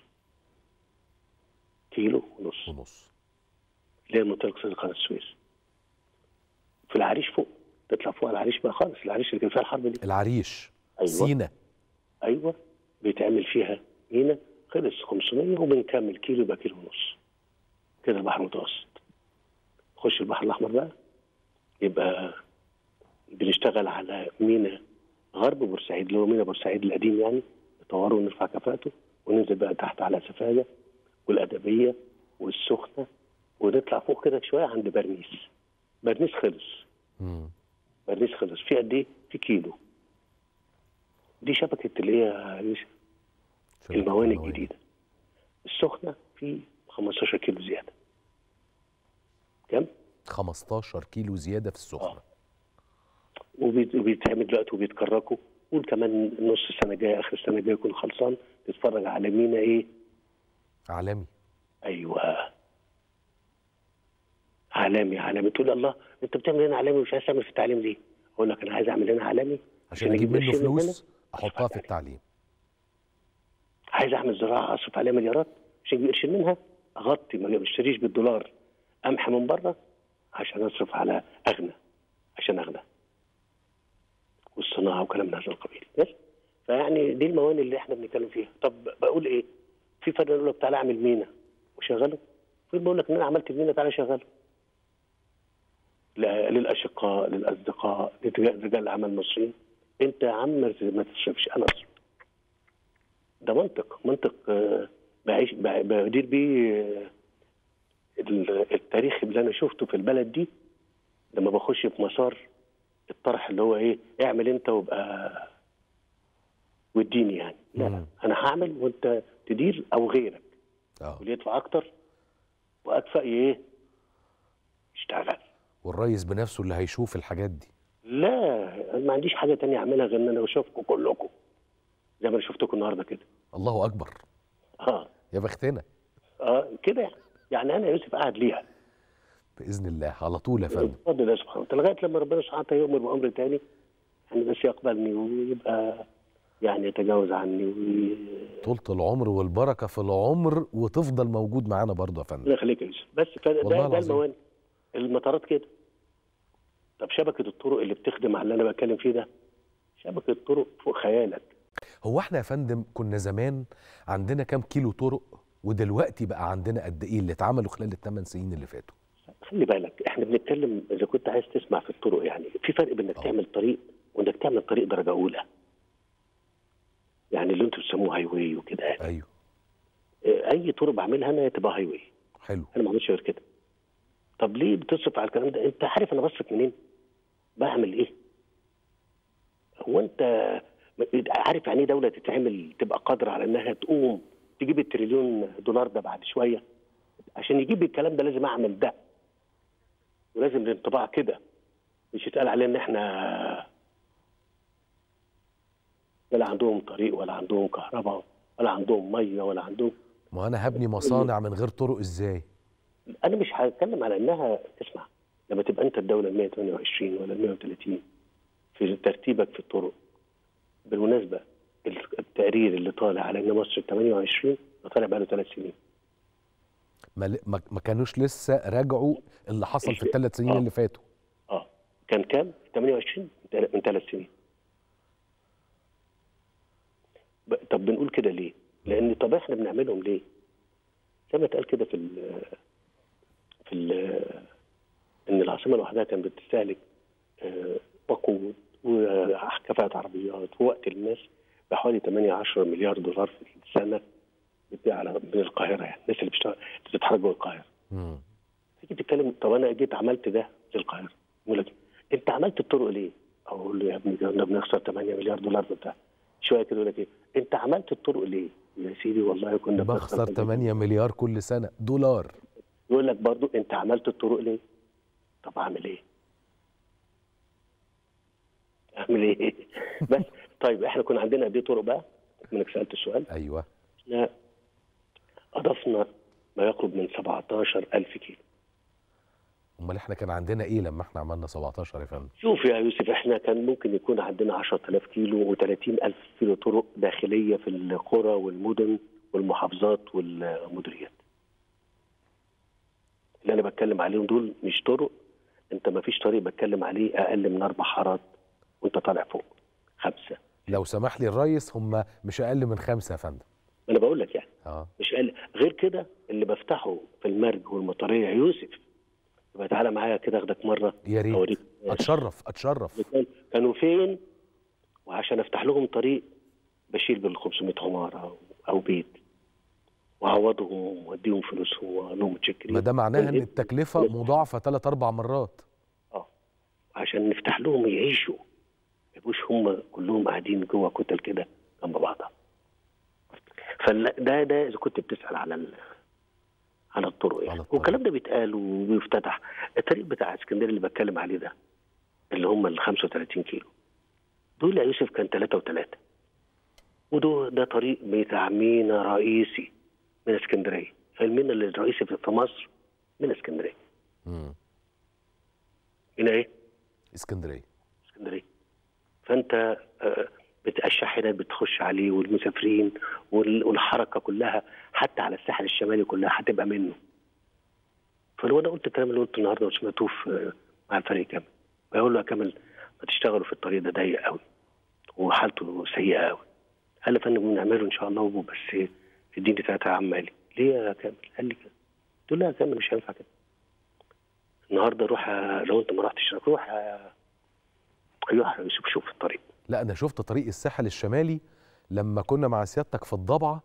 كيلو ونص ونص اللي هي منطقة اقتصاد قناة السويس في العريش فوق تطلع فوق على العريش بقى خالص العريش اللي كان فيها الحرب دي العريش أيوة. سينا ايوه بيتعمل فيها مينا خلص 500 وبنكمل كيلو يبقى كيلو ونص كده البحر المتوسط خش البحر الاحمر بقى يبقى بنشتغل على مينا غرب بورسعيد اللي هو مينا بورسعيد القديم يعني نطوره ونرفع كفاءته وننزل بقى تحت على سفاجه والادبيه والسخنه ونطلع فوق كده شويه عند برنيس برنيس خلص مم. برنيس خلص في قد ايه؟ في كيلو دي شبكه اللي هي يا يوسف شبكة المواني الجديده السخنه في 15 كيلو زياده كام 15 كيلو زياده في السخنه آه. وبيت- وبيتعمل دلوقتي وبيتكركوا قول كمان نص السنه الجايه اخر السنه الجايه يكون خلصان تتفرج على مينا ايه عالمي ايوه عالمي عالمي تقول الله انت بتعمل هنا عالمي ومش عايز تعمل في التعليم ليه؟ اقول لك انا عايز اعمل هنا عالمي عشان اجيب منه قرشين من فلوس هنا، احطها في التعليم عايز اعمل زراعه اصرف عليها مليارات عشان اجيب قرشين منها اغطي ما اشتريش بالدولار قمح من بره عشان اصرف على اغنى عشان اغنى والصناعه وكلام من هذا القبيل بس فيعني دي الموانئ اللي احنا بنتكلم فيها طب بقول ايه في فرق يقول لك تعالى اعمل مينا وشغله في بقول لك ان انا عملت مينا تعالى شغله لا- للاشقاء للاصدقاء لرجال رجال الاعمال المصريين انت يا عم ما تصرفش انا اصرف ده منطق منطق آه، بعيش ب- بدير بيه آه، ال- التاريخ اللي انا شفته في البلد دي لما بخش في مسار الطرح اللي هو ايه اعمل انت وابقى واديني يعني لا مم. انا هعمل وانت تدير او غيرك اه واللي يدفع اكتر واكفأ ايه يشتغل والريس بنفسه اللي هيشوف الحاجات دي لا أنا ما عنديش حاجه تانية اعملها غير ان انا اشوفكم كلكم زي ما انا شفتكم النهارده كده الله اكبر اه يا بختنا اه كده يعني. يعني انا يوسف قاعد ليها باذن الله على طول يا فندم بفضل الله سبحانه وتعالى لغايه لما ربنا سبحانه وتعالى يؤمر بامر تاني يعني بس يقبلني ويبقى يعني يتجاوز عني وي... طولة العمر والبركة في العمر وتفضل موجود معانا برضه يا فندم الله يخليك يا يوسف بس فده والله ده, ده العظيم. الموانئ المطارات كده طب شبكه الطرق اللي بتخدم على اللي انا بتكلم فيه ده شبكه الطرق فوق خيالك هو احنا يا فندم كنا زمان عندنا كام كيلو طرق ودلوقتي بقى عندنا قد ايه اللي اتعملوا خلال الثمان سنين اللي فاتوا خلي بالك احنا بنتكلم اذا كنت عايز تسمع في الطرق يعني في فرق بين انك آه. تعمل طريق وانك تعمل طريق درجه اولى يعني اللي انتوا بتسموه هاي واي وكده يعني ايوه اه، اي طرق بعملها انا تبقى هاي واي حلو انا ما بعملش غير كده طب ليه بتصرف على الكلام ده انت عارف انا بصرف منين بعمل ايه هو انت عارف يعني ايه دوله تتعمل تبقى قادره على انها تقوم تجيب التريليون دولار ده بعد شويه عشان يجيب الكلام ده لازم اعمل ده ولازم الانطباع كده مش يتقال عليه ان احنا ولا عندهم طريق ولا عندهم كهرباء ولا عندهم ميه ولا عندهم ما انا هبني مصانع من غير طرق ازاي انا مش هتكلم على انها اسمع لما تبقى انت الدوله ال 128 ولا ال 130 في ترتيبك في الطرق بالمناسبه التقرير اللي طالع على ان مصر 28 ده طالع بقاله ثلاث سنين ما, ل- ما ما كانوش لسه راجعوا اللي حصل في الثلاث سنين آه. اللي فاتوا اه كان كام؟ 28 من ثلاث سنين ب- طب بنقول كده ليه؟ لان طب احنا بنعملهم ليه؟ زي ما اتقال كده في ال في ال ان العاصمه لوحدها كانت بتستهلك آه، وقود وكفاءة عربيات ووقت الناس بحوالي 8 10 مليار دولار في السنه بتبيع على من القاهره يعني الناس اللي بتشتغل اللي بتتحرك جوه القاهره مم. تيجي تتكلم طب انا جيت عملت ده في القاهره يقول لك انت عملت الطرق ليه؟ اقول له يا ابني كنا بنخسر 8 مليار دولار بتاع شويه كده يقول لك ايه؟ انت عملت الطرق ليه؟ يا سيدي والله كنا بخسر 8 مليار كل سنة دولار يقول لك برضو انت عملت الطرق ليه؟ طب اعمل ايه؟ اعمل ايه؟ بس طيب احنا كنا عندنا قد ايه طرق بقى؟ منك سالت السؤال ايوه احنا اضفنا ما يقرب من 17000 كيلو امال احنا كان عندنا ايه لما احنا عملنا 17 يا فندم شوف يا يوسف احنا كان ممكن يكون عندنا 10000 كيلو و30000 كيلو طرق داخليه في القرى والمدن والمحافظات والمديريات. اللي انا بتكلم عليهم دول مش طرق انت ما فيش طريق بتكلم عليه اقل من اربع حارات وانت طالع فوق خمسه لو سمح لي الريس هم مش اقل من خمسة يا فندم ما انا بقول لك يعني اه مش اقل غير كده اللي بفتحه في المرج والمطريه يا يوسف يبقى تعالى معايا كده اخدك مره يا ريت اوريك اتشرف اتشرف كان- كانوا فين وعشان افتح لهم طريق بشيل بال 500 عماره او او بيت واعوضهم واديهم فلوسهم واقول لهم متشكرين ما ده معناها ان كل- التكلفة مضاعفة ثلاث اربع مرات اه عشان نفتح لهم يعيشوا ما يبقوش هم كلهم قاعدين جوه كتل كده جنب بعضها فده ده اذا كنت بتسال على ال... على الطرق على يعني الطريق. والكلام ده بيتقال وبيفتتح الطريق بتاع اسكندريه اللي بتكلم عليه ده اللي هم ال 35 كيلو دول يا يوسف كان ثلاثة وثلاثة وده ده طريق بتاع مينا رئيسي من اسكندريه المينا اللي الرئيسي في في مصر من اسكندريه مم. هنا ايه؟ اسكندريه اسكندريه فانت آه، بت- الشاحنات بتخش عليه والمسافرين وال- والحركه كلها حتى على الساحل الشمالي كلها هتبقى منه فلو انا قلت الكلام اللي قلته النهارده وسمعتوه في مع الفريق كامل بقول له يا كامل ما تشتغلوا في الطريق ده ضيق قوي وحالته سيئه قوي قال لي يا فندم نعمله ان شاء الله بس اديني ثلاثة عمالي ليه يا كامل؟ قال لي كده قلت له لا يا كامل مش هينفع كده النهارده روح لو انت ما رحتش روح روح يوسف شوف الطريق لا انا شفت طريق الساحل الشمالي لما كنا مع سيادتك في الضبعه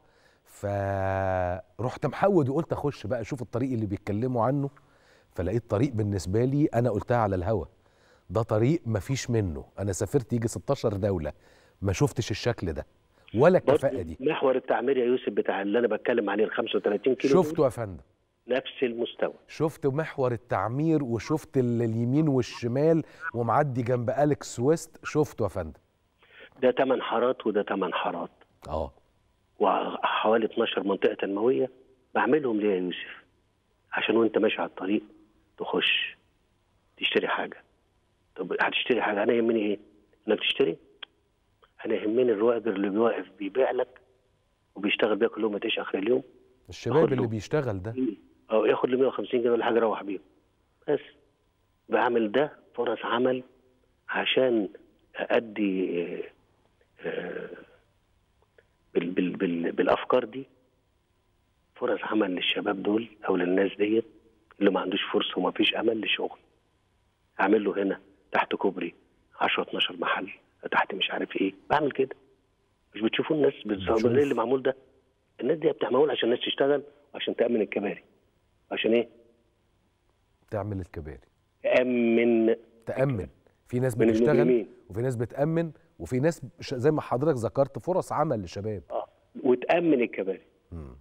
فرحت محود وقلت اخش بقى اشوف الطريق اللي بيتكلموا عنه فلقيت طريق بالنسبه لي انا قلتها على الهوا ده طريق مفيش منه انا سافرت يجي 16 دوله ما شفتش الشكل ده ولا الكفاءه دي محور التعمير يا يوسف بتاع اللي انا بتكلم عليه ال 35 كيلو دول شفته يا فندم نفس المستوى شفت محور التعمير وشفت ال- اليمين والشمال ومعدي جنب اليكس ويست شفته يا فندم ده 8 حارات وده 8 حارات اه وحوالي 12 منطقه تنمويه بعملهم ليه يا يوسف؟ عشان وانت ماشي على الطريق تخش تشتري حاجه طب هتشتري حاجه انا يهمني ايه؟ انك تشتري انا يهمني الراجل اللي بيوقف بيبيع لك وبيشتغل بيها كل يوم ما تعيش اخر اليوم الشباب كله. اللي بيشتغل ده او ياخد له 150 جنيه ولا حاجه يروح بيهم بس بعمل ده فرص عمل عشان ادي آه، آه، بال بال بال بالافكار دي فرص عمل للشباب دول او للناس ديت اللي ما عندوش فرصه وما فيش امل لشغل اعمل له هنا تحت كوبري 10 12 محل تحت مش عارف ايه بعمل كده مش بتشوفوا الناس بشوف. بالظبط اللي معمول ده الناس دي بتعمل عشان الناس تشتغل وعشان تامن الكباري عشان ايه تعمل الكباري تامن تأمن في ناس من بتشتغل المجرمين. وفي ناس بتأمن وفي ناس ش- زي ما حضرتك ذكرت فرص عمل للشباب اه وتامن الكباري مم.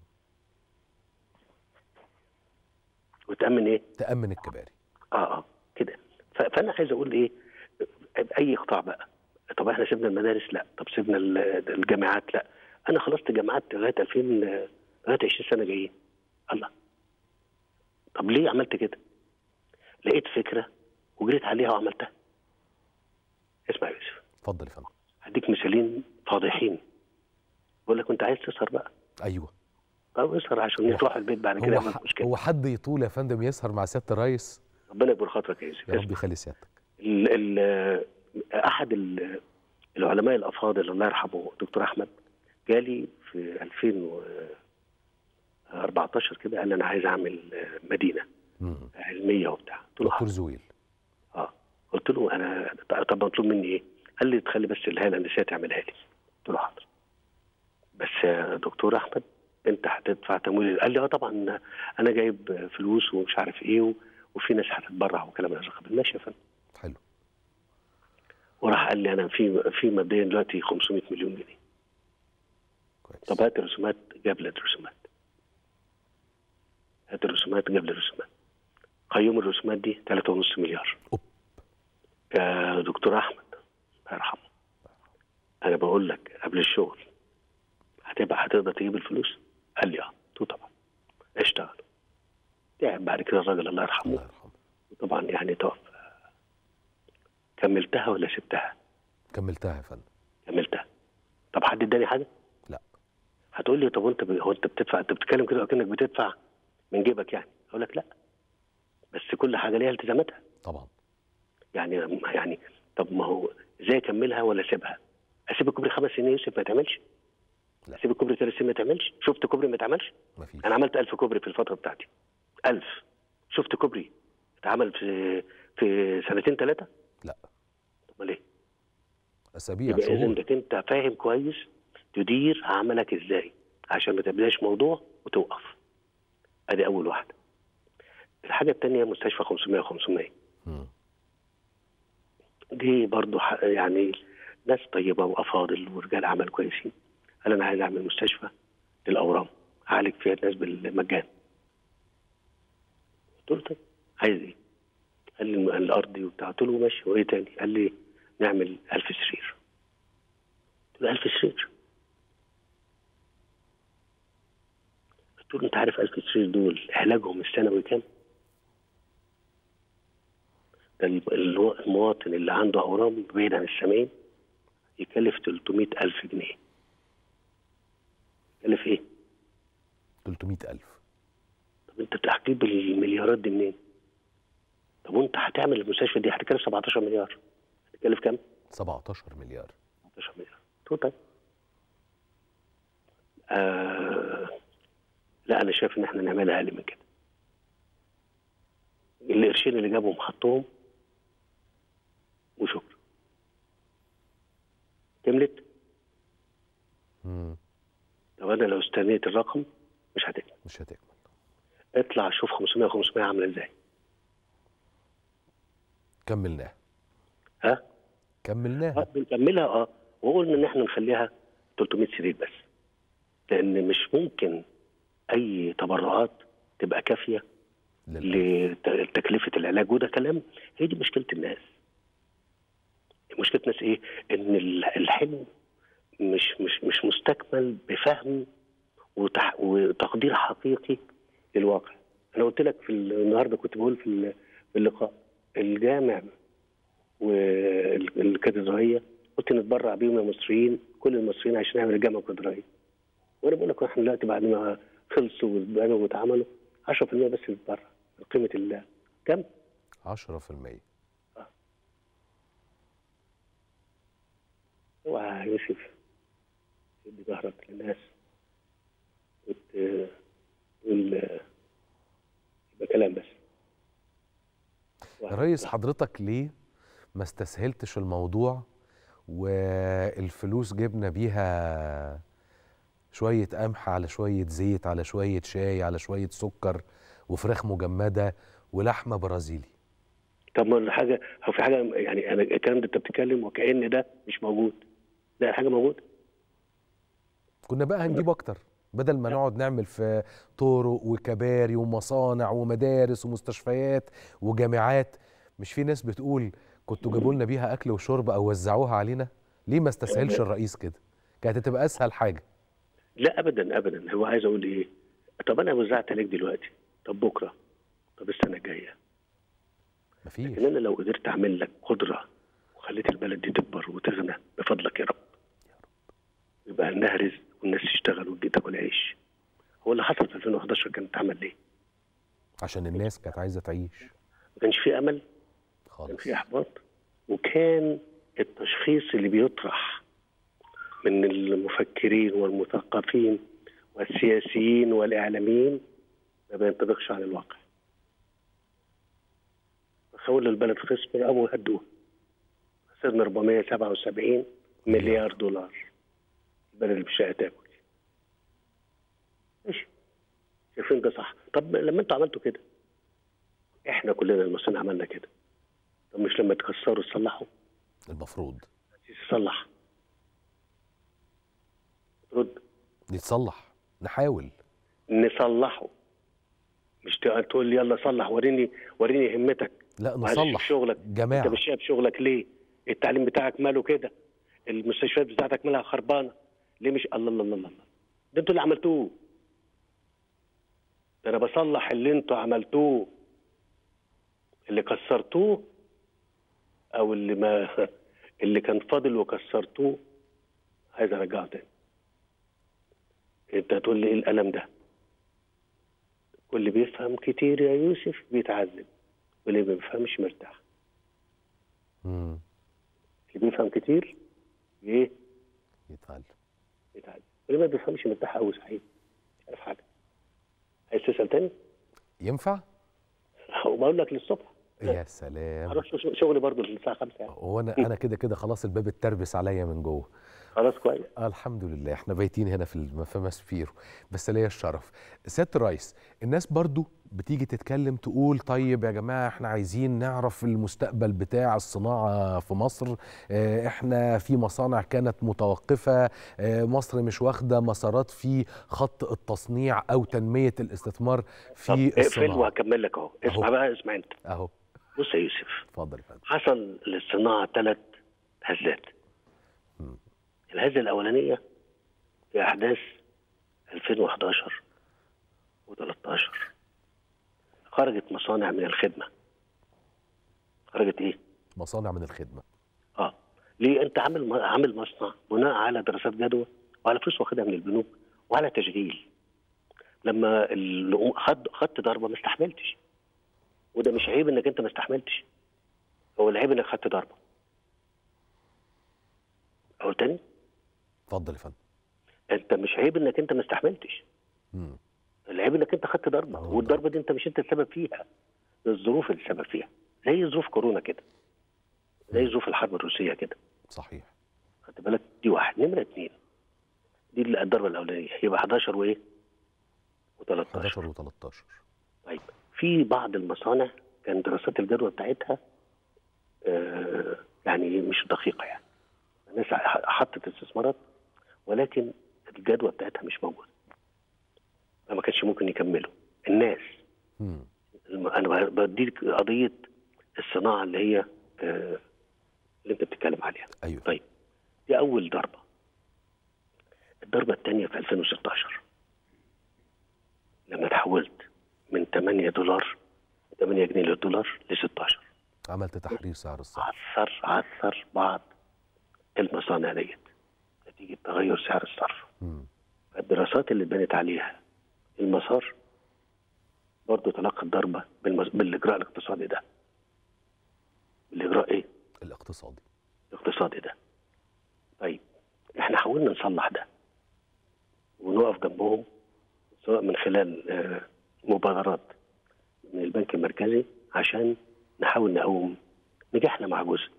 وتامن ايه تأمن الكباري اه اه كده ف- فانا عايز اقول ايه اي قطاع بقى طب احنا سيبنا المدارس لا طب سيبنا ال- الجامعات لا انا خلصت جامعات لغايه 2000 لغايه 20 سنه جايين الله طب ليه عملت كده لقيت فكره وجريت عليها وعملتها اسمع يا يوسف اتفضل يا فندم هديك مثالين فاضحين بقول لك انت عايز تسهر بقى ايوه طب اسهر عشان تروح البيت بعد كده هو يعمل ح- مشكله هو حد يطول يا فندم يسهر مع سياده الرئيس ربنا يكبر خاطرك يا يوسف يا اسمع. رب يخلي سيادتك ال ال احد ال- العلماء الافاضل الله يرحمه دكتور احمد جالي في 2014 كده قال لي انا عايز اعمل مدينه مم. علميه وبتاع قلت له دكتور حاضر. زويل اه قلت له انا طب مطلوب مني ايه؟ قال لي تخلي بس الهيئه الهندسيه تعملها لي قلت له حاضر بس يا دكتور احمد انت هتدفع تمويل قال لي اه طبعا انا جايب فلوس ومش عارف ايه و- وفي ناس هتتبرع وكلام من هذا القبيل ماشي يا فندم حلو وراح قال لي انا في في مبدئيا دلوقتي 500 مليون جنيه كويس طب هات الرسومات جاب لي الرسومات هات الرسومات جاب لي الرسومات قيم الرسومات دي 3.5 مليار أوب. يا دكتور احمد الله يرحمه انا بقول لك قبل الشغل هتبقى هتقدر تجيب الفلوس قال لي اه قلت له طبعا اشتغل تعب بعد كده الراجل الله يرحمه الله يرحمه طبعا يعني توفى كملتها ولا سبتها؟ كملتها يا فندم كملتها طب حد اداني حاجه؟ لا هتقول لي طب وانت ب... هو انت بتدفع انت بتتكلم كده اكنك بتدفع من جيبك يعني اقول لك لا بس كل حاجه ليها التزاماتها طبعا يعني يعني طب ما هو ازاي اكملها ولا اسيبها؟ اسيب الكوبري خمس سنين يوسف ما يتعملش؟ لا. اسيب الكوبري ثلاث سنين ما يتعملش؟ شفت كوبري ما يتعملش؟ مفيش انا عملت 1000 كوبري في الفتره بتاعتي 1000 شفت كوبري اتعمل في في سنتين ثلاثه؟ لا امال ايه؟ اسابيع يبقى اذا شهور انك انت فاهم كويس تدير عملك ازاي عشان ما تبلاش موضوع وتوقف ادي اول واحده الحاجه الثانيه مستشفى 500 500 مم. دي برضو ح- يعني ناس طيبه وافاضل ورجال اعمال كويسين قال انا عايز اعمل مستشفى للاورام اعالج فيها الناس بالمجان قلت له طيب عايز ايه؟ قال لي الم- الارض وبتاع قلت له ماشي وايه تاني؟ قال لي نعمل 1000 سرير قلت له 1000 سرير قلت له انت عارف 1000 سرير دول علاجهم السنوي كام؟ ده ال- الو- المواطن اللي عنده اورام بعيد عن السمين يكلف 300 ألف جنيه يكلف ايه؟ 300000 طب انت هتجيب المليارات دي منين؟ طب وانت هتعمل المستشفى دي هتكلف 17 مليار هتكلف كام؟ 17 مليار 17 مليار قلت له طيب آه لا انا شايف ان احنا نعملها اقل من كده القرشين اللي جابهم حطهم وشكرا كملت مم. طب انا لو استنيت الرقم مش هتكمل مش هتكمل اطلع شوف 500 500 عامله ازاي كملناها ها كملناها اه بنكملها اه وقلنا ان احنا نخليها 300 سرير بس لان مش ممكن اي تبرعات تبقى كافيه للألف. لتكلفه العلاج وده كلام هي دي مشكله الناس مشكله الناس ايه ان ال- الحلم مش مش مش مستكمل بفهم وتح وتقدير حقيقي للواقع انا قلت لك في ال- النهارده كنت بقول في ال- في اللقاء الجامع والكاتدرائيه قلت نتبرع بيهم يا مصريين كل المصريين عشان نعمل الجامعه الكاتدرائيه وانا بقول لك احنا دلوقتي بعد ما خلصوا واتبنوا واتعملوا 10% بس نتبرع من قيمه الله كم؟ 10% اوعى يا يوسف تدي ظهرك للناس وت- تقول آه، يبقى كلام بس يا ريس حضرتك ليه ما استسهلتش الموضوع والفلوس جبنا بيها شوية قمح على شوية زيت على شوية شاي على شوية سكر وفراخ مجمدة ولحمة برازيلي طب ما حاجه هو في حاجه يعني انا الكلام ده انت بتتكلم وكأن ده مش موجود لا حاجه موجوده كنا بقى هنجيب اكتر بدل ما نقعد نعمل في طرق وكباري ومصانع ومدارس ومستشفيات وجامعات مش في ناس بتقول كنتوا جابوا لنا بيها اكل وشرب او وزعوها علينا ليه ما استسهلش الرئيس كده كانت هتبقى اسهل حاجه لا ابدا ابدا هو عايز اقول ايه طب انا وزعت عليك دلوقتي طب بكره طب السنه الجايه مفيش لكن انا لو قدرت اعمل لك قدره وخليت البلد دي تكبر وتغنى بفضلك يا رب يبقى عندها رزق والناس تشتغل وتجي تاكل عيش هو اللي حصل في 2011 كان اتعمل ليه؟ عشان الناس كانت عايزه تعيش ما كانش في امل كان خالص في احباط وكان التشخيص اللي بيطرح من المفكرين والمثقفين والسياسيين والاعلاميين ما بينطبقش على الواقع خول البلد خسر قاموا هدوها خسرنا 477 مليار دولار البلد اللي مش لاقيه تاكل ماشي شايفين ده صح طب لما انتوا عملتوا كده احنا كلنا المصريين عملنا كده طب مش لما تكسروا تصلحوا المفروض تصلح رد نتصلح نحاول نصلحه مش تق- تقول لي يلا صلح وريني وريني همتك لا معلش نصلح شغلك انت جماعه مش شايف شغلك ليه؟ التعليم بتاعك ماله كده؟ المستشفيات بتاعتك مالها خربانه ليه مش الله الله الله الله ده انتوا اللي عملتوه ده انا بصلح اللي انتوا عملتوه اللي كسرتوه او اللي ما اللي كان فاضل وكسرتوه عايز ارجعه تاني انت هتقول لي ايه الالم ده واللي بيفهم كتير يا يوسف بيتعذب واللي ما بيفهمش مرتاح مم. اللي بيفهم كتير ايه يتعلم يتعذب واللي ما بيفهمش مرتاح قوي صحيح مش عارف حاجه عايز تسال تاني؟ ينفع وبقول لك للصبح يا سلام هروح شو- شغلي برضه للساعه 5 يعني هو انا انا كده كده خلاص الباب اتربس عليا من جوه خلاص كويس آه الحمد لله احنا بايتين هنا في الم- في ماسبيرو بس ليا الشرف سياده الرئيس الناس برضو بتيجي تتكلم تقول طيب يا جماعه احنا عايزين نعرف المستقبل بتاع الصناعه في مصر اه، احنا في مصانع كانت متوقفه اه، مصر مش واخده مسارات في خط التصنيع او تنميه الاستثمار طب في اقفل الصناعه وهكمل لك اهو اسمع أهو. بقى اسمع انت اهو بص يا يوسف اتفضل يا فندم حصل للصناعه ثلاث هزات الهزه الاولانيه في احداث 2011 و13 خرجت مصانع من الخدمه خرجت ايه؟ مصانع من الخدمه اه ليه انت عامل عامل مصنع بناء على دراسات جدوى وعلى فلوس واخدها من البنوك وعلى تشغيل لما اللقوم خد خدت ضربه ما استحملتش وده مش عيب انك انت ما استحملتش هو العيب انك خدت ضربه اقول تاني اتفضل يا فندم انت مش عيب انك انت ما استحملتش مم. العيب انك انت خدت ضربه أهو والضربه دي انت مش انت السبب فيها ده الظروف اللي السبب فيها زي ظروف كورونا كده زي ظروف الحرب الروسيه كده صحيح خدت بالك دي واحد نمره اثنين دي اللي الضربه الاولانيه يبقى 11 وايه؟ و13 11 و13 طيب في بعض المصانع كان دراسات الجدوى بتاعتها آه يعني مش دقيقه يعني الناس ح- حطت استثمارات ولكن الجدوى بتاعتها مش موجوده فما كانش ممكن يكملوا الناس مم. الم- انا بديك قضيه الصناعه اللي هي آه اللي انت بتتكلم عليها ايوه طيب دي أول ضربة الضربة الثانية في 2016 لما تحولت من 8 دولار 8 جنيه للدولار ل 16 عملت تحرير سعر الصرف عثر عثر بعض المصانع ديت نتيجة تغير سعر الصرف مم. الدراسات اللي بنت عليها المسار برضه تلقت ضربة بالمز... بالإجراء الاقتصادي ده بالإجراء إيه؟ الاقتصادي الاقتصادي ده طيب احنا حاولنا نصلح ده ونقف جنبهم سواء من خلال آه، مبادرات من البنك المركزي عشان نحاول نقوم نجحنا مع جزء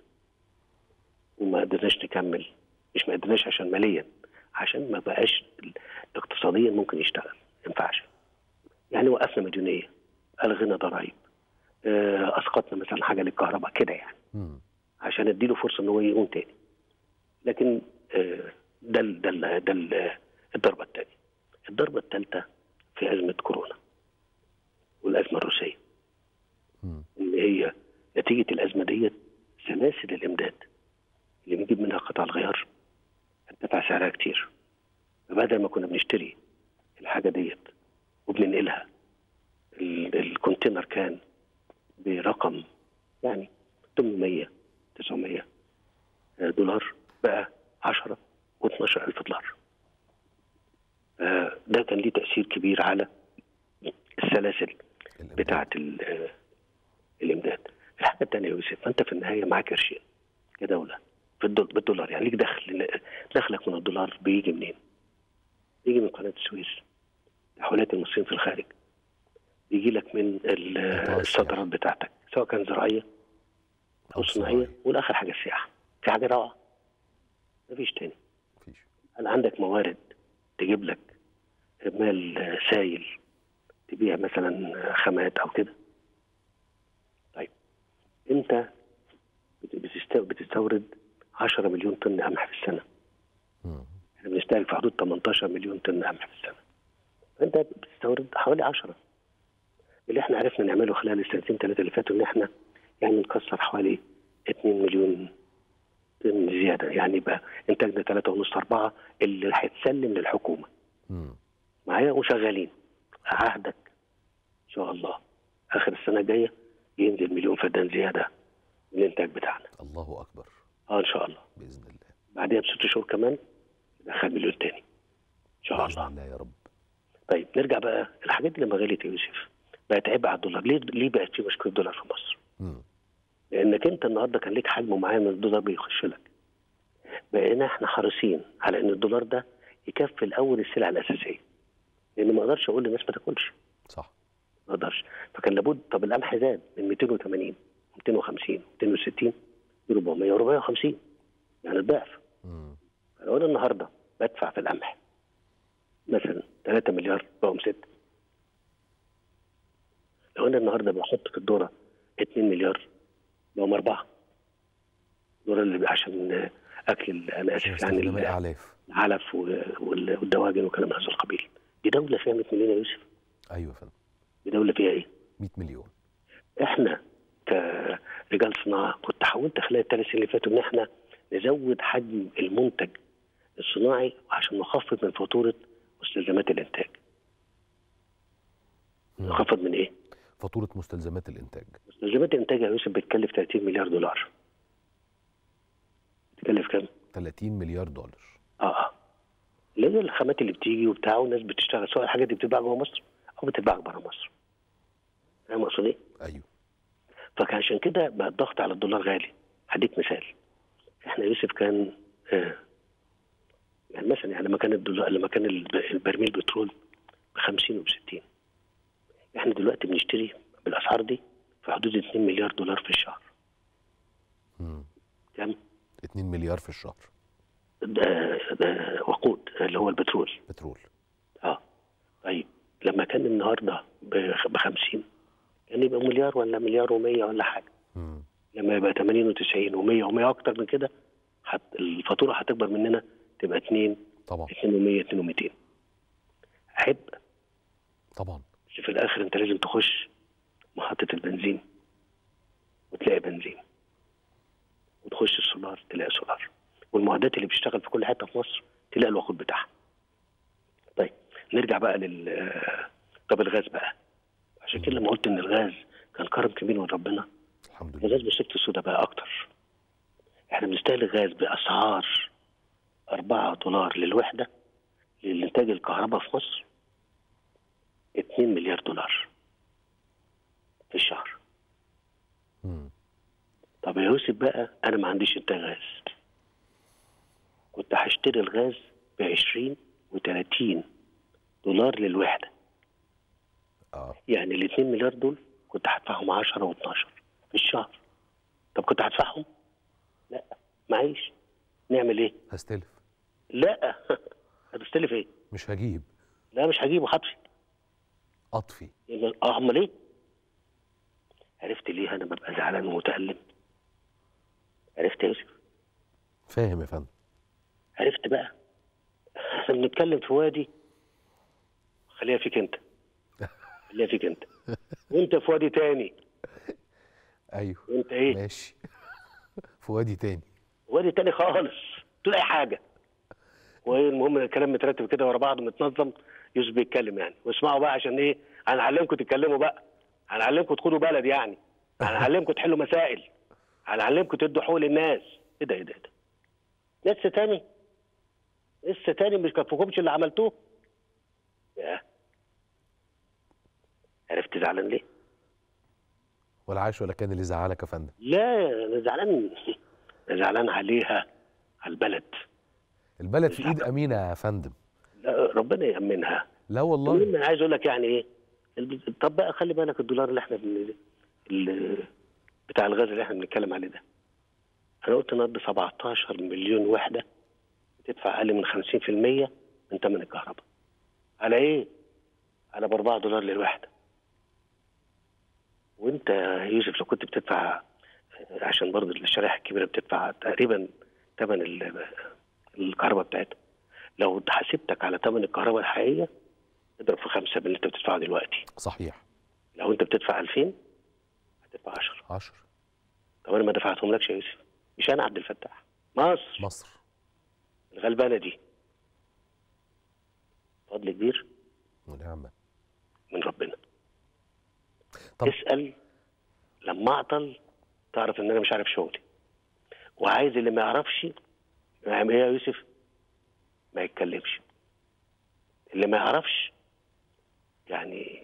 وما قدرناش نكمل مش ما قدرناش عشان ماليا عشان ما بقاش ال- اقتصاديا ممكن يشتغل ما ينفعش يعني وقفنا مديونيه الغينا ضرائب آه، اسقطنا مثلا حاجه للكهرباء كده يعني مم. عشان اديله فرصه ان هو يقوم تاني لكن آه، ده ال- ده ال- ده ال- الضربه الثانيه الضربه الثالثه في ازمه كورونا والازمه الروسيه مم. اللي هي نتيجه الازمه ديت سلاسل الامداد اللي بنجيب منها قطع الغيار ارتفع سعرها كتير فبدل ما كنا بنشتري الحاجه ديت وبننقلها ال- الكونتينر كان برقم يعني 800 900 دولار بقى 10 و12 ألف دولار آه، ده كان ليه تأثير كبير على السلاسل الإمداد. بتاعة ال- آه، الإمداد الحاجة الثانية يا يوسف أنت في النهاية معاك قرشين كدولة في الدول بالدولار يعني ليك دخل دخلك من الدولار بيجي منين؟ بيجي من قناة السويس تحويلات المصريين في الخارج بيجي لك من ال- قطاع السياحة. الصادرات بتاعتك سواء كان زراعية أو صناعية والآخر حاجة السياحة في حاجة روعة مفيش تاني مفيش هل عندك موارد تجيب لك مال سايل تبيع مثلا خامات او كده طيب انت بت- بتست- بتستورد 10 مليون طن قمح في السنه مم. احنا بنستهلك في حدود 18 مليون طن قمح في السنه فانت بتستورد حوالي 10 اللي احنا عرفنا نعمله خلال السنتين ثلاثه اللي فاتوا ان احنا يعني نكسر حوالي 2 مليون طن زياده يعني يبقى انتاجنا 3 ونص 4 اللي هيتسلم للحكومه مم. معايا وشغالين عهدك ان شاء الله اخر السنه الجايه ينزل مليون فدان زياده من الانتاج بتاعنا الله اكبر اه ان شاء الله باذن الله بعدها بست شهور كمان يدخل مليون تاني ان شاء باذن الله الله يا رب طيب نرجع بقى الحاجات دي لما غلت يا يوسف بقت عبء على الدولار ليه ليه بقت في مشكله دولار في مصر؟ مم. لانك انت النهارده كان ليك حجم معين من الدولار بيخش لك بقينا احنا حريصين على ان الدولار ده يكفي الاول السلع الاساسيه لان ما اقدرش اقول للناس ما تاكلش صح ما اقدرش فكان لابد طب القمح زاد من 280 250 260 ل 400 و450 يعني الضعف مم. لو انا النهارده بدفع في القمح مثلا 3 مليار بقوا 6 لو انا النهارده بحط في الذره 2 مليار بقوا 4 الذره اللي عشان اكل ال- انا اسف يعني استخدام ال- الاعلاف العلف و- وال- والدواجن وكلام هذا القبيل دي دوله فيها 100 مليون يا يوسف ايوه يا فندم دي دوله فيها ايه؟ 100 مليون احنا كرجال صناعه كنت حاولت خلال الثلاث سنين اللي فاتوا ان احنا نزود حجم المنتج الصناعي عشان نخفض من فاتوره مستلزمات الانتاج. نخفض من ايه؟ فاتوره مستلزمات الانتاج مستلزمات الانتاج يا يوسف بتكلف 30 مليار دولار. بتكلف كام؟ 30 مليار دولار اه اه اللي هي الخامات اللي بتيجي وبتاع والناس بتشتغل سواء الحاجات دي بتتباع جوه مصر او بتتباع بره مصر. فاهم اقصد ايه؟ ايوه فكان عشان كده بقى الضغط على الدولار غالي هديك مثال احنا يوسف كان آه يعني مثلا يعني لما كان الدولار لما كان الب- البرميل بترول ب 50 وب 60 احنا دلوقتي بنشتري بالاسعار دي في حدود 2 مليار دولار في الشهر مم. كام؟ 2 مليار في الشهر ده ده وقود اللي هو البترول بترول اه طيب لما كان النهارده ب 50 كان يبقى مليار ولا مليار و100 ولا حاجه مم. لما يبقى 80 و90 و100 و100 اكتر من كده حت الفاتوره هتكبر مننا تبقى 2 طبعا 2 و100 2 و200 عبء طبعا بس في الاخر انت لازم تخش محطه البنزين وتلاقي بنزين وتخش السولار تلاقي سولار والمعدات اللي بتشتغل في كل حته في مصر تلاقي الوقود بتاعها طيب نرجع بقى لل طب الغاز بقى عشان كده لما قلت ان الغاز كان كرم كبير من ربنا الحمد لله الغاز بالست السوداء بقى اكتر احنا بنستهلك غاز باسعار 4 دولار للوحده للانتاج الكهرباء في مصر 2 مليار دولار في الشهر مم. طب يا يوسف بقى انا ما عنديش انتاج غاز كنت هشتري الغاز ب 20 و30 دولار للوحده اه يعني ال 2 مليار دول كنت هدفعهم 10 و12 في الشهر طب كنت هدفعهم؟ لا معيش نعمل ايه؟ هستلف لا هتستلف ايه؟ مش هجيب لا مش هجيبه هطفي اطفي يبقى- اه امال ايه؟ عرفت ليه انا ببقى زعلان ومتألم؟ عرفت يا يوسف؟ فاهم يا فندم عرفت بقى احنا بنتكلم في وادي خليها فيك انت خليها فيك انت وانت في وادي تاني ايوه وانت ايه؟ ماشي في وادي تاني وادي تاني خالص تقول اي حاجه وايه المهم إن الكلام مترتب كده ورا بعض متنظم يوسف بيتكلم يعني واسمعوا بقى عشان ايه هنعلمكم تتكلموا بقى هنعلمكم تخدوا بلد يعني هنعلمكم تحلوا مسائل هنعلمكم تدوا حقوق للناس ايه ده ايه ده إيه ده لسه تاني لسه تاني مش كفكمش اللي عملتوه يا عرفت زعلان ليه؟ ولا عاش ولا كان اللي زعلك يا فندم لا انا زعلان أنا زعلان عليها على البلد البلد في ايد امينه يا فندم لا ربنا يأمنها لا المهم والله انا عايز اقول لك يعني ايه الب- طب بقى خلي بالك الدولار اللي احنا بن... ال- بتاع الغاز اللي احنا بنتكلم عليه ده انا قلت النهارده 17 مليون وحده تدفع اقل من 50% من ثمن الكهرباء على ايه؟ على ب 4 دولار للوحده وانت يا يوسف لو كنت بتدفع عشان برضه الشرائح الكبيره بتدفع تقريبا ثمن ال- الكهرباء بتاعتها لو حسبتك على ثمن الكهرباء الحقيقيه اضرب في خمسه باللي انت بتدفعه دلوقتي صحيح لو انت بتدفع 2000 هتدفع 10 10 طب انا ما دفعتهم لكش يا يوسف مش انا عبد الفتاح مصر مصر الغلبانه دي فضل كبير ونعمه من ربنا طب اسال لما اعطل تعرف ان انا مش عارف شغلي وعايز اللي ما يعرفش يعمل ايه يا يوسف ما يتكلمش اللي ما يعرفش يعني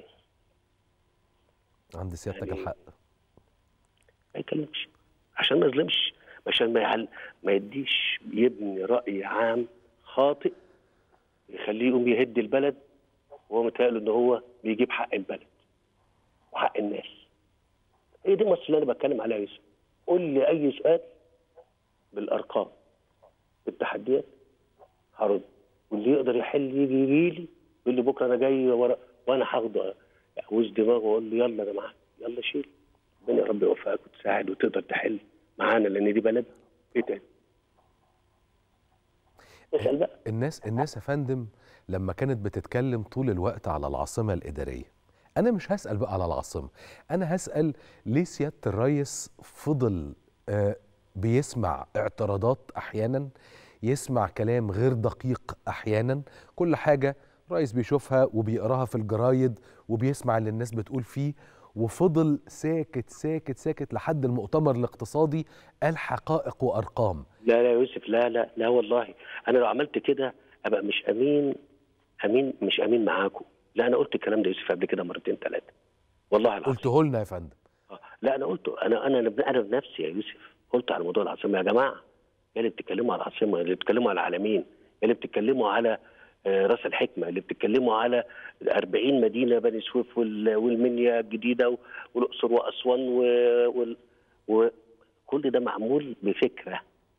عند سيادتك يعني- الحق ما يتكلمش عشان ما يظلمش عشان ما يعل... ما يديش يبني رأي عام خاطئ يخليه يقوم يهد البلد وهو متهيأله ان هو بيجيب حق البلد وحق الناس هي دي مصر اللي انا بتكلم عليها يا يوسف قول لي اي سؤال بالارقام بالتحديات هرد واللي يقدر يحل يجي يجي لي يقول لي بكره انا جاي ورا وانا هاخده اعوز دماغه واقول له يلا انا معاك يلا شيل ربنا يا رب يوفقك وتساعد وتقدر تحل معانا لان دي بلد ايه تاني؟ اسال بقى الناس الناس يا فندم لما كانت بتتكلم طول الوقت على العاصمه الاداريه انا مش هسال بقى على العاصمه انا هسال ليه سياده الرئيس فضل آه بيسمع اعتراضات احيانا يسمع كلام غير دقيق احيانا كل حاجه الرئيس بيشوفها وبيقراها في الجرايد وبيسمع اللي الناس بتقول فيه وفضل ساكت ساكت ساكت لحد المؤتمر الاقتصادي قال حقائق وارقام لا لا يا يوسف لا لا لا والله انا لو عملت كده ابقى مش امين امين مش امين معاكم لا انا قلت الكلام ده يا يوسف قبل كده مرتين ثلاثه والله العظيم قلته لنا يا فندم آه، لا انا قلته انا انا انا بنفسي يا يوسف قلت على موضوع العاصمه يا جماعه يا اللي بتتكلموا على العاصمه يا اللي بتتكلموا على العالمين يا اللي بتتكلموا على آه، راس الحكمه اللي بتتكلموا على 40 مدينه بني سويف وال- والمنيا الجديده و- والاقصر واسوان و- وال- وكل ده معمول بفكره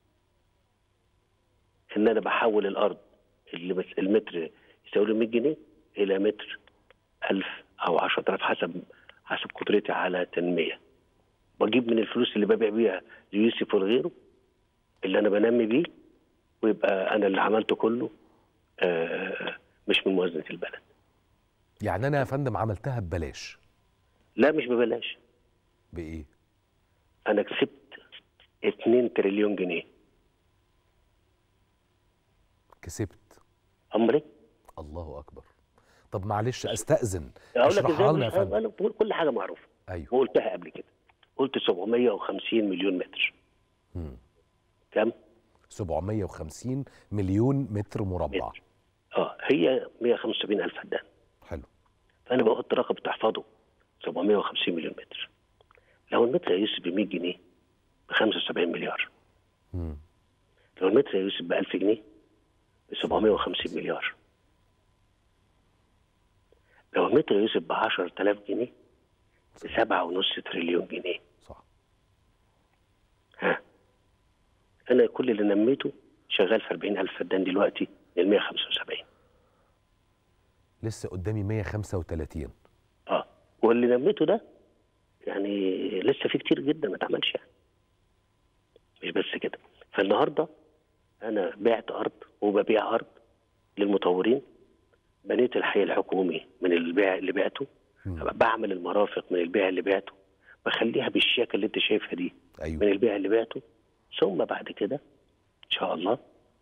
ان انا بحول الارض اللي بس المتر يساوي له 100 جنيه الى متر 1000 او 10000 حسب حسب قدرتي على تنميه بجيب من الفلوس اللي ببيع بيها ليوسف وغيره اللي انا بنمي بيه ويبقى انا اللي عملته كله آه، مش من موازنه البلد يعني انا يا فندم عملتها ببلاش لا مش ببلاش بايه انا كسبت 2 تريليون جنيه كسبت امري الله اكبر طب معلش استاذن اقول لك اشرحها ازاي لنا يا مش- فندم أنا بقول كل حاجه معروفه ايوه وقلتها قبل كده قلت 750 مليون متر مم. كام 750 مليون متر مربع متر اه هي 175 الف فدان حلو فانا بحط رقم تحفظه 750 مليون متر لو المتر يا يوسف ب 100 جنيه ب 75 مليار مم. لو المتر يا يوسف ب 1000 جنيه ب 750 مليار لو المتر يا يوسف ب 10000 جنيه ب 7.5 تريليون جنيه صح ها انا كل اللي نميته شغال في 40000 فدان دلوقتي لل 175 لسه قدامي 135 اه واللي نميته ده يعني لسه في كتير جدا ما اتعملش يعني مش بس كده فالنهارده انا بعت ارض وببيع ارض للمطورين بنيت الحي الحكومي من البيع اللي بعته بعمل المرافق من البيع اللي بعته بخليها بالشياكه اللي انت شايفها دي من ايوه البيع اللي بعته ثم بعد كده ان شاء الله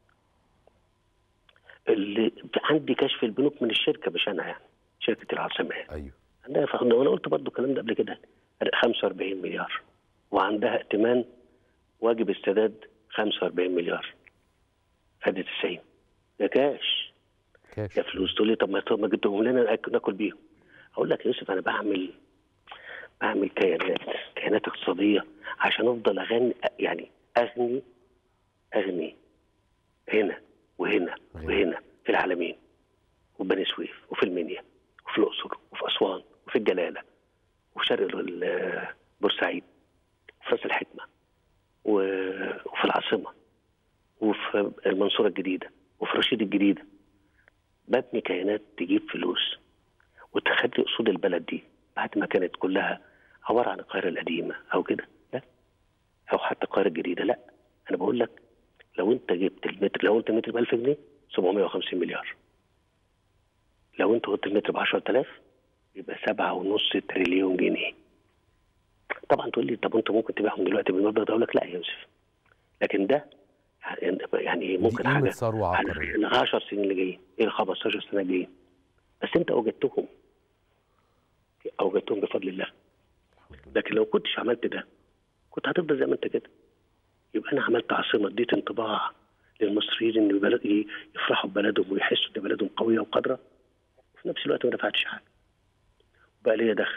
اللي عندي كشف البنوك من الشركه مش انا يعني شركه العاصمه يعني ايوه عندها فخ- وانا قلت برضو الكلام ده قبل كده 45 مليار وعندها ائتمان واجب السداد 45 مليار ادي 90 ده كاش كاش يا فلوس تقول لي طب ما طب ما جبتهم لنا ناك- ناكل بيهم اقول لك يا يوسف انا بعمل بعمل كيانات كيانات اقتصاديه عشان افضل اغني يعني اغني اغني هنا وهنا غير. وهنا في العالمين وفي بني سويف وفي المنيا وفي الاقصر وفي اسوان وفي الجلاله وفي شرق ال- بورسعيد وفي راس الحكمه و- وفي العاصمه وفي المنصوره الجديده وفي رشيد الجديده ببني كيانات تجيب فلوس وتخلي اصول البلد دي بعد ما كانت كلها عباره عن القاهره القديمه او كده لا او حتى القاهره الجديده لا انا بقول لك لو انت جبت المتر لو انت المتر ب 1000 جنيه 750 مليار لو انت قلت المتر ب 10000 يبقى 7.5 تريليون جنيه طبعا تقول لي طب انت ممكن تبيعهم دلوقتي بالمبلغ ده اقول لك لا يا يوسف لكن ده يعني ممكن قيمة حاجه ثروة على عقارية. ال 10 سنين اللي جايين ايه ال 15 سنه الجايين بس انت اوجدتهم اوجدتهم بفضل الله لكن لو كنتش عملت ده كنت هتفضل زي ما انت كده يبقى انا عملت عاصمه اديت انطباع للمصريين ان بلد يفرحوا ببلدهم ويحسوا ان بلدهم قويه وقادره وفي نفس الوقت ما دفعتش حاجه بقى ليا دخل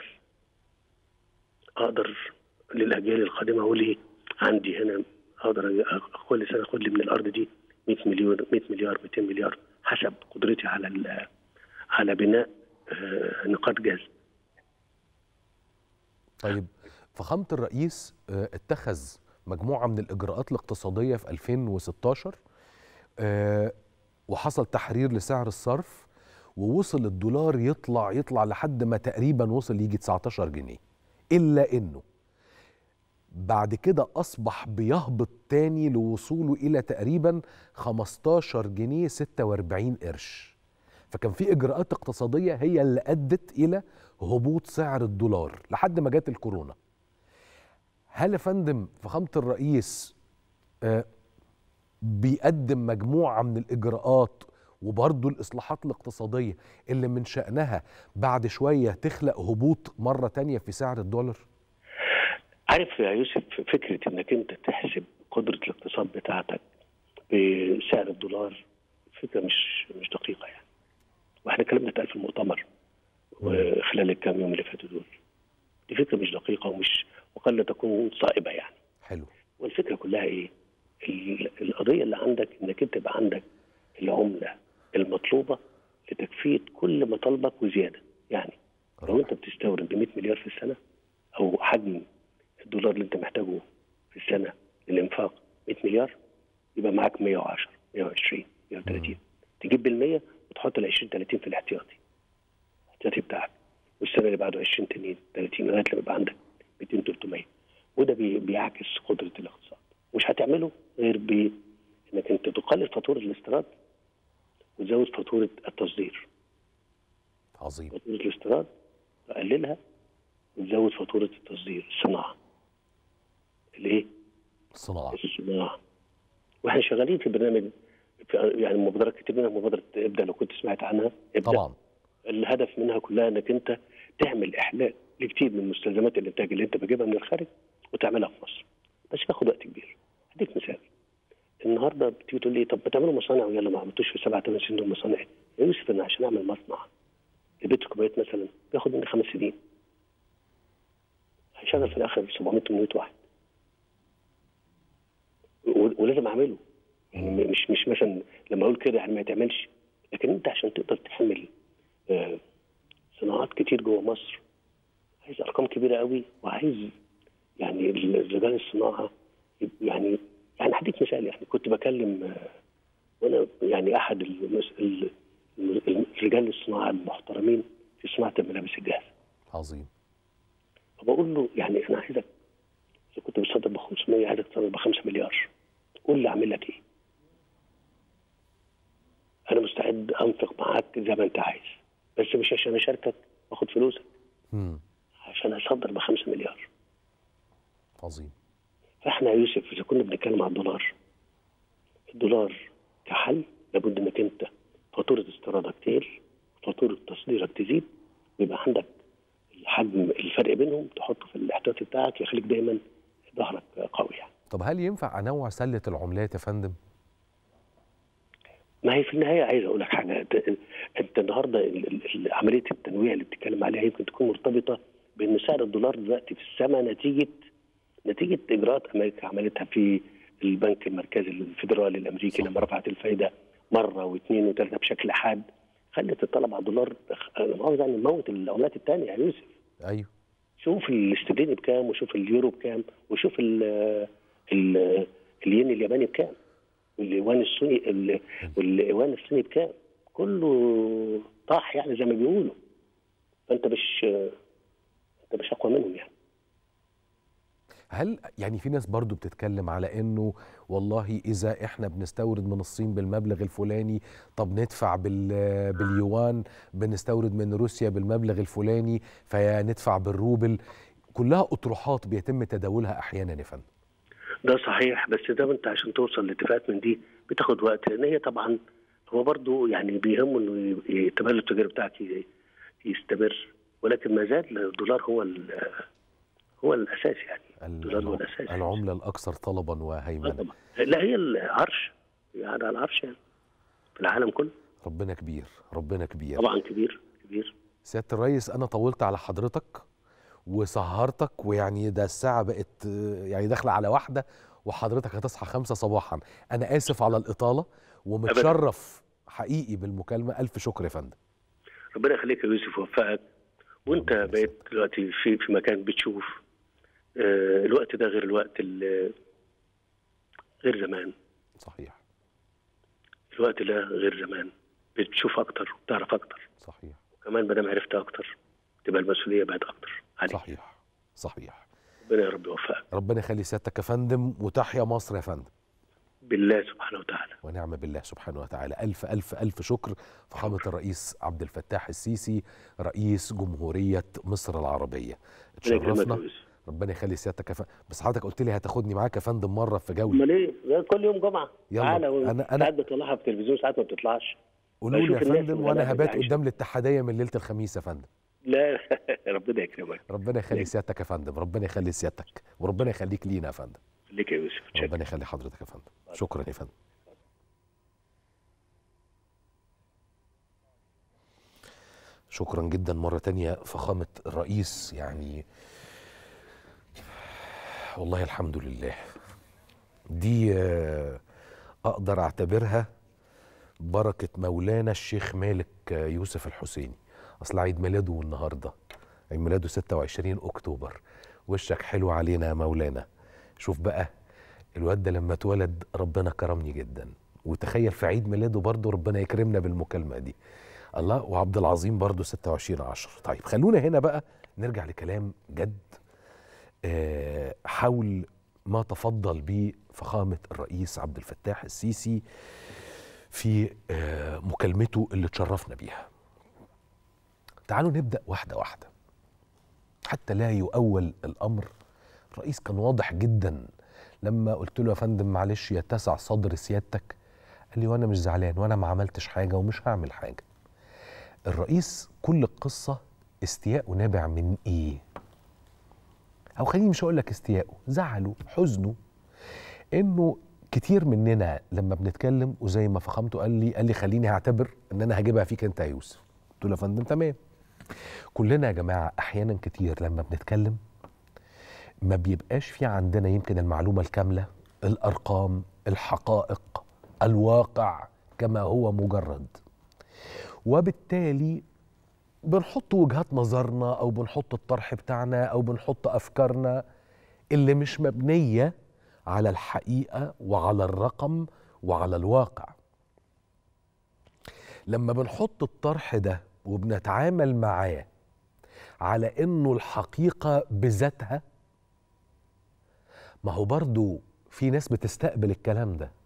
اقدر للاجيال القادمه اقول ايه عندي هنا اقدر أ- كل سنه اخد لي من الارض دي 100 مليون 100 مليار 200 مليار حسب قدرتي على ال- على بناء آه، نقاط جذب طيب فخامة الرئيس آه، اتخذ مجموعة من الإجراءات الاقتصادية في 2016 آه، وحصل تحرير لسعر الصرف ووصل الدولار يطلع يطلع لحد ما تقريبا وصل يجي 19 جنيه الا انه بعد كده اصبح بيهبط تاني لوصوله الى تقريبا 15 جنيه 46 قرش فكان في اجراءات اقتصاديه هي اللي ادت الى هبوط سعر الدولار لحد ما جت الكورونا هل يا فندم فخامه الرئيس آه بيقدم مجموعه من الاجراءات وبرضه الاصلاحات الاقتصاديه اللي من شانها بعد شويه تخلق هبوط مره تانية في سعر الدولار عارف يا يوسف فكره انك انت تحسب قدره الاقتصاد بتاعتك بسعر الدولار فكره مش مش دقيقه يعني واحنا اتكلمنا في المؤتمر خلال الكام يوم اللي فاتوا دول دي فكره مش دقيقه ومش وقد تكون صائبه يعني حلو والفكره كلها ايه؟ القضيه اللي عندك انك انت يبقى عندك العمله المطلوبه لتكفيه كل مطالبك وزياده يعني لو انت بتستورد ب 100 مليار في السنه او حجم الدولار اللي انت محتاجه في السنه للانفاق 100 مليار يبقى معاك 110 120 130 تجيب بال 100 وتحط ال 20 30 في الاحتياطي الاحتياطي بتاعك والسنه اللي بعده 20 تانيين 30 لغايه لما يبقى عندك 200 300 وده بي بيعكس قدره الاقتصاد مش هتعمله غير بانك انت تقلل فاتوره الاستيراد وتزود فاتوره التصدير عظيم فاتوره الاستيراد تقللها وتزود فاتوره التصدير الصناعه الايه؟ الصناعه الصناعه واحنا شغالين في برنامج في يعني مبادرات كتير منها مبادره ابدا لو كنت سمعت عنها ابدا طبعا الهدف منها كلها انك انت تعمل احلاء لكتير من مستلزمات الانتاج اللي انت بتجيبها من الخارج وتعملها في مصر بس بياخد وقت كبير هديك مثال النهارده بتيجي تقول لي طب ما تعملوا مصانع ويلا ما عملتوش في سبع ثمان سنين دول مصانع يا يوسف انا عشان اعمل مصنع لبيت كوبايات مثلا بياخد مني خمس سنين هيشغل في الاخر 700 800 واحد ولازم اعمله يعني مش مش مثلا لما اقول كده يعني ما يتعملش لكن انت عشان تقدر تعمل آه صناعات كتير جوه مصر عايز ارقام كبيره قوي وعايز يعني رجال الصناعه يعني يعني هديك مثال يعني كنت بكلم آه وانا يعني احد رجال الصناعه المحترمين في صناعه الملابس الجاهزه عظيم فبقول له يعني انا عايزك اذا كنت بتصدر ب 500 عايزك تصدر ب 5 مليار قول لي اعمل لك ايه؟ انا مستعد انفق معاك زي ما انت عايز بس مش عشان اشاركك واخد فلوسك مم. عشان اصدر ب 5 مليار عظيم فاحنا يا يوسف اذا كنا بنتكلم عن الدولار الدولار كحل لابد انك انت فاتوره استيرادك تقل فاتوره تصديرك تزيد ويبقى عندك الحجم الفرق بينهم تحطه في الاحتياطي بتاعك يخليك دايما ظهرك قوي يعني. طب هل ينفع انوع سله العملات يا فندم؟ ما هي في النهايه عايز اقول لك حاجه انت, انت النهارده عمليه التنويع اللي بتتكلم عليها يمكن تكون مرتبطه بان سعر الدولار دلوقتي في السماء نتيجه نتيجه اجراءات امريكا عملتها في البنك المركزي الفيدرالي الامريكي لما رفعت الفايده مره واثنين وثلاثه بشكل حاد خلت الطلب على الدولار انا مؤاخذه يعني موت العملات الثانيه يا يوسف ايوه شوف الاسترليني بكام وشوف اليورو بكام وشوف ال ال الين الياباني بكام والايوان الصيني والايوان الصيني بكام كله طاح يعني زي ما بيقولوا فانت مش انت مش اقوى منهم يعني هل يعني في ناس برضو بتتكلم على انه والله اذا احنا بنستورد من الصين بالمبلغ الفلاني طب ندفع بال باليوان بنستورد من روسيا بالمبلغ الفلاني فندفع بالروبل كلها اطروحات بيتم تداولها احيانا يا فندم ده صحيح بس ده انت عشان توصل لاتفاقات من دي بتاخد وقت لان هي طبعا هو برضو يعني بيهمه انه التبادل التجاري بتاعك يستمر ولكن ما زال الدولار هو هو الاساس يعني الدولار هو الاساس العمله الاكثر طلبا وهيمنه لا هي العرش يعني على العرش يعني في العالم كله ربنا كبير ربنا كبير طبعا كبير كبير سياده الريس انا طولت على حضرتك وسهرتك ويعني ده الساعه بقت يعني داخله على واحده وحضرتك هتصحى خمسة صباحا انا اسف على الاطاله ومتشرف حقيقي بالمكالمه الف شكر يا فندم ربنا يخليك يا يوسف ويوفقك وانت بقيت دلوقتي في في مكان بتشوف آه الوقت ده غير الوقت غير زمان صحيح الوقت ده غير زمان بتشوف اكتر وبتعرف اكتر صحيح وكمان ما دام عرفت اكتر تبقى المسؤوليه بقت اكتر عليك صحيح صحيح ربنا يا رب يوفقك ربنا يخلي سيادتك يا فندم وتحيا مصر يا فندم بالله سبحانه وتعالى ونعم بالله سبحانه وتعالى ألف ألف ألف شكر فخامة الرئيس عبد الفتاح السيسي رئيس جمهورية مصر العربية ربنا يكرمك يا اتشرفنا يوسف ربنا يخلي سيادتك يا فندم بس حضرتك قلت لي هتاخدني معاك يا فندم مرة في جولة امال ايه ده كل يوم جمعه يلا. تعالى أنا- أنا- ساعات بطلعها في التلفزيون ساعات ما بتطلعش قولوا لي يا بشوف الناس فندم اللي وانا غلابة هبات اللي قدام الاتحادية من ليلة الخميس يا فندم لا ربنا يكرمك ربنا يخلي سيادتك يا فندم ربنا يخلي سيادتك وربنا يخليك لينا يا فندم ليك يا يوسف شكرا ربنا يخلي حضرتك يا فندم شكرا يا فندم شكرا جدا مرة تانية فخامة الرئيس يعني والله الحمد لله دي آه، أقدر أعتبرها بركة مولانا الشيخ مالك آه، يوسف الحسيني أصل عيد ميلاده النهاردة عيد ميلاده 26 أكتوبر وشك حلو علينا يا مولانا شوف بقى الواد ده لما اتولد ربنا كرمني جدا وتخيل في عيد ميلاده برضه ربنا يكرمنا بالمكالمة دي الله وعبد العظيم برضه 26 10 طيب خلونا هنا بقى نرجع لكلام جد آه، حول ما تفضل به فخامة الرئيس عبد الفتاح السيسي في آه، مكالمته اللي تشرفنا بيها تعالوا نبدأ واحدة واحدة حتى لا يؤول الأمر الرئيس كان واضح جدا لما قلت له يا فندم معلش يتسع صدر سيادتك قال لي وانا مش زعلان وانا ما عملتش حاجة ومش هعمل حاجة الرئيس كل القصة استياءه نابع من ايه او خليني مش هقول لك استياءه زعله حزنه انه كتير مننا لما بنتكلم وزي ما فخامته قال لي قال لي خليني هعتبر ان انا هجيبها فيك انت يا يوسف قلت له يا فندم تمام كلنا يا جماعه احيانا كتير لما بنتكلم ما بيبقاش في عندنا يمكن المعلومه الكامله الارقام الحقائق الواقع كما هو مجرد وبالتالي بنحط وجهات نظرنا او بنحط الطرح بتاعنا او بنحط افكارنا اللي مش مبنيه على الحقيقه وعلى الرقم وعلى الواقع لما بنحط الطرح ده وبنتعامل معاه على انه الحقيقه بذاتها ما هو برضو في ناس بتستقبل الكلام ده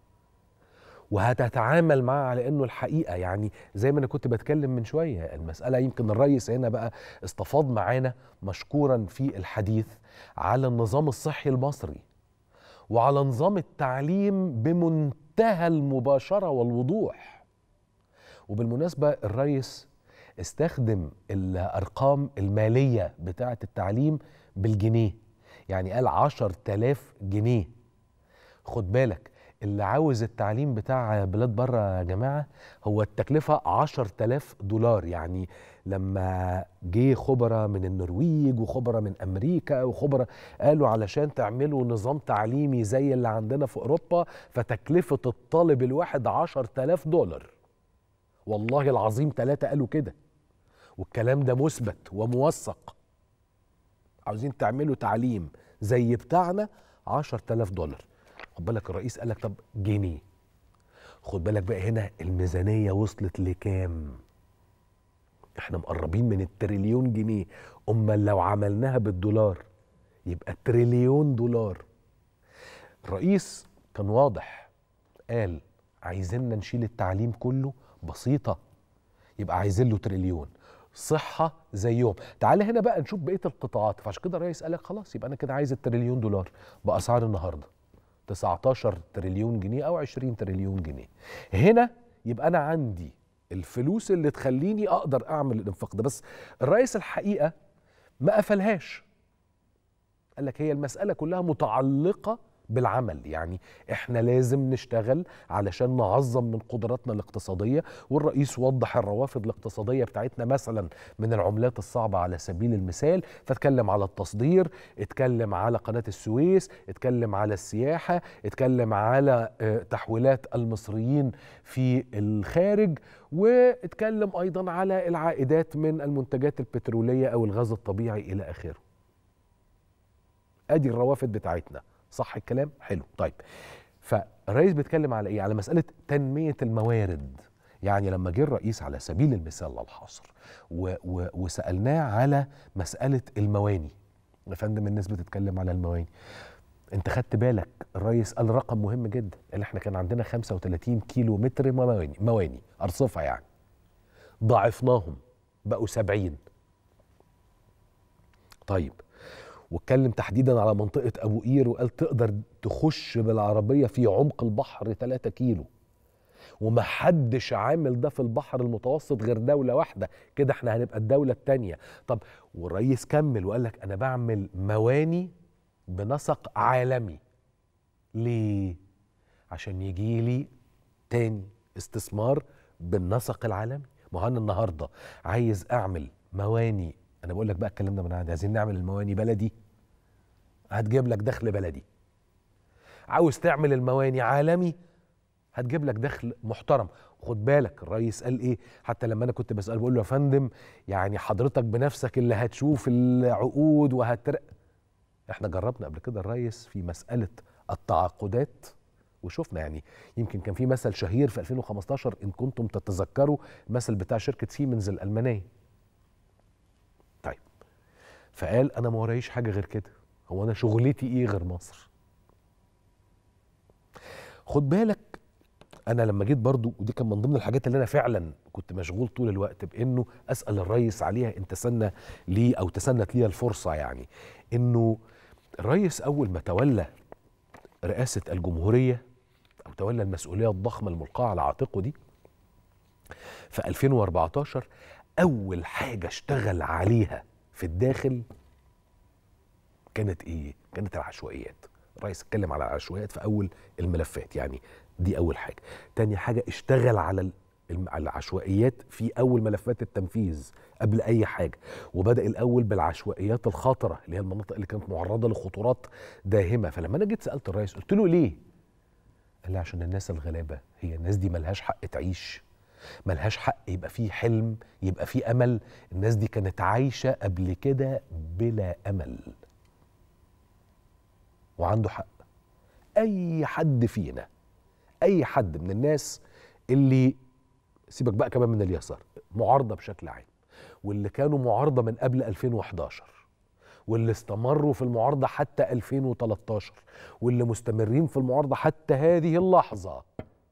وهتتعامل معاه على انه الحقيقه يعني زي ما انا كنت بتكلم من شويه المساله يمكن الرئيس هنا بقى استفاض معانا مشكورا في الحديث على النظام الصحي المصري وعلى نظام التعليم بمنتهى المباشره والوضوح وبالمناسبه الرئيس استخدم الارقام الماليه بتاعه التعليم بالجنيه يعني قال عشر تلاف جنيه خد بالك اللي عاوز التعليم بتاع بلاد بره يا جماعة هو التكلفة عشر تلاف دولار يعني لما جه خبراء من النرويج وخبراء من أمريكا وخبراء قالوا علشان تعملوا نظام تعليمي زي اللي عندنا في أوروبا فتكلفة الطالب الواحد عشر تلاف دولار والله العظيم ثلاثة قالوا كده والكلام ده مثبت وموثق عاوزين تعملوا تعليم زي بتاعنا عشر تلاف دولار خد بالك الرئيس قال لك طب جنيه خد بالك بقى هنا الميزانية وصلت لكام احنا مقربين من التريليون جنيه امال لو عملناها بالدولار يبقى تريليون دولار الرئيس كان واضح قال عايزيننا نشيل التعليم كله بسيطة يبقى عايزين له تريليون صحة زيهم تعال هنا بقى نشوف بقية القطاعات فعشان كده الرئيس قال لك خلاص يبقى أنا كده عايز التريليون دولار بأسعار النهاردة 19 تريليون جنيه أو 20 تريليون جنيه هنا يبقى أنا عندي الفلوس اللي تخليني أقدر أعمل الإنفاق ده بس الرئيس الحقيقة ما قفلهاش قال لك هي المسألة كلها متعلقة بالعمل يعني احنا لازم نشتغل علشان نعظم من قدراتنا الاقتصادية والرئيس وضح الروافد الاقتصادية بتاعتنا مثلا من العملات الصعبة على سبيل المثال فاتكلم على التصدير اتكلم على قناة السويس اتكلم على السياحة اتكلم على اه تحويلات المصريين في الخارج واتكلم ايضا على العائدات من المنتجات البترولية او الغاز الطبيعي الى اخره ادي الروافد بتاعتنا صح الكلام حلو طيب فالرئيس بيتكلم على ايه على مساله تنميه الموارد يعني لما جه الرئيس على سبيل المثال لا الحصر و و وسالناه على مساله المواني يا فندم الناس بتتكلم على المواني انت خدت بالك الرئيس قال رقم مهم جدا اللي احنا كان عندنا 35 كيلو متر مواني مواني ارصفه يعني ضاعفناهم بقوا 70 طيب واتكلم تحديدا على منطقة أبو قير وقال تقدر تخش بالعربية في عمق البحر 3 كيلو ومحدش عامل ده في البحر المتوسط غير دولة واحدة كده احنا هنبقى الدولة التانية طب والرئيس كمل وقال لك أنا بعمل مواني بنسق عالمي ليه؟ عشان يجي لي تاني استثمار بالنسق العالمي ما هو انا النهارده عايز اعمل مواني انا بقول لك بقى الكلام ده من عندي عايزين نعمل المواني بلدي هتجيب لك دخل بلدي عاوز تعمل المواني عالمي هتجيب لك دخل محترم خد بالك الرئيس قال ايه حتى لما انا كنت بساله بقول له يا فندم يعني حضرتك بنفسك اللي هتشوف العقود وهترق احنا جربنا قبل كده الرئيس في مساله التعاقدات وشفنا يعني يمكن كان في مثل شهير في 2015 ان كنتم تتذكروا المثل بتاع شركه سيمنز الالمانيه طيب فقال انا ما ورايش حاجه غير كده هو انا شغلتي ايه غير مصر خد بالك انا لما جيت برضو ودي كان من ضمن الحاجات اللي انا فعلا كنت مشغول طول الوقت بانه اسال الرئيس عليها ان تسنى لي او تسنت لي الفرصه يعني انه الرئيس اول ما تولى رئاسه الجمهوريه او تولى المسؤوليه الضخمه الملقاه على عاتقه دي في 2014 اول حاجه اشتغل عليها في الداخل كانت ايه كانت العشوائيات الرئيس اتكلم على العشوائيات في اول الملفات يعني دي اول حاجه تاني حاجه اشتغل على الم- على العشوائيات في اول ملفات التنفيذ قبل اي حاجه وبدا الاول بالعشوائيات الخطره اللي هي المناطق اللي كانت معرضه لخطورات داهمه فلما انا جيت سالت الرئيس قلت له ليه قال لي عشان الناس الغلابه هي الناس دي ملهاش حق تعيش ملهاش حق يبقى في حلم يبقى في امل الناس دي كانت عايشه قبل كده بلا امل وعنده حق اي حد فينا اي حد من الناس اللي سيبك بقى كمان من اليسار معارضه بشكل عام واللي كانوا معارضه من قبل 2011 واللي استمروا في المعارضه حتى 2013 واللي مستمرين في المعارضه حتى هذه اللحظه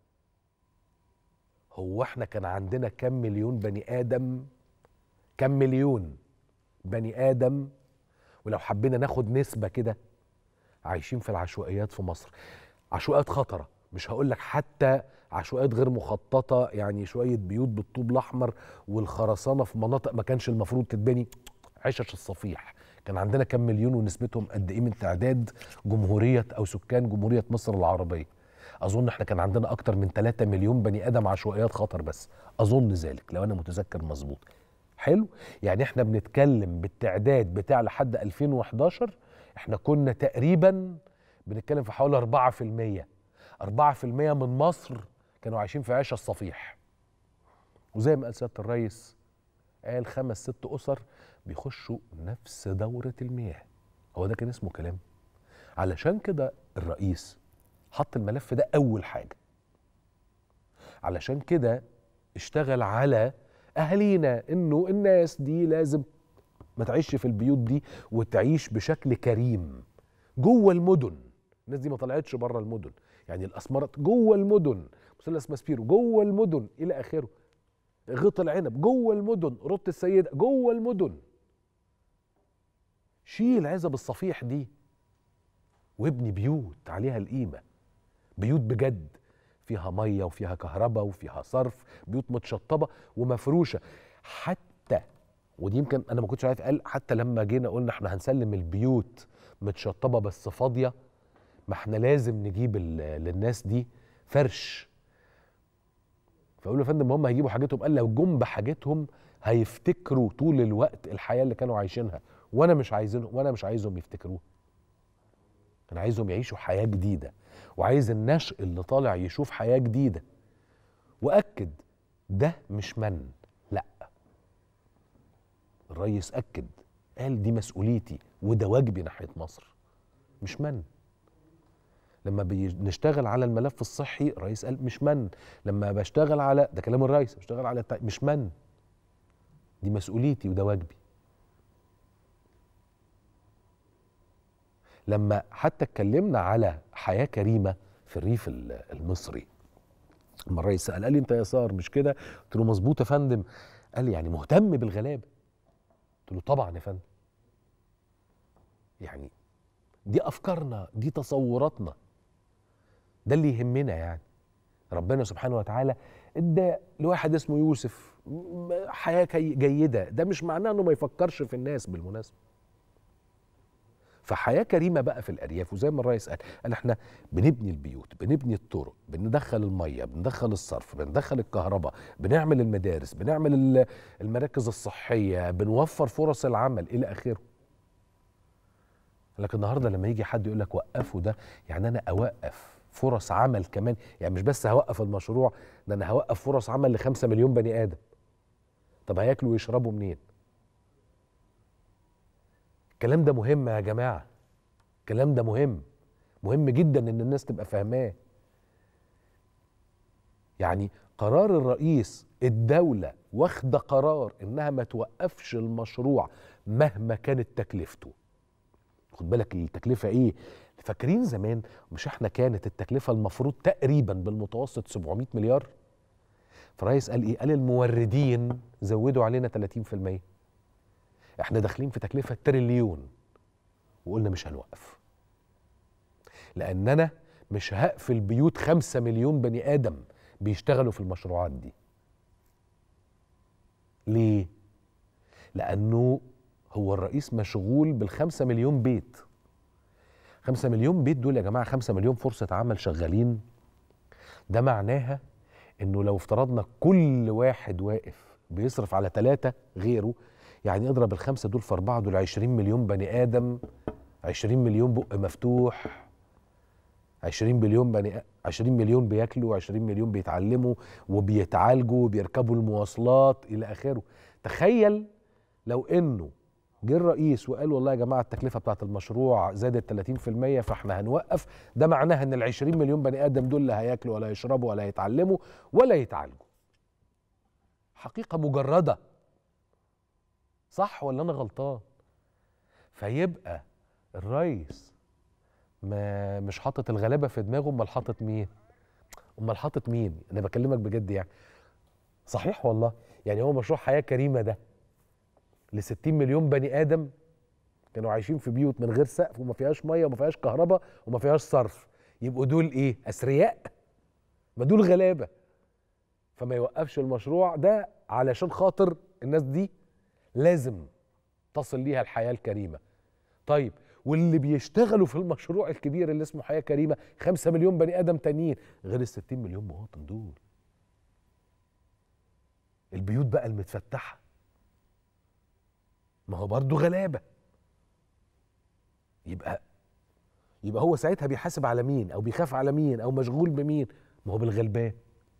هو احنا كان عندنا كم مليون بني ادم كم مليون بني ادم ولو حبينا ناخد نسبه كده عايشين في العشوائيات في مصر عشوائيات خطره مش هقول لك حتى عشوائيات غير مخططه يعني شويه بيوت بالطوب الاحمر والخرسانه في مناطق ما كانش المفروض تتبني عشش الصفيح كان عندنا كم مليون ونسبتهم قد ايه من تعداد جمهوريه او سكان جمهوريه مصر العربيه اظن احنا كان عندنا اكتر من 3 مليون بني ادم عشوائيات خطر بس اظن ذلك لو انا متذكر مظبوط حلو يعني احنا بنتكلم بالتعداد بتاع لحد 2011 احنا كنا تقريبا بنتكلم في حوالي 4% 4% من مصر كانوا عايشين في عيشه الصفيح وزي ما قال سياده الرئيس قال خمس ست اسر بيخشوا نفس دوره المياه هو ده كان اسمه كلام علشان كده الرئيس حط الملف ده اول حاجه علشان كده اشتغل على اهالينا انه الناس دي لازم ما تعيش في البيوت دي وتعيش بشكل كريم جوه المدن الناس دي ما طلعتش بره المدن يعني الاسمرات جوه المدن مثلث ماسبيرو جوه المدن الى اخره غيط العنب جوه المدن رط السيدة جوه المدن شيل عزب الصفيح دي وابني بيوت عليها القيمة بيوت بجد فيها مية وفيها كهرباء وفيها صرف بيوت متشطبة ومفروشة حتى ودي يمكن انا ما كنتش عارف قال حتى لما جينا قلنا احنا هنسلم البيوت متشطبة بس فاضية ما احنا لازم نجيب ال- للناس دي فرش فاقول له يا فندم هم هيجيبوا حاجتهم قال لو جم بحاجتهم هيفتكروا طول الوقت الحياه اللي كانوا عايشينها وانا مش عايزينهم وانا مش عايزهم يفتكروها انا عايزهم يعيشوا حياه جديده وعايز النشء اللي طالع يشوف حياه جديده واكد ده مش من لا الريس اكد قال دي مسؤوليتي وده واجبي ناحيه مصر مش من لما بنشتغل على الملف الصحي الرئيس قال مش من لما بشتغل على ده كلام الرئيس بشتغل على التع... مش من دي مسؤوليتي وده واجبي لما حتى اتكلمنا على حياة كريمة في الريف ال- المصري لما الرئيس سأل قال لي انت يسار مش كده قلت له مظبوط يا فندم قال لي يعني مهتم بالغلابة قلت له طبعا يا فندم يعني دي افكارنا دي تصوراتنا ده اللي يهمنا يعني ربنا سبحانه وتعالى ادى لواحد اسمه يوسف م- حياه كي- جيده ده مش معناه انه ما يفكرش في الناس بالمناسبه فحياه كريمه بقى في الارياف وزي ما الرئيس قال قال احنا بنبني البيوت بنبني الطرق بندخل الميه بندخل الصرف بندخل الكهرباء بنعمل المدارس بنعمل ال- المراكز الصحيه بنوفر فرص العمل الى اخره لكن النهارده لما يجي حد يقول لك وقفوا ده يعني انا اوقف فرص عمل كمان يعني مش بس هوقف المشروع ده انا هوقف فرص عمل لخمسة مليون بني ادم طب هياكلوا ويشربوا منين الكلام ده مهم يا جماعه الكلام ده مهم مهم جدا ان الناس تبقى فاهماه يعني قرار الرئيس الدولة واخدة قرار انها ما توقفش المشروع مهما كانت تكلفته خد بالك التكلفة ايه فاكرين زمان مش احنا كانت التكلفة المفروض تقريبا بالمتوسط 700 مليار فالرئيس قال ايه قال الموردين زودوا علينا 30% احنا داخلين في تكلفة تريليون وقلنا مش هنوقف لان انا مش هقفل بيوت خمسة مليون بني ادم بيشتغلوا في المشروعات دي ليه لانه هو الرئيس مشغول بالخمسة مليون بيت خمسة مليون بيت دول يا جماعة خمسة مليون فرصة عمل شغالين ده معناها انه لو افترضنا كل واحد واقف بيصرف على ثلاثة غيره يعني اضرب الخمسة دول في أربعة دول 20 مليون بني آدم 20 مليون بق مفتوح 20 مليون بني 20 مليون بياكلوا 20 مليون بيتعلموا وبيتعالجوا وبيركبوا المواصلات إلى آخره تخيل لو انه جه الرئيس وقال والله يا جماعه التكلفه بتاعت المشروع زادت 30% فاحنا هنوقف ده معناها ان ال 20 مليون بني ادم دول لا هياكلوا ولا يشربوا ولا يتعلموا ولا يتعالجوا. حقيقه مجرده. صح ولا انا غلطان؟ فيبقى الرئيس ما مش حاطط الغلابه في دماغه امال حاطط مين؟ امال حاطط مين؟ انا بكلمك بجد يعني. صحيح والله يعني هو مشروع حياه كريمه ده ل 60 مليون بني ادم كانوا عايشين في بيوت من غير سقف وما فيهاش ميه وما فيهاش كهرباء وما فيهاش صرف يبقوا دول ايه اثرياء ما دول غلابه فما يوقفش المشروع ده علشان خاطر الناس دي لازم تصل ليها الحياه الكريمه طيب واللي بيشتغلوا في المشروع الكبير اللي اسمه حياه كريمه 5 مليون بني ادم تانيين غير ال 60 مليون مواطن دول البيوت بقى المتفتحه ما هو برضه غلابه يبقى يبقى هو ساعتها بيحاسب على مين او بيخاف على مين او مشغول بمين ما هو بالغلبان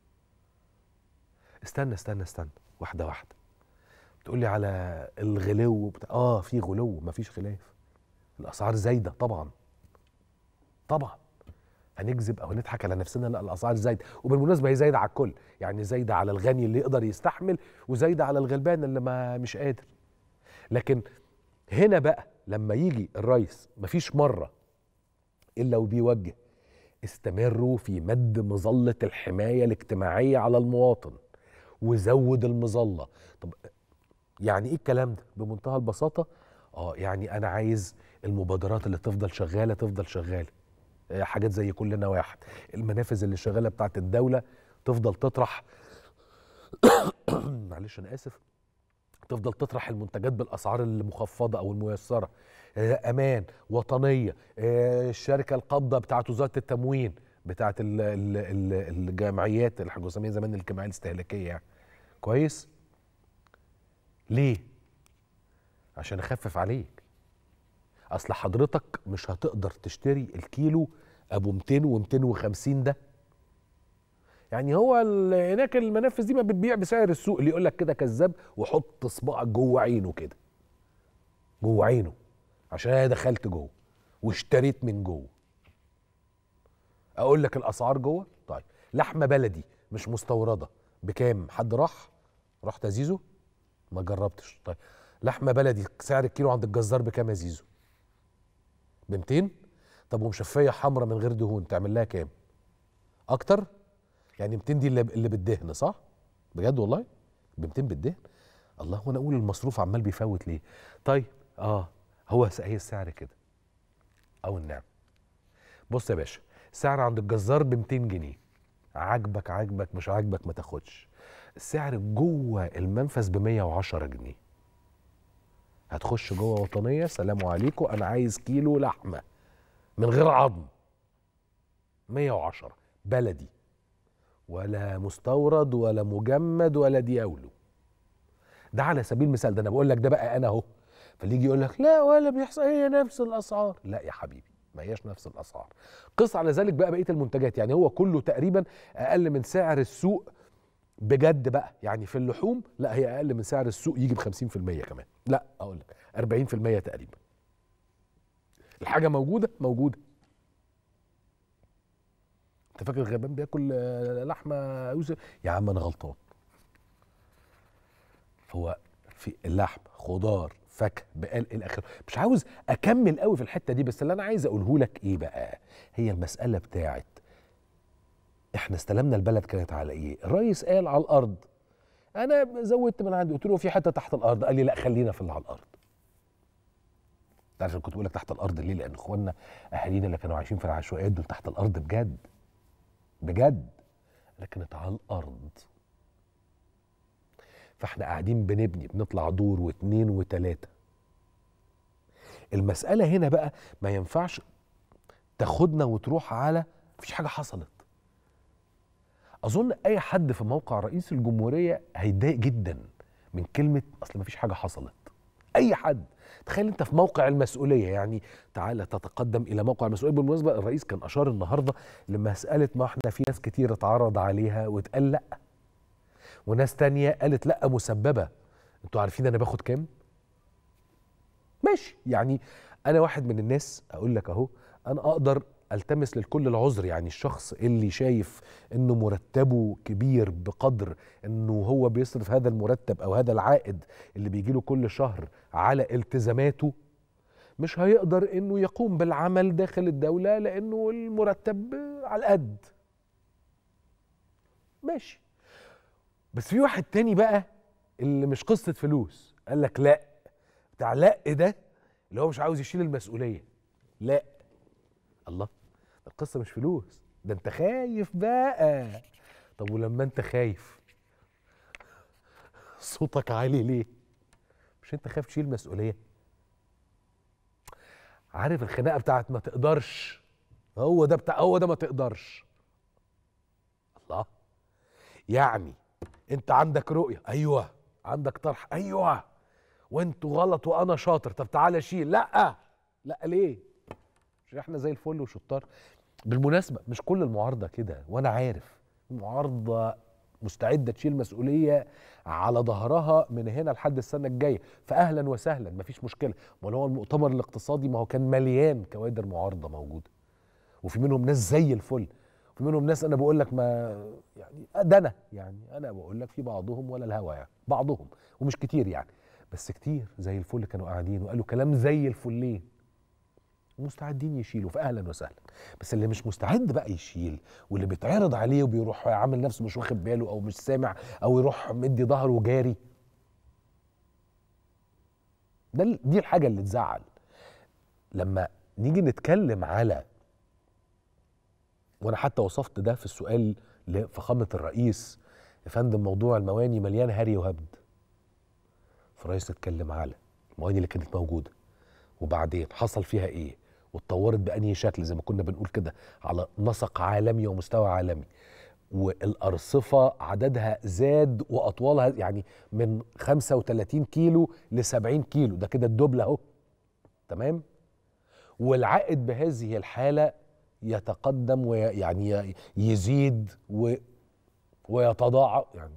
استنى استنى استنى واحده واحده بتقول لي على الغلو بتاع اه في غلو مفيش خلاف الاسعار زايده طبعا طبعا هنكذب او نضحك على نفسنا لا الاسعار زايده وبالمناسبه هي زايده على الكل يعني زايده على الغني اللي يقدر يستحمل وزايده على الغلبان اللي ما مش قادر لكن هنا بقى لما يجي الرئيس مفيش مره الا وبيوجه استمروا في مد مظله الحمايه الاجتماعيه على المواطن وزود المظله طب يعني ايه الكلام ده بمنتهى البساطه اه يعني انا عايز المبادرات اللي تفضل شغاله تفضل شغاله آه، حاجات زي كلنا واحد المنافذ اللي شغاله بتاعت الدوله تفضل تطرح معلش انا اسف تفضل تطرح المنتجات بالاسعار المخفضه او الميسره آه، امان وطنيه آه، الشركه القابضه بتاعت وزاره التموين بتاعت ال- ال- ال- الجمعيات اللي احنا كنا بنسميها زمان الجمعيه الاستهلاكيه يعني كويس ليه عشان اخفف عليك اصل حضرتك مش هتقدر تشتري الكيلو ابو 200 و250 ده يعني هو ال- هناك المنافذ دي ما بتبيع بسعر السوق اللي يقول لك كده كذاب وحط صباعك جوه عينه كده جوه عينه عشان انا دخلت جوه واشتريت من جوه اقول لك الاسعار جوه طيب لحمه بلدي مش مستورده بكام حد راح رحت يا زيزو ما جربتش طيب لحمه بلدي سعر الكيلو عند الجزار بكام يا زيزو ب 200 طب ومشفيه حمراء من غير دهون تعمل لها كام اكتر يعني 200 دي اللي اللي بالدهن صح بجد والله ب 200 بالدهن الله وانا اقول المصروف عمال بيفوت ليه طيب اه هو س- هي السعر كده او النعم بص يا باشا سعر عند الجزار ب 200 جنيه عاجبك عاجبك مش عاجبك ما تاخدش السعر جوه المنفذ ب 110 جنيه هتخش جوه وطنيه سلام عليكم انا عايز كيلو لحمه من غير عظم 110 بلدي ولا مستورد ولا مجمد ولا دياولو ده على سبيل المثال ده انا بقول لك ده بقى انا اهو فاللي يجي يقول لك لا ولا بيحصل هي نفس الاسعار لا يا حبيبي ما هياش نفس الاسعار قس على ذلك بقى بقيه المنتجات يعني هو كله تقريبا اقل من سعر السوق بجد بقى يعني في اللحوم لا هي اقل من سعر السوق يجي ب 50% كمان لا اقول لك 40% تقريبا الحاجه موجوده موجوده انت فاكر الغربان بياكل آه، لحمه يوسف يا عم انا غلطان هو في اللحم خضار فاكهه بقال الى اخره مش عاوز اكمل قوي في الحته دي بس اللي انا عايز اقوله لك ايه بقى هي المساله بتاعت احنا استلمنا البلد كانت على ايه الرئيس قال على الارض انا زودت من عندي قلت له في حته تحت الارض قال لي لا خلينا في اللي على الارض انت عارف أنا كنت بقول لك تحت الارض ليه لان اخواننا اهالينا اللي كانوا عايشين في العشوائيات دول تحت الارض بجد بجد لكنت على الارض فاحنا قاعدين بنبني بنطلع دور واثنين وثلاثه المساله هنا بقى ما ينفعش تاخدنا وتروح على مفيش حاجه حصلت اظن اي حد في موقع رئيس الجمهوريه هيتضايق جدا من كلمه اصل مفيش حاجه حصلت اي حد تخيل انت في موقع المسؤوليه يعني تعالى تتقدم الى موقع المسؤوليه بالمناسبه الرئيس كان اشار النهارده لمساله ما احنا في ناس كتير اتعرض عليها واتقال لا وناس تانية قالت لا مسببه انتوا عارفين انا باخد كام ماشي يعني انا واحد من الناس اقول لك اهو انا اقدر التمس للكل العذر يعني الشخص اللي شايف انه مرتبه كبير بقدر انه هو بيصرف هذا المرتب او هذا العائد اللي بيجي له كل شهر على التزاماته مش هيقدر انه يقوم بالعمل داخل الدولة لانه المرتب على القد ماشي بس في واحد تاني بقى اللي مش قصة فلوس قال لك لا بتاع لا ده اللي هو مش عاوز يشيل المسؤولية لا الله القصة مش فلوس ده انت خايف بقى طب ولما انت خايف صوتك عالي ليه مش انت خايف تشيل مسؤولية عارف الخناقة بتاعت ما تقدرش هو ده بتاع هو ده ما تقدرش الله يعني انت عندك رؤية ايوه عندك طرح ايوه وانتوا غلط وانا شاطر طب تعالى شيل لا لا ليه مش احنا زي الفل وشطار بالمناسبة مش كل المعارضة كده وانا عارف المعارضة مستعدة تشيل مسؤولية على ظهرها من هنا لحد السنة الجاية فأهلا وسهلا مفيش مشكلة ما هو المؤتمر الاقتصادي ما هو كان مليان كوادر معارضة موجودة وفي منهم ناس زي الفل وفي منهم ناس انا بقول لك ما يعني ده انا يعني انا بقول لك في بعضهم ولا الهوى يعني بعضهم ومش كتير يعني بس كتير زي الفل كانوا قاعدين وقالوا كلام زي الفلين ومستعدين يشيلوا فاهلا وسهلا بس اللي مش مستعد بقى يشيل واللي بيتعرض عليه وبيروح عامل نفسه مش واخد باله او مش سامع او يروح مدي ظهره وجاري ده ال- دي الحاجه اللي تزعل لما نيجي نتكلم على وانا حتى وصفت ده في السؤال لفخامه الرئيس يا فندم موضوع المواني مليان هري وهبد فالرئيس اتكلم على المواني اللي كانت موجوده وبعدين حصل فيها ايه واتطورت بأنهي شكل زي ما كنا بنقول كده على نسق عالمي ومستوى عالمي والأرصفة عددها زاد وأطوالها يعني من 35 كيلو ل 70 كيلو ده كده الدبل أهو تمام والعائد بهذه الحالة يتقدم ويعني يزيد و ويتضاعف يعني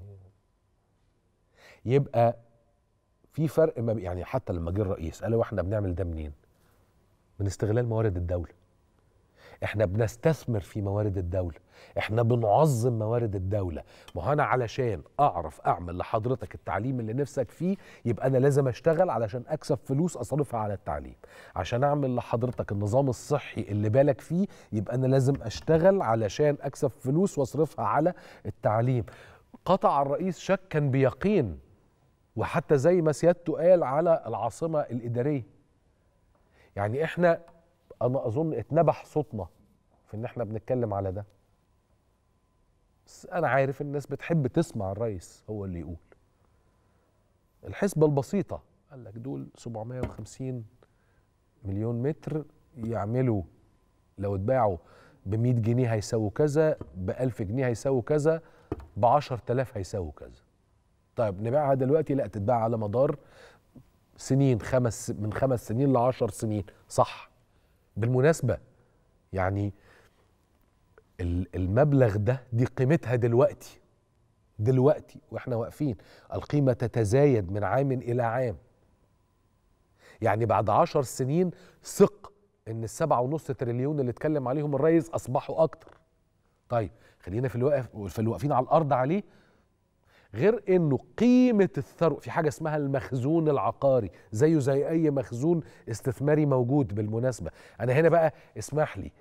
يبقى في فرق ما بي- يعني حتى لما جه الرئيس قال هو احنا بنعمل ده منين؟ من استغلال موارد الدوله. احنا بنستثمر في موارد الدوله احنا بنعظم موارد الدوله ما هو انا علشان اعرف اعمل لحضرتك التعليم اللي نفسك فيه يبقى انا لازم اشتغل علشان اكسب فلوس اصرفها على التعليم عشان اعمل لحضرتك النظام الصحي اللي بالك فيه يبقى انا لازم اشتغل علشان اكسب فلوس واصرفها على التعليم قطع الرئيس شكا بيقين وحتى زي ما سيادته قال على العاصمه الاداريه يعني احنا انا اظن اتنبح صوتنا في ان احنا بنتكلم على ده بس انا عارف الناس بتحب تسمع الرئيس هو اللي يقول الحسبه البسيطه قال لك دول 750 مليون متر يعملوا لو اتباعوا ب 100 جنيه هيساووا كذا ب 1000 جنيه هيساووا كذا ب 10000 هيساووا كذا طيب نبيعها دلوقتي لا تتباع على مدار سنين خمس من خمس سنين لعشر سنين صح بالمناسبة يعني ال- المبلغ ده دي قيمتها دلوقتي دلوقتي واحنا واقفين القيمة تتزايد من عام إلى عام يعني بعد عشر سنين ثق ان السبعة ونص تريليون اللي اتكلم عليهم الرئيس اصبحوا اكتر طيب خلينا في الواقف في الواقفين على الارض عليه غير انه قيمه الثروه في حاجه اسمها المخزون العقاري زيه زي اي مخزون استثماري موجود بالمناسبه انا هنا بقى اسمح لي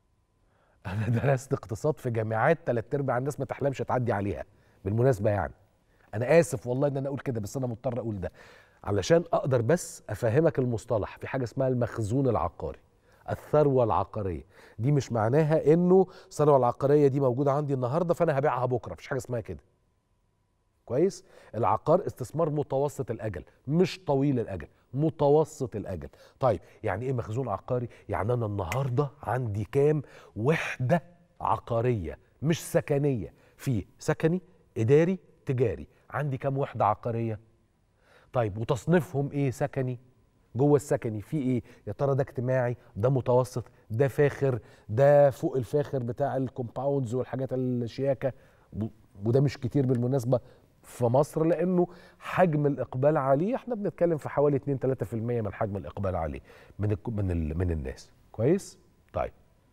انا درست اقتصاد في جامعات ثلاث ارباع الناس ما تحلمش تعدي عليها بالمناسبه يعني انا اسف والله ان انا اقول كده بس انا مضطر اقول ده علشان اقدر بس افهمك المصطلح في حاجه اسمها المخزون العقاري الثروه العقاريه دي مش معناها انه الثروه العقاريه دي موجوده عندي النهارده فانا هبيعها بكره مفيش حاجه اسمها كده كويس العقار استثمار متوسط الاجل مش طويل الاجل متوسط الاجل طيب يعني ايه مخزون عقاري يعني انا النهارده عندي كام وحده عقاريه مش سكنيه في سكني اداري تجاري عندي كام وحده عقاريه طيب وتصنيفهم ايه سكني جوه السكني في ايه يا ترى ده اجتماعي ده متوسط ده فاخر ده فوق الفاخر بتاع الكومباوندز والحاجات الشياكه و- وده مش كتير بالمناسبه في مصر لانه حجم الاقبال عليه احنا بنتكلم في حوالي 2 3% من حجم الاقبال عليه من الك- من ال- من الناس كويس طيب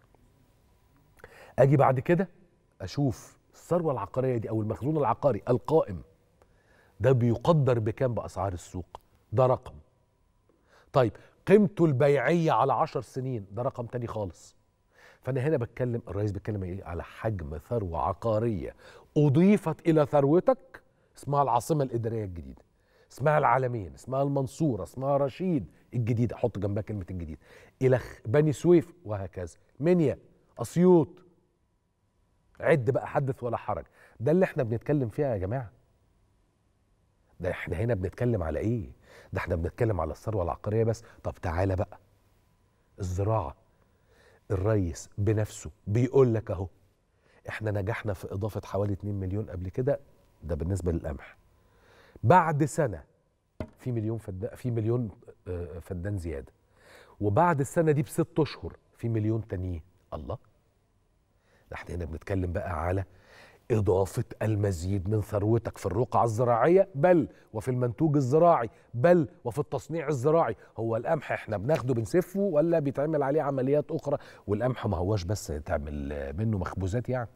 اجي بعد كده اشوف الثروه العقاريه دي او المخزون العقاري القائم ده بيقدر بكام باسعار السوق ده رقم طيب قيمته البيعيه على عشر سنين ده رقم تاني خالص فانا هنا بتكلم الرئيس بيتكلم ايه على حجم ثروه عقاريه اضيفت الى ثروتك اسمها العاصمه الاداريه الجديده اسمها العالمين اسمها المنصوره اسمها رشيد الجديده حط جنبها كلمه الجديد الى خ- بني سويف وهكذا منيا اسيوط عد بقى حدث ولا حرج ده اللي احنا بنتكلم فيها يا جماعه ده احنا هنا بنتكلم على ايه ده احنا بنتكلم على الثروه العقاريه بس طب تعالى بقى الزراعه الريس بنفسه بيقول لك اهو احنا نجحنا في اضافه حوالي 2 مليون قبل كده ده بالنسبه للقمح بعد سنه في مليون فدان في مليون آه، فدان زياده وبعد السنه دي بست اشهر في مليون تانيين الله ده احنا هنا بنتكلم بقى على إضافة المزيد من ثروتك في الرقعة الزراعية بل وفي المنتوج الزراعي بل وفي التصنيع الزراعي هو القمح احنا بناخده بنسفه ولا بيتعمل عليه عمليات أخرى والقمح ما هواش بس تعمل منه مخبوزات يعني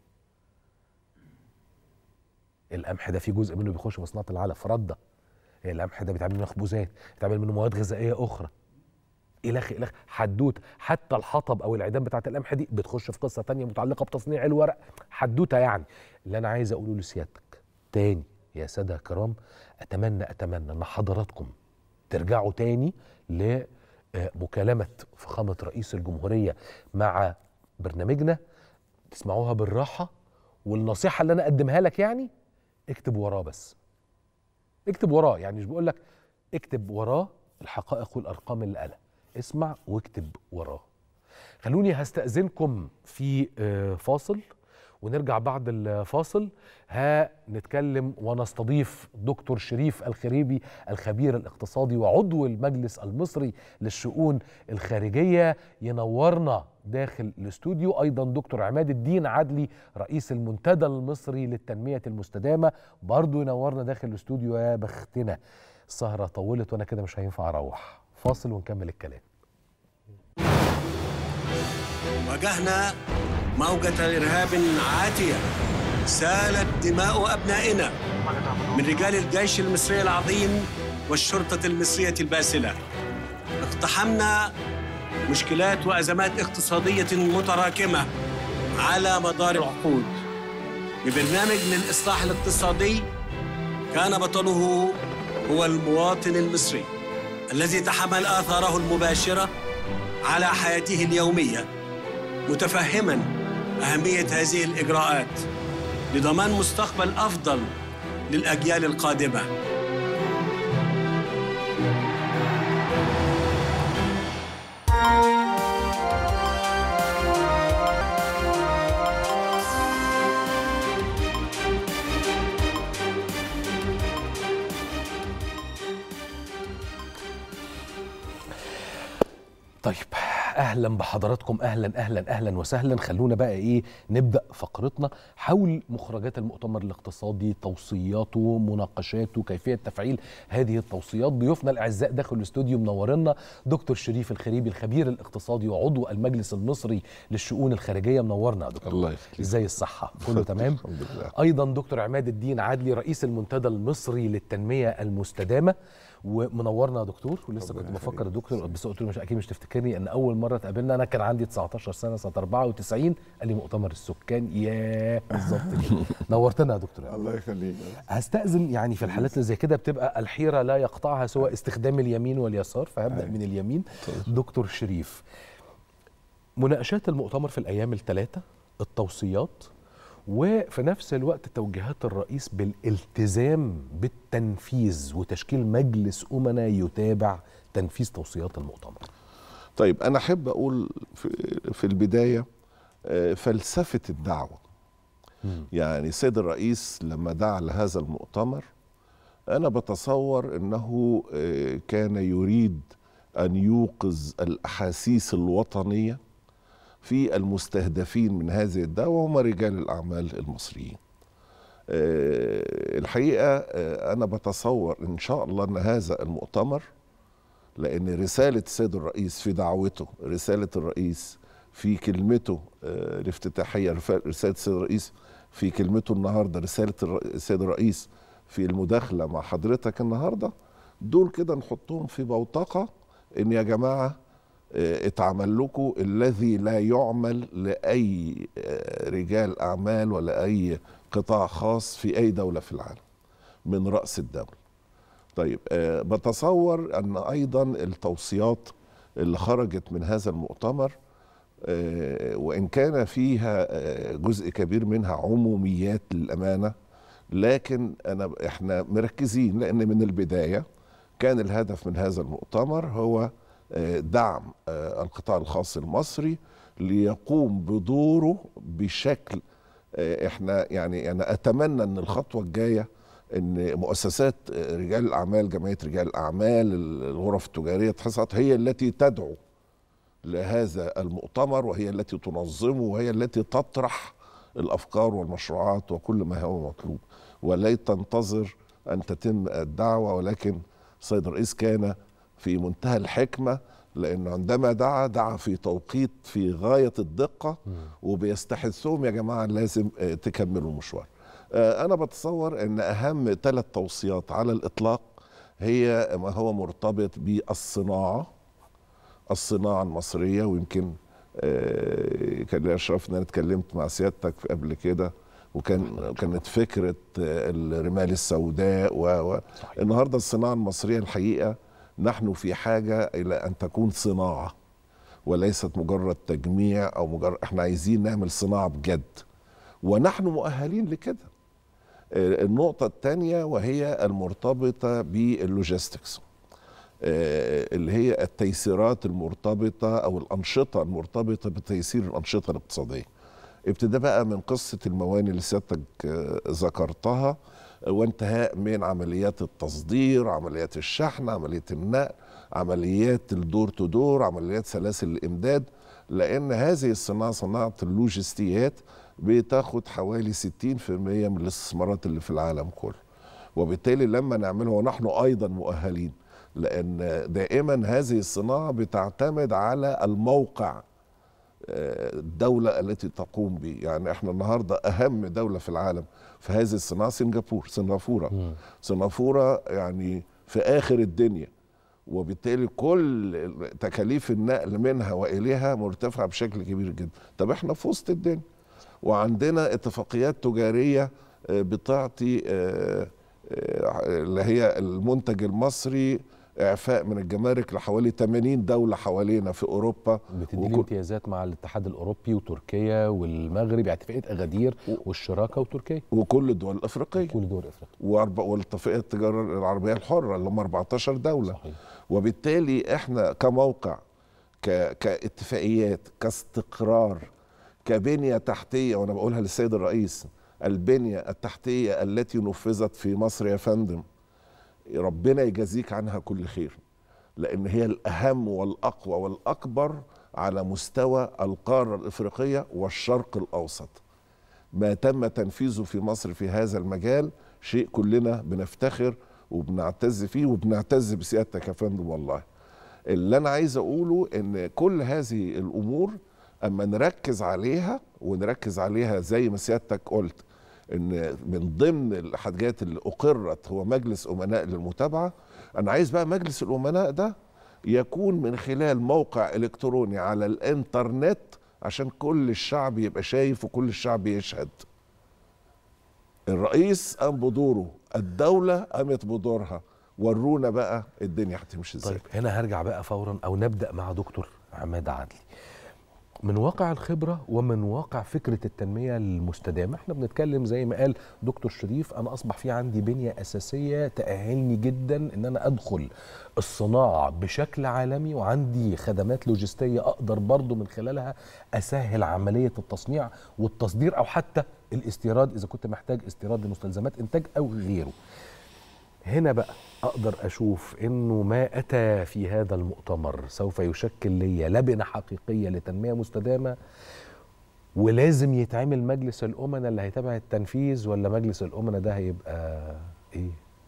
القمح ده في جزء منه بيخش في صناعة العلف ردة القمح ده بيتعمل منه مخبوزات بيتعمل منه مواد غذائية أخرى الخ الخ حدوته حتى الحطب او العيدان بتاعت القمح دي بتخش في قصه تانية متعلقه بتصنيع الورق حدوته يعني اللي انا عايز اقوله لسيادتك تاني يا ساده الكرام اتمنى اتمنى ان حضراتكم ترجعوا تاني لمكالمه فخامه رئيس الجمهوريه مع برنامجنا تسمعوها بالراحه والنصيحه اللي انا اقدمها لك يعني اكتب وراه بس اكتب وراه يعني مش بقول لك اكتب وراه الحقائق والارقام اللي قالها اسمع واكتب وراه خلوني هستأذنكم في آه، فاصل ونرجع بعد الفاصل هنتكلم ونستضيف دكتور شريف الخريبي الخبير الاقتصادي وعضو المجلس المصري للشؤون الخارجية ينورنا داخل الاستوديو أيضا دكتور عماد الدين عدلي رئيس المنتدى المصري للتنمية المستدامة برضو ينورنا داخل الاستوديو يا بختنا السهرة طولت وأنا كده مش هينفع أروح فاصل ونكمل الكلام واجهنا موجة إرهاب عاتية سالت دماء أبنائنا من رجال الجيش المصري العظيم والشرطة المصرية الباسلة اقتحمنا مشكلات وأزمات اقتصادية متراكمة على مدار العقود ببرنامج للإصلاح الاقتصادي كان بطله هو المواطن المصري الذي تحمل آثاره المباشرة على حياته اليومية متفهما أهمية هذه الإجراءات لضمان مستقبل أفضل للأجيال القادمة طيب اهلا بحضراتكم اهلا اهلا اهلا وسهلا خلونا بقى ايه نبدا فقرتنا حول مخرجات المؤتمر الاقتصادي توصياته مناقشاته كيفيه تفعيل هذه التوصيات ضيوفنا الاعزاء داخل الاستوديو منورنا دكتور شريف الخريبي الخبير الاقتصادي وعضو المجلس المصري للشؤون الخارجيه منورنا يا دكتور الله يخليك. ازاي الصحه كله تمام الحمد لله. ايضا دكتور عماد الدين عدلي رئيس المنتدى المصري للتنميه المستدامه ومنورنا يا دكتور ولسه كنت بفكر يا دكتور بس قلت له مش اكيد مش تفتكرني ان اول مره اتقابلنا انا كان عندي 19 سنه سنه 94 قال لي مؤتمر السكان ياه بالظبط كده نورتنا يا دكتور عماد. الله يخليك هستأذن يعني في الحالات اللي زي كده بتبقى الحيرة لا يقطعها سوى استخدام اليمين واليسار فهبدأ من اليمين دكتور شريف مناقشات المؤتمر في الأيام الثلاثة التوصيات وفي نفس الوقت توجيهات الرئيس بالالتزام بالتنفيذ وتشكيل مجلس أمنا يتابع تنفيذ توصيات المؤتمر طيب انا احب اقول في, في البدايه آه، فلسفه الدعوه يعني سيد الرئيس لما دعا لهذا المؤتمر انا بتصور انه آه، كان يريد ان يوقظ الاحاسيس الوطنيه في المستهدفين من هذه الدعوه هم رجال الاعمال المصريين آه، الحقيقه آه، انا بتصور ان شاء الله ان هذا المؤتمر لان رساله السيد الرئيس في دعوته رساله الرئيس في كلمته آه، الافتتاحيه رف- رساله السيد الرئيس في كلمته النهارده رساله الر- السيد الرئيس في المداخله مع حضرتك النهارده دول كده نحطهم في بوتقه ان يا جماعه آه، اتعمل لكم الذي لا يعمل لاي آه، رجال اعمال ولا اي قطاع خاص في اي دوله في العالم من راس الدوله طيب آه، بتصور ان ايضا التوصيات اللي خرجت من هذا المؤتمر آه، وان كان فيها آه، جزء كبير منها عموميات للامانه لكن انا احنا مركزين لان من البدايه كان الهدف من هذا المؤتمر هو آه، دعم آه، القطاع الخاص المصري ليقوم بدوره بشكل آه، احنا يعني انا اتمنى ان الخطوه الجايه ان مؤسسات آه، رجال الاعمال جمعيه رجال الاعمال الغرف التجاريه تحصت هي التي تدعو لهذا المؤتمر وهي التي تنظمه وهي التي تطرح الافكار والمشروعات وكل ما هو مطلوب ولا تنتظر ان تتم الدعوه ولكن السيد الرئيس كان في منتهى الحكمه لانه عندما دعا دعا في توقيت في غايه الدقه وبيستحثهم يا جماعه لازم آه، تكملوا المشوار. آه، انا بتصور ان اهم ثلاث توصيات على الاطلاق هي ما هو مرتبط بالصناعه الصناعه المصريه ويمكن آه، كان لي اشرف ان انا اتكلمت مع سيادتك قبل كده وكان كانت فكره آه، الرمال السوداء و و- النهارده الصناعه المصريه الحقيقه نحن في حاجه الى ان تكون صناعه وليست مجرد تجميع او مجرد احنا عايزين نعمل صناعه بجد ونحن مؤهلين لكده آه، النقطه الثانيه وهي المرتبطه باللوجيستكس آه، اللي هي التيسيرات المرتبطة أو الأنشطة المرتبطة بتيسير الأنشطة الاقتصادية ابتداء بقى من قصة المواني اللي سيادتك آه، ذكرتها آه، وانتهاء من عمليات التصدير عمليات الشحن عملية النقل عمليات الدور تو دور عمليات سلاسل الإمداد لأن هذه الصناعة صناعة اللوجستيات بتاخد حوالي 60% من الاستثمارات اللي في العالم كله وبالتالي لما نعملها ونحن ايضا مؤهلين لان دائما هذه الصناعه بتعتمد على الموقع آه، الدولة التي تقوم به يعني احنا النهاردة أهم دولة في العالم في هذه الصناعة سنغافور سنغافورة سنغافورة يعني في آخر الدنيا وبالتالي كل تكاليف النقل منها وإليها مرتفعة بشكل كبير جدا طب احنا في وسط الدنيا وعندنا اتفاقيات تجارية آه، بتعطي آه، آه، اللي هي المنتج المصري إعفاء من الجمارك لحوالي 80 دولة حوالينا في أوروبا بتديني وكل- امتيازات مع الاتحاد الاوروبي وتركيا والمغرب يعني اتفاقيه اغادير والشراكه وتركيا وكل الدول الأفريقية كل دول افريقيا وأربع- والاتفاقية التجارة العربية الحرة اللي هم 14 دولة صحيح وبالتالي احنا كموقع ك... كاتفاقيات كاستقرار كبنية تحتية وانا بقولها للسيد الرئيس البنية التحتية التي نفذت في مصر يا فندم ربنا يجازيك عنها كل خير لان هي الاهم والاقوى والاكبر على مستوى القارة الافريقية والشرق الاوسط ما تم تنفيذه في مصر في هذا المجال شيء كلنا بنفتخر وبنعتز فيه وبنعتز بسيادتك يا فندم والله اللي انا عايز اقوله ان كل هذه الامور اما نركز عليها ونركز عليها زي ما سيادتك قلت ان من ضمن الحاجات اللي اقرت هو مجلس امناء للمتابعه انا عايز بقى مجلس الامناء ده يكون من خلال موقع الكتروني على الانترنت عشان كل الشعب يبقى شايف وكل الشعب يشهد الرئيس قام بدوره الدولة قامت بدورها ورونا بقى الدنيا هتمشي ازاي طيب هنا هرجع بقى فورا او نبدا مع دكتور عماد عدلي من واقع الخبره ومن واقع فكره التنميه المستدامه احنا بنتكلم زي ما قال دكتور شريف انا اصبح في عندي بنيه اساسيه تاهلني جدا ان انا ادخل الصناعه بشكل عالمي وعندي خدمات لوجستيه اقدر برضو من خلالها اسهل عمليه التصنيع والتصدير او حتى الاستيراد اذا كنت محتاج استيراد لمستلزمات انتاج او غيره هنا بقى اقدر اشوف انه ما اتى في هذا المؤتمر سوف يشكل لي لبنه حقيقيه لتنميه مستدامه ولازم يتعمل مجلس الامناء اللي هيتابع التنفيذ ولا مجلس الامناء ده هيبقى ايه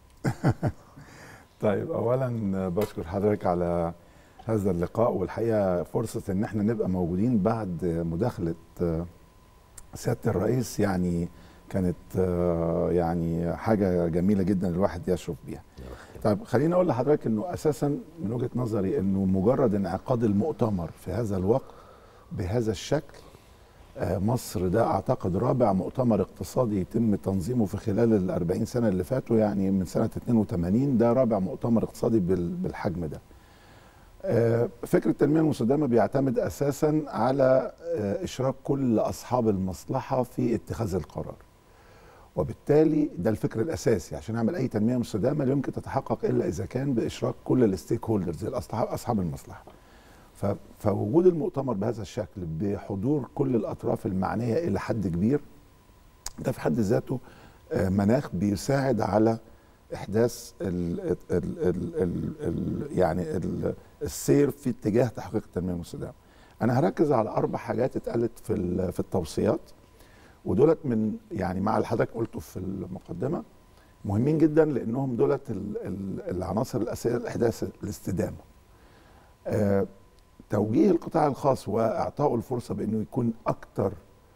طيب اولا بشكر حضرتك على هذا اللقاء والحقيقه فرصه ان احنا نبقى موجودين بعد مداخله سياده الرئيس يعني كانت آه، يعني حاجه جميله جدا الواحد يشرف بيها. طيب خليني اقول لحضرتك انه اساسا من وجهه نظري انه مجرد انعقاد المؤتمر في هذا الوقت بهذا الشكل آه، مصر ده اعتقد رابع مؤتمر اقتصادي يتم تنظيمه في خلال ال 40 سنه اللي فاتوا يعني من سنه 82 ده رابع مؤتمر اقتصادي بال- بالحجم ده. آه، فكره التنميه المستدامه بيعتمد اساسا على آه، اشراك كل اصحاب المصلحه في اتخاذ القرار. وبالتالي ده الفكر الاساسي عشان اعمل اي تنميه مستدامه لا يمكن تتحقق الا اذا كان باشراك كل الستيك هولدرز اصحاب اصحاب المصلحه. ف- فوجود المؤتمر بهذا الشكل بحضور كل الاطراف المعنيه الى حد كبير ده في حد ذاته آه، مناخ بيساعد على احداث ال ال ال ال ال ال يعني ال السير في اتجاه تحقيق التنميه المستدامه. انا هركز على اربع حاجات اتقالت في ال- في التوصيات ودولت من يعني مع اللي حضرتك قلته في المقدمه مهمين جدا لانهم دولت ال- ال- العناصر الاساسيه لاحداث الاستدامه. آه، توجيه القطاع الخاص واعطائه الفرصه بانه يكون اكثر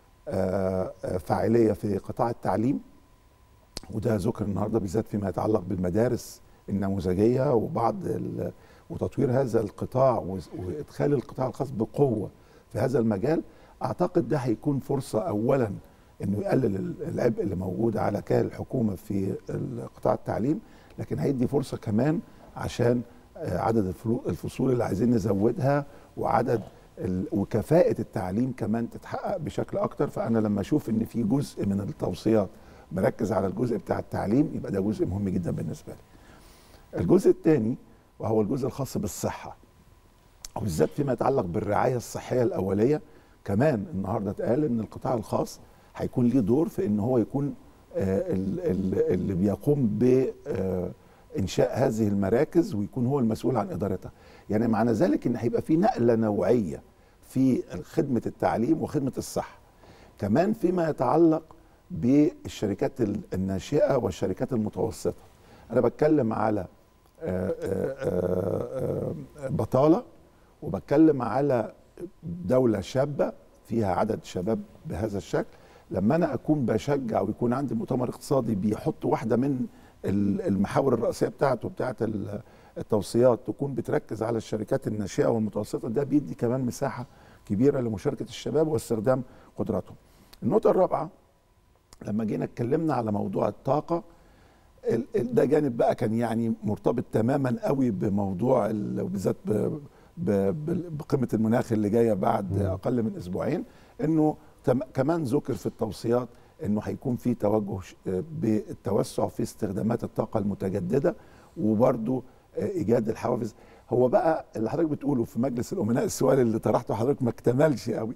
فاعليه في قطاع التعليم وده ذكر النهارده بالذات فيما يتعلق بالمدارس النموذجيه وبعض ال- وتطوير هذا القطاع وز- وادخال القطاع الخاص بقوه في هذا المجال اعتقد ده هيكون فرصه اولا انه يقلل ال- العبء اللي موجود على كاهل الحكومه في ال- قطاع التعليم لكن هيدي فرصه كمان عشان آه، عدد الفلو- الفصول اللي عايزين نزودها وعدد ال- وكفاءة التعليم كمان تتحقق بشكل أكتر فأنا لما أشوف إن في جزء من التوصيات مركز على الجزء بتاع التعليم يبقى ده جزء مهم جدا بالنسبة لي. الجزء الثاني وهو الجزء الخاص بالصحة وبالذات فيما يتعلق بالرعاية الصحية الأولية كمان النهاردة اتقال إن القطاع الخاص هيكون ليه دور في إن هو يكون آه، ال- ال- اللي بيقوم ب آه، انشاء هذه المراكز ويكون هو المسؤول عن ادارتها يعني معنى ذلك ان هيبقى في نقله نوعيه في خدمه التعليم وخدمه الصحه كمان فيما يتعلق بالشركات ال- الناشئه والشركات المتوسطه انا بتكلم على آه، آه، آه، آه، بطاله وبتكلم على دوله شابه فيها عدد شباب بهذا الشكل لما انا اكون بشجع ويكون عندي مؤتمر اقتصادي بيحط واحده من ال- المحاور الرئيسيه بتاعته بتاعه ال- التوصيات تكون بتركز على الشركات الناشئه والمتوسطه ده بيدي كمان مساحه كبيره لمشاركه الشباب واستخدام قدراتهم. النقطه الرابعه لما جينا اتكلمنا على موضوع الطاقه ال- ال- ده جانب بقى كان يعني مرتبط تماما قوي بموضوع ال- وبالذات ب- ب- ب- بقمه المناخ اللي جايه بعد اقل من اسبوعين انه تم- كمان ذكر في التوصيات انه هيكون في توجه ش- بالتوسع في استخدامات الطاقه المتجدده وبرضه ايجاد الحوافز هو بقى اللي حضرتك بتقوله في مجلس الامناء السؤال اللي طرحته حضرتك ما اكتملش قوي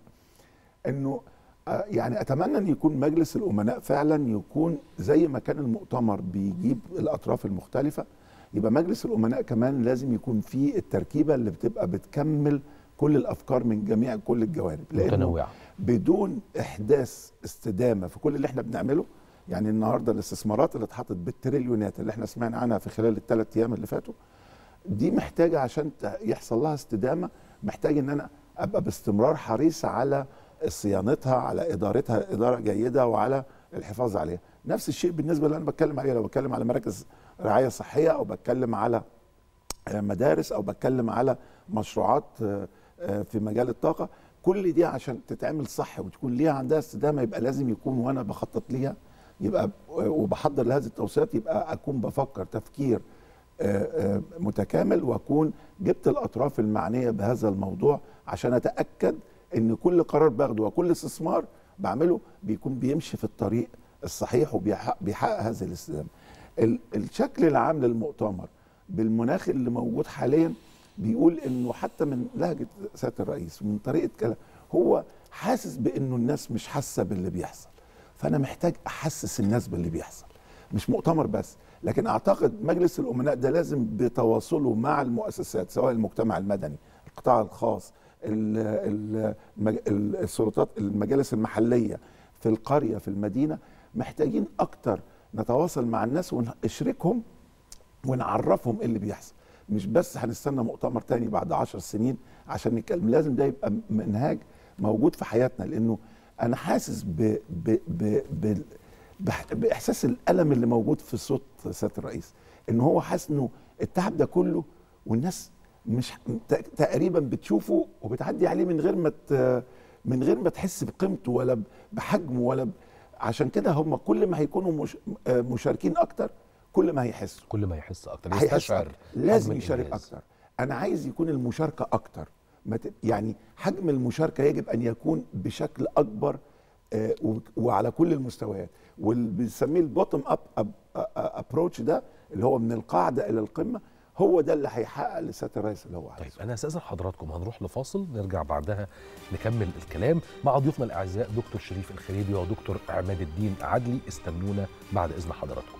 انه آه، يعني اتمنى ان يكون مجلس الامناء فعلا يكون زي ما كان المؤتمر بيجيب الاطراف المختلفه يبقى مجلس الامناء كمان لازم يكون فيه التركيبه اللي بتبقى بتكمل كل الافكار من جميع كل الجوانب لأنه متنوعة. بدون احداث استدامه في كل اللي احنا بنعمله يعني النهارده الاستثمارات اللي اتحطت بالتريليونات اللي احنا سمعنا عنها في خلال الثلاث ايام اللي فاتوا دي محتاجه عشان ت- يحصل لها استدامه محتاج ان انا ابقى باستمرار حريص على صيانتها على ادارتها اداره جيده وعلى الحفاظ عليها نفس الشيء بالنسبه اللي انا بتكلم عليه لو بتكلم على مراكز رعايه صحيه او بتكلم على آه، مدارس او بتكلم على مشروعات آه، آه، في مجال الطاقه كل دي عشان تتعمل صح وتكون ليها عندها استدامه يبقى لازم يكون وانا بخطط ليها يبقى وبحضر لهذه التوصيات يبقى اكون بفكر تفكير آه، آه، متكامل واكون جبت الاطراف المعنيه بهذا الموضوع عشان اتاكد ان كل قرار باخده وكل استثمار بعمله بيكون بيمشي في الطريق الصحيح وبيحقق بيحقق هذه الاستدامه. ال- الشكل العام للمؤتمر بالمناخ اللي موجود حاليا بيقول انه حتى من لهجه سياده الرئيس ومن طريقه كلام هو حاسس بانه الناس مش حاسه باللي بيحصل فانا محتاج احسس الناس باللي بيحصل مش مؤتمر بس لكن اعتقد مجلس الامناء ده لازم بتواصله مع المؤسسات سواء المجتمع المدني القطاع الخاص ال- ال- المج- ال- السلطات المجالس المحليه في القريه في المدينه محتاجين اكتر نتواصل مع الناس ونشركهم ونعرفهم ايه اللي بيحصل مش بس هنستنى مؤتمر تاني بعد عشر سنين عشان نتكلم لازم ده يبقى منهاج موجود في حياتنا لانه انا حاسس ب ب ب ب بح- باحساس الالم اللي موجود في صوت سياده الرئيس ان هو حاسس انه التعب ده كله والناس مش ت- تقريبا بتشوفه وبتعدي عليه من غير ما ت- من غير ما تحس بقيمته ولا بحجمه ولا ب... عشان كده هم كل ما هيكونوا مش... آه، مشاركين اكتر كل ما هيحسوا كل ما يحس اكتر هيحس يستشعر أكتر. لازم حجم يشارك الإنجاز. اكتر انا عايز يكون المشاركه اكتر ما ت... يعني حجم المشاركه يجب ان يكون بشكل اكبر آه، و- وعلى كل المستويات واللي بنسميه البوتوم اب ابروتش ده اللي هو من القاعده الى القمه هو ده اللي هيحقق لسياده الرئيس اللي هو طيب عايزه انا استاذن حضراتكم هنروح لفاصل نرجع بعدها نكمل الكلام مع ضيوفنا الاعزاء دكتور شريف الخريبي ودكتور عماد الدين عدلي استنونا بعد اذن حضراتكم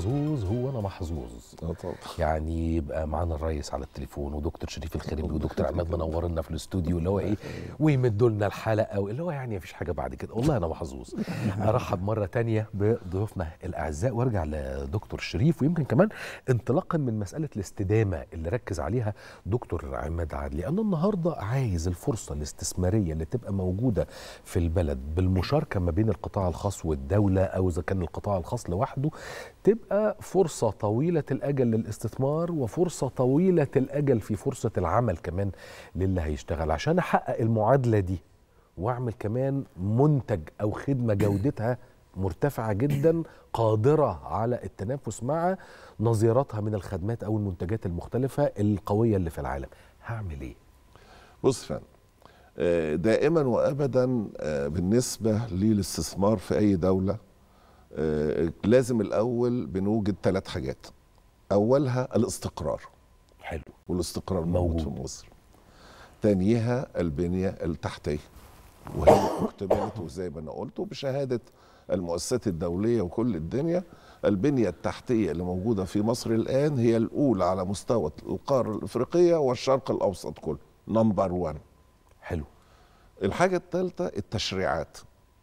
محظوظ هو انا محظوظ اه طبعا يعني يبقى معانا الريس على التليفون ودكتور شريف الخريبي ودكتور عماد منورنا في الاستوديو اللي هو ايه ويمدوا لنا الحلقه اللي هو يعني مفيش حاجه بعد كده والله انا محظوظ ارحب مره تانية بضيوفنا الاعزاء وارجع لدكتور شريف ويمكن كمان انطلاقا من مساله الاستدامه اللي ركز عليها دكتور عماد عادل لان النهارده عايز الفرصه الاستثماريه اللي تبقى موجوده في البلد بالمشاركه ما بين القطاع الخاص والدوله او اذا كان القطاع الخاص لوحده تبقى فرصه طويله الاجل للاستثمار وفرصه طويله الاجل في فرصه العمل كمان للي هيشتغل عشان احقق المعادله دي واعمل كمان منتج او خدمه جودتها مرتفعه جدا قادره على التنافس مع نظيراتها من الخدمات او المنتجات المختلفه القويه اللي في العالم هعمل ايه بص فعلا آه، دائما وابدا آه، بالنسبه للاستثمار في اي دوله آه، لازم الاول بنوجد ثلاث حاجات اولها الاستقرار حلو والاستقرار موجود في موجود. مصر تانيها البنيه التحتيه وهي اكتملت وزي ما انا قلت وبشهاده المؤسسات الدوليه وكل الدنيا البنيه التحتيه اللي موجوده في مصر الان هي الاولى على مستوى القاره الافريقيه والشرق الاوسط كله نمبر 1 حلو الحاجه الثالثه التشريعات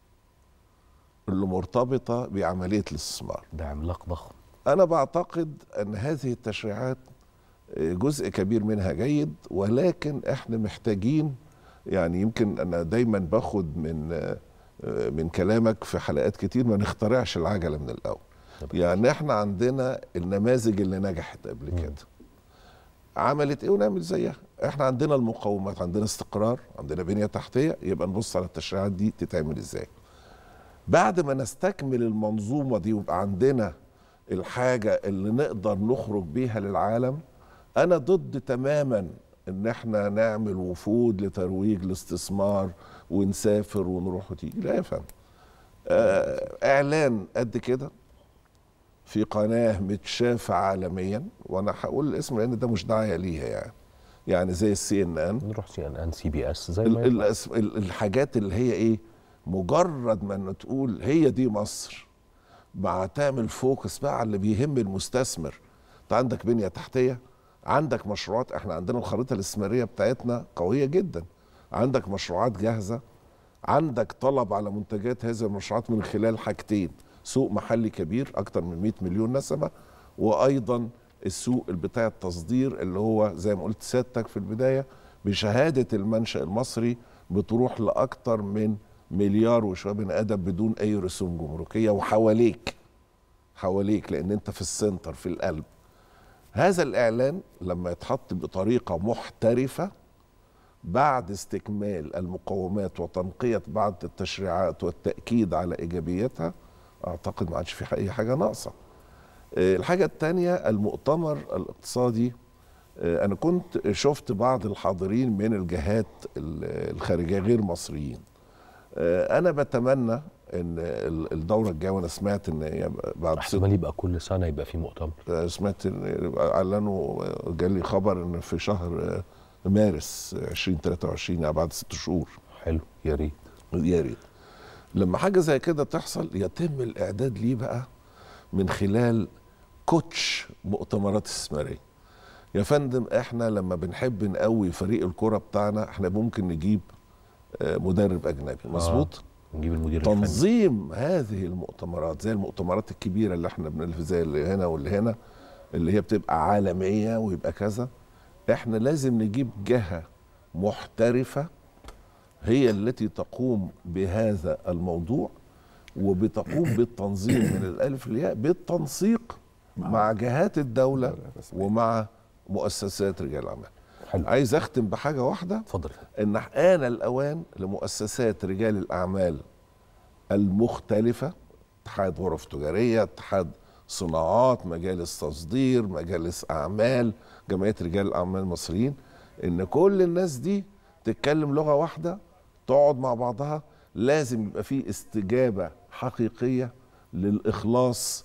اللي مرتبطه بعمليه الاستثمار ده عملاق ضخم أنا بعتقد أن هذه التشريعات جزء كبير منها جيد ولكن احنا محتاجين يعني يمكن أنا دايما باخد من من كلامك في حلقات كتير ما نخترعش العجلة من الأول يعني احنا عندنا النماذج اللي نجحت قبل كده عملت ايه ونعمل زيها احنا عندنا المقومات عندنا استقرار عندنا بنية تحتية يبقى نبص على التشريعات دي تتعمل ازاي بعد ما نستكمل المنظومة دي ويبقى عندنا الحاجة اللي نقدر نخرج بيها للعالم أنا ضد تماما إن إحنا نعمل وفود لترويج الاستثمار ونسافر ونروح وتيجي لا يا فندم آه، إعلان قد كده في قناة متشافة عالميا وأنا هقول الاسم لأن ده مش داعية ليها يعني يعني زي السي ان ان نروح سي ان ان سي بي اس زي ال- ما يطلع. الأس- ال- الحاجات اللي هي ايه مجرد ما إن تقول هي دي مصر مع تعمل فوكس بقى على اللي بيهم المستثمر انت عندك بنيه تحتيه عندك مشروعات احنا عندنا الخريطه الاستثماريه بتاعتنا قويه جدا عندك مشروعات جاهزه عندك طلب على منتجات هذه المشروعات من خلال حاجتين سوق محلي كبير اكتر من 100 مليون نسمه وايضا السوق بتاع التصدير اللي هو زي ما قلت سيادتك في البدايه بشهاده المنشا المصري بتروح لاكتر من مليار وشويه بني ادم بدون اي رسوم جمركيه وحواليك حواليك لان انت في السنتر في القلب هذا الاعلان لما يتحط بطريقه محترفه بعد استكمال المقومات وتنقيه بعض التشريعات والتاكيد على ايجابيتها اعتقد ما عادش في اي حاجه ناقصه آه، الحاجه الثانيه المؤتمر الاقتصادي آه، انا كنت شفت بعض الحاضرين من الجهات ال- الخارجيه غير مصريين آه، انا بتمنى ان ال- الدوره الجايه وانا سمعت ان هي بعد ست احتمال يبقى كل سنه يبقى في مؤتمر سمعت إن اعلنوا جالي خبر ان في شهر مارس 2023 يعني بعد ست شهور حلو يا ريت يا ريت لما حاجه زي كده تحصل يتم الاعداد ليه بقى من خلال كوتش مؤتمرات استثماريه يا فندم احنا لما بنحب نقوي فريق الكره بتاعنا احنا ممكن نجيب آه، مدرب اجنبي مظبوط نجيب المدير الفني تنظيم هذه المؤتمرات زي المؤتمرات الكبيره اللي احنا بنلف زي اللي هنا واللي هنا اللي هي بتبقى عالميه ويبقى كذا احنا لازم نجيب جهه محترفه هي التي تقوم بهذا الموضوع وبتقوم بالتنظيم من الالف للياء بالتنسيق مع جهات الدوله الدولة الرسمية. ومع مؤسسات رجال الاعمال حلو عايز اختم بحاجه واحده اتفضل ان آن الأوان لمؤسسات رجال الأعمال المختلفة اتحاد غرف تجارية اتحاد صناعات مجالس تصدير مجالس أعمال جمعية رجال الأعمال المصريين إن كل الناس دي تتكلم لغة واحدة تقعد مع بعضها لازم يبقى في استجابة حقيقية للإخلاص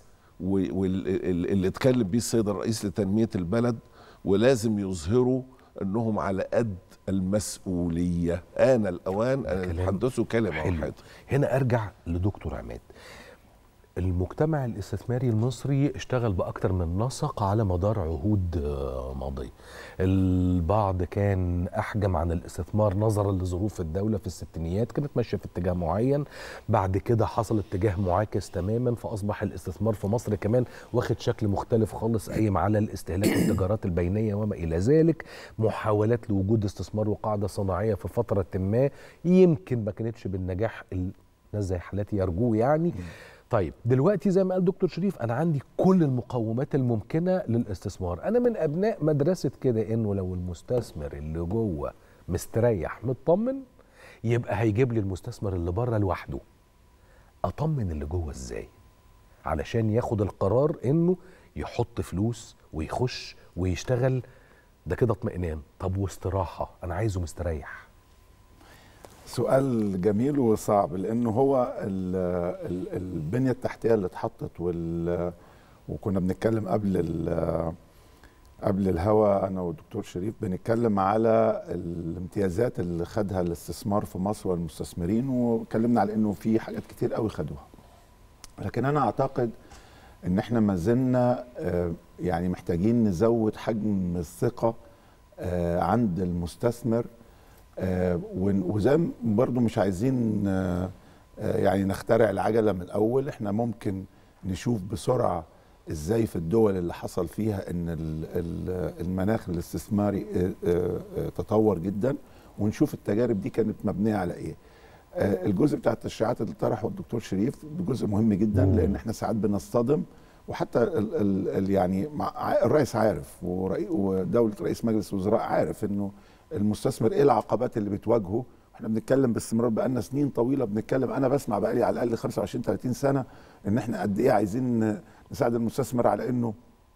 واللي اتكلم بيه السيد الرئيس لتنمية البلد ولازم يظهروا انهم على قد المسؤوليه آن الاوان ان كلام يتحدثوا كلمه حلو واحده هنا ارجع لدكتور عماد المجتمع الاستثماري المصري اشتغل بأكتر من نسق على مدار عهود آه، ماضية البعض كان أحجم عن الاستثمار نظرا لظروف الدولة في الستينيات كانت ماشية في اتجاه معين بعد كده حصل اتجاه معاكس تماما فأصبح الاستثمار في مصر كمان واخد شكل مختلف خالص قايم على الاستهلاك والتجارات البينية وما إلى ذلك محاولات لوجود استثمار وقاعدة صناعية في فترة ما يمكن ما كانتش بالنجاح ال- ناس زي حالاتي يرجوه يعني طيب دلوقتي زي ما قال دكتور شريف انا عندي كل المقومات الممكنه للاستثمار انا من ابناء مدرسه كده انه لو المستثمر اللي جوه مستريح مطمن يبقى هيجيب لي المستثمر اللي بره لوحده اطمن اللي جوه ازاي علشان ياخد القرار انه يحط فلوس ويخش ويشتغل ده كده اطمئنان طب واستراحه انا عايزه مستريح سؤال جميل وصعب لانه هو ال ال البنيه التحتيه اللي اتحطت وال وكنا بنتكلم قبل ال قبل الهوا انا والدكتور شريف بنتكلم على الامتيازات اللي خدها الاستثمار في مصر والمستثمرين واتكلمنا على انه في حاجات كتير قوي خدوها لكن انا اعتقد ان احنا ما زلنا آه، يعني محتاجين نزود حجم الثقه آه، عند المستثمر آه، ون- وزي ما برضو مش عايزين آه، آه، يعني نخترع العجله من الاول احنا ممكن نشوف بسرعه ازاي في الدول اللي حصل فيها ان ال- ال- المناخ الاستثماري آه، آه، آه، تطور جدا ونشوف التجارب دي كانت مبنيه على ايه آه، الجزء بتاع التشريعات اللي طرحه الدكتور شريف جزء مهم جدا لان احنا ساعات بنصطدم وحتى ال ال ال يعني مع ع- الرئيس عارف ورئي- ودوله رئيس مجلس الوزراء عارف انه المستثمر ايه العقبات اللي بتواجهه احنا بنتكلم باستمرار بقالنا سنين طويله بنتكلم انا بسمع بقالي على الاقل 25 30 سنه ان احنا قد ايه عايزين نساعد المستثمر على انه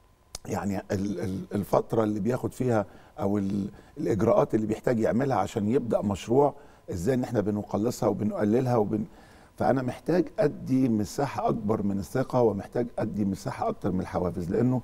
يعني ال- ال- الفتره اللي بياخد فيها او ال- الاجراءات اللي بيحتاج يعملها عشان يبدا مشروع ازاي ان احنا بنقلصها وبنقللها وبن فانا محتاج ادي مساحه اكبر من الثقه ومحتاج ادي مساحه اكتر من الحوافز لانه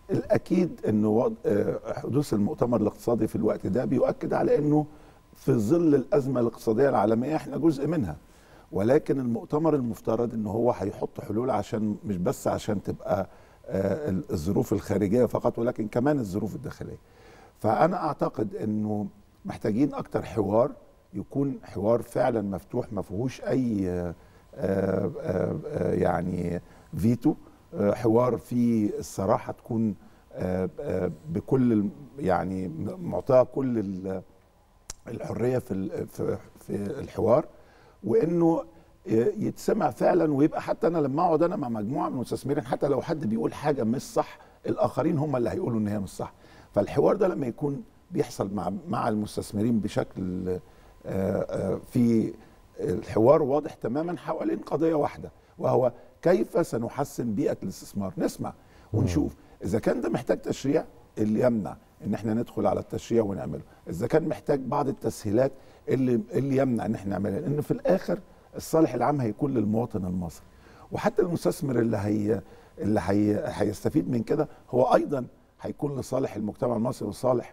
الاكيد انه وض- آه، حدوث المؤتمر الاقتصادي في الوقت ده بيؤكد على انه في ظل الازمه الاقتصاديه العالميه احنا جزء منها ولكن المؤتمر المفترض ان هو هيحط حلول عشان مش بس عشان تبقى آه، ال- الظروف الخارجيه فقط ولكن كمان الظروف الداخليه فانا اعتقد انه محتاجين اكتر حوار يكون حوار فعلا مفتوح ما فيهوش اي آه، آه، آه، آه، يعني فيتو آه، حوار فيه الصراحه تكون آه، آه، بكل الم- يعني معطاها كل ال- الحريه في ال- في في الحوار وانه يتسمع فعلا ويبقى حتى انا لما اقعد انا مع مجموعه من المستثمرين حتى لو حد بيقول حاجه مش صح الاخرين هم اللي هيقولوا ان هي مش صح فالحوار ده لما يكون بيحصل مع مع المستثمرين بشكل آه، آه، في الحوار واضح تماما حوالين قضيه واحده وهو كيف سنحسن بيئه الاستثمار نسمع ونشوف اذا كان ده محتاج تشريع اللي يمنع ان احنا ندخل على التشريع ونعمله اذا كان محتاج بعض التسهيلات اللي اللي يمنع ان احنا نعملها لان في الاخر الصالح العام هيكون للمواطن المصري وحتى المستثمر اللي هي اللي هي هيستفيد من كده هو ايضا هيكون لصالح المجتمع المصري وصالح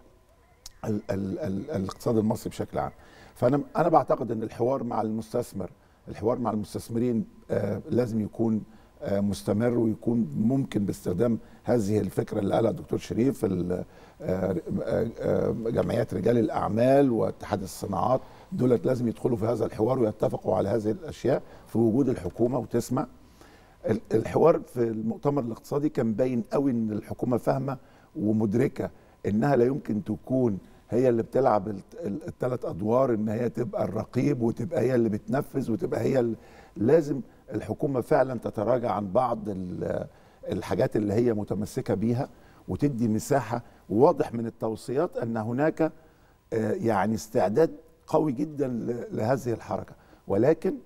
ال ال ال الاقتصاد المصري بشكل عام فانا انا بعتقد ان الحوار مع المستثمر الحوار مع المستثمرين آه لازم يكون آه مستمر ويكون ممكن باستخدام هذه الفكره اللي قالها الدكتور شريف ال- آه، آه، آه، جمعيات رجال الاعمال واتحاد الصناعات دولت لازم يدخلوا في هذا الحوار ويتفقوا على هذه الاشياء في وجود الحكومه وتسمع ال- الحوار في المؤتمر الاقتصادي كان باين قوي ان الحكومه فاهمه ومدركه انها لا يمكن تكون هي اللي بتلعب الثلاث ادوار ان هي تبقى الرقيب وتبقى هي اللي بتنفذ وتبقى هي ال- لازم الحكومه فعلا تتراجع عن بعض ال- الحاجات اللي هي متمسكه بيها وتدي مساحه واضح من التوصيات ان هناك آه، يعني استعداد قوي جدا ل- لهذه الحركه ولكن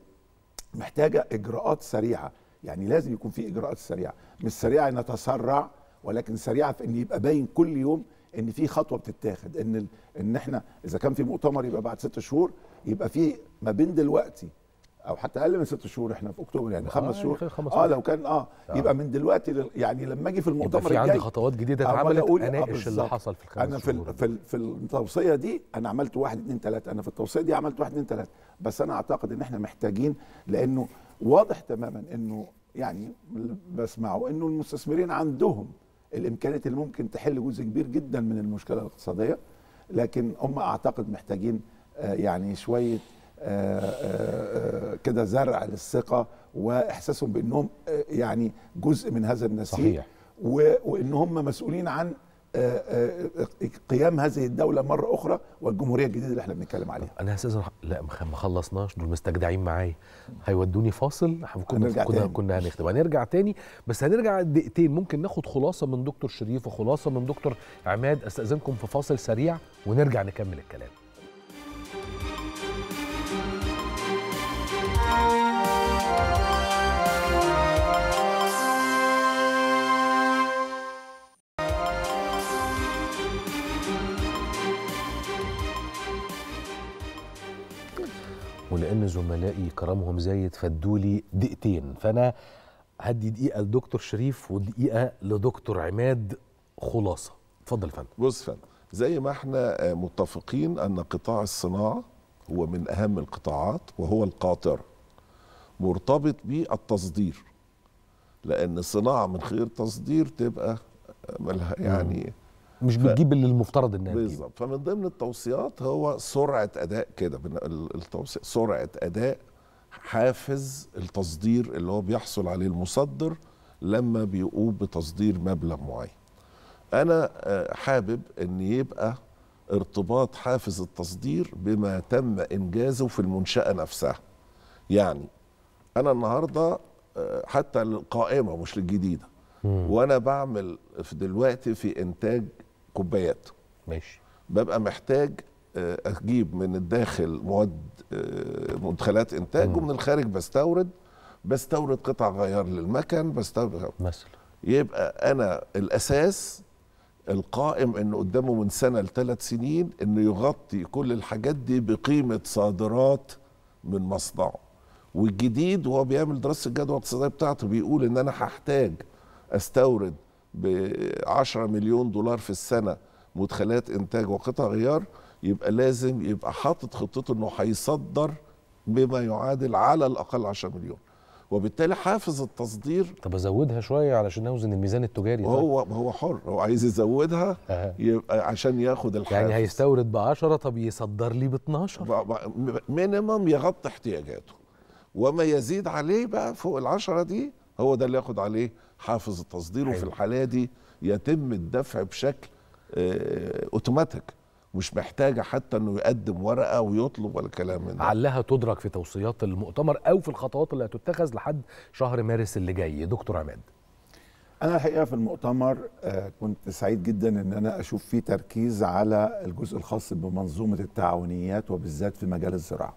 محتاجه اجراءات سريعه يعني لازم يكون في اجراءات سريعه مش سريعه ان نتسرع ولكن سريعه في ان يبقى باين كل يوم ان في خطوه بتتاخد ان ال- ان احنا اذا كان في مؤتمر يبقى بعد ست شهور يبقى في ما بين دلوقتي او حتى اقل من ست شهور احنا في اكتوبر يعني خمس يعني شهور خلال خمس اه شهور. لو كان اه يبقى من دلوقتي لل- يعني لما اجي في يبقى المؤتمر في عندي الجاي خطوات جديده عمال اتعملت أقول- آه اناقش اللي بالظبط. حصل في الخمس انا في شهور ال- في ال- في التوصيه دي انا عملت واحد اتنين تلاته انا في التوصيه دي عملت واحد اتنين تلاته بس انا اعتقد ان احنا محتاجين لانه واضح تماما انه يعني اللي بسمعه انه المستثمرين عندهم الامكانيات اللي ممكن تحل جزء كبير جدا من المشكله الاقتصاديه لكن هم اعتقد محتاجين آه، يعني شويه آه، آه، آه، كده زرع للثقه واحساسهم بانهم آه، يعني جزء من هذا النسيج صحيح. و- وان هم مسؤولين عن آه، آه، قيام هذه الدوله مره اخرى والجمهوريه الجديده اللي احنا بنتكلم عليها انا استاذن لا ما خ- ما خلصناش دول مستجدعين معايا هيودوني فاصل كنا هنرجع كنا تاني. كنا هنختم هنرجع تاني بس هنرجع دقيقتين ممكن ناخد خلاصه من دكتور شريف وخلاصه من دكتور عماد استاذنكم في فاصل سريع ونرجع نكمل الكلام ولان زملائي كرمهم زايد فادوا لي دقيقتين فانا هدي دقيقه لدكتور شريف ودقيقه لدكتور عماد خلاصه اتفضل يا فندم بص فندم زي ما احنا آه، متفقين ان قطاع الصناعه هو من اهم القطاعات وهو القاطر مرتبط بالتصدير لان الصناعه من غير تصدير تبقى آه، ملها يعني مش بتجيب اللي المفترض انها تجيب بالظبط فمن ضمن التوصيات هو سرعه اداء كده بن- ال- التوصي سرعه اداء حافز التصدير اللي هو بيحصل عليه المصدر لما بيقوم بتصدير مبلغ معين انا آه، حابب ان يبقى ارتباط حافز التصدير بما تم انجازه في المنشاه نفسها يعني انا النهارده آه، حتى القائمه مش الجديده وانا بعمل في دلوقتي في انتاج كوبايات ماشي ببقى محتاج آه، اجيب من الداخل مواد آه، مدخلات انتاج ومن الخارج بستورد بستورد قطع غيار للمكن بستورد مثلا يبقى انا الاساس القائم انه قدامه من سنه لثلاث سنين انه يغطي كل الحاجات دي بقيمه صادرات من مصنعه والجديد وهو بيعمل دراسه الجدوى الاقتصاديه بتاعته بيقول ان انا هحتاج استورد ب 10 مليون دولار في السنه مدخلات انتاج وقطع غيار يبقى لازم يبقى حاطط خطته انه هيصدر بما يعادل على الاقل 10 مليون وبالتالي حافز التصدير طب ازودها شويه علشان اوزن الميزان التجاري طيب. وهو هو حر هو عايز يزودها أها. يبقى عشان ياخد الحافز يعني هيستورد ب 10 طب يصدر لي ب 12 مينيمم يغطي احتياجاته وما يزيد عليه بقى فوق العشرة دي هو ده اللي ياخد عليه حافز التصدير وفي حلو. الحالة دي يتم الدفع بشكل آه، اوتوماتيك مش محتاجة حتى انه يقدم ورقة ويطلب ولا كلام من ده علها تدرك في توصيات المؤتمر او في الخطوات اللي هتتخذ لحد شهر مارس اللي جاي دكتور عماد انا الحقيقه في المؤتمر آه، كنت سعيد جدا ان انا اشوف فيه تركيز على الجزء الخاص بمنظومه التعاونيات وبالذات في مجال الزراعه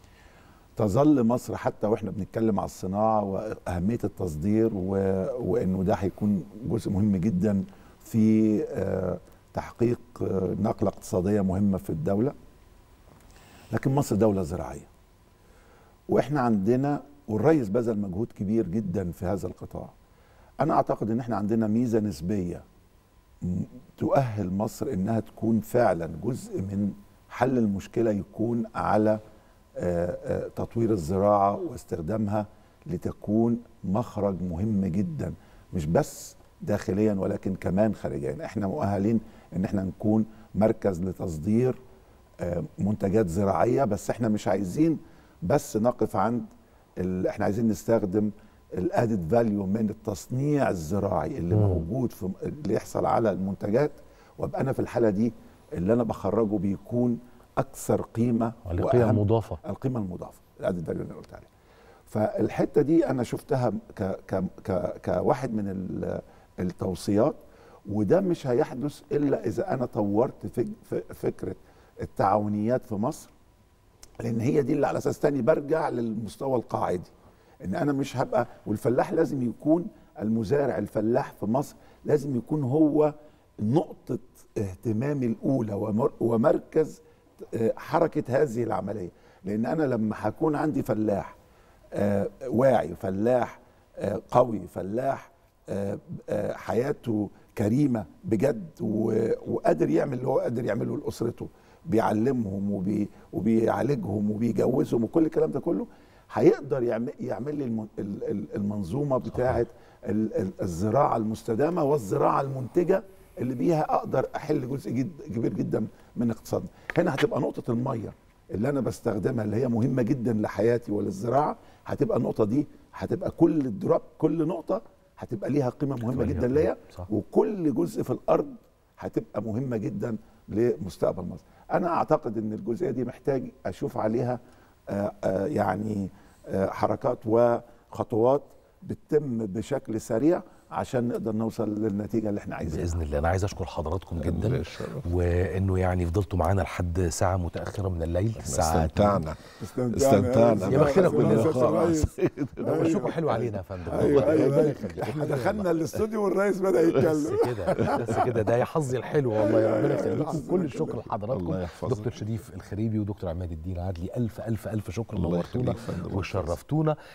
تظل مصر حتى واحنا بنتكلم على الصناعه واهميه التصدير و... وانه ده هيكون جزء مهم جدا في آه، تحقيق آه، نقله اقتصاديه مهمه في الدوله لكن مصر دوله زراعيه واحنا عندنا والرئيس بذل مجهود كبير جدا في هذا القطاع انا اعتقد ان احنا عندنا ميزه نسبيه م- تؤهل مصر انها تكون فعلا جزء من حل المشكله يكون على آه، آه، تطوير الزراعه واستخدامها لتكون مخرج مهم جدا مش بس داخليا ولكن كمان خارجيا احنا مؤهلين ان احنا نكون مركز لتصدير آه، منتجات زراعيه بس احنا مش عايزين بس نقف عند ال... احنا عايزين نستخدم الادد فاليو من التصنيع الزراعي اللي مم. موجود في اللي يحصل على المنتجات وابقى انا في الحاله دي اللي انا بخرجه بيكون اكثر قيمه على قيم وأهم- مضافه القيمه المضافه الادد فاليو اللي أنا قلت عليه فالحته دي انا شفتها ك ك ك كواحد من ال- التوصيات وده مش هيحدث الا اذا انا طورت فك ف- فكره التعاونيات في مصر لان هي دي اللي على اساس تاني برجع للمستوى القاعدي ان انا مش هبقى والفلاح لازم يكون المزارع الفلاح في مصر لازم يكون هو نقطه اهتمامي الاولى ومر- ومركز آه، حركه هذه العمليه لان انا لما هكون عندي فلاح آه، واعي فلاح آه، قوي فلاح آه، آه، حياته كريمه بجد و- وقادر يعمل اللي هو قادر يعمله لاسرته بيعلمهم وبي وبيعالجهم وبيجوزهم وكل الكلام ده كله هيقدر يعمل, يعمل لي الم- ال- ال- المنظومه بتاعه ال- ال- الزراعه المستدامه والزراعه المنتجه اللي بيها اقدر احل جزء جد كبير جدا من اقتصادنا هنا هتبقى نقطه الميه اللي انا بستخدمها اللي هي مهمه جدا لحياتي وللزراعه هتبقى النقطه دي هتبقى كل الدروب كل نقطه هتبقى ليها قيمه مهمه ليها جدا قيمة، ليا صح. وكل جزء في الارض هتبقى مهمه جدا لمستقبل مصر انا اعتقد ان الجزئيه دي محتاج اشوف عليها آه، آه، يعني آه، حركات وخطوات بتتم بشكل سريع عشان نقدر نوصل للنتيجه اللي احنا عايزينها باذن الله انا عايز اشكر حضراتكم لله جدا الشرف. وانه يعني فضلتوا معانا لحد ساعه متاخره من الليل الساعه استمتعنا استمتعنا استمتعنا يا بختنا كلنا خالص وشكوا حلو علينا يا فندم ايوه والله. ايوه ربنا أيوة. يخليك. احنا والله دخلنا والله. الاستوديو والرئيس بدا بس يتكلم كده بس كده ده يا حظي الحلو والله يا ربنا يخليكم كل الشكر لحضراتكم الله يحفظك. دكتور شريف الخريبي ودكتور عماد الدين عدلي الف الف الف شكر الله نورتونا يخليك يا فندم. وشرفتونا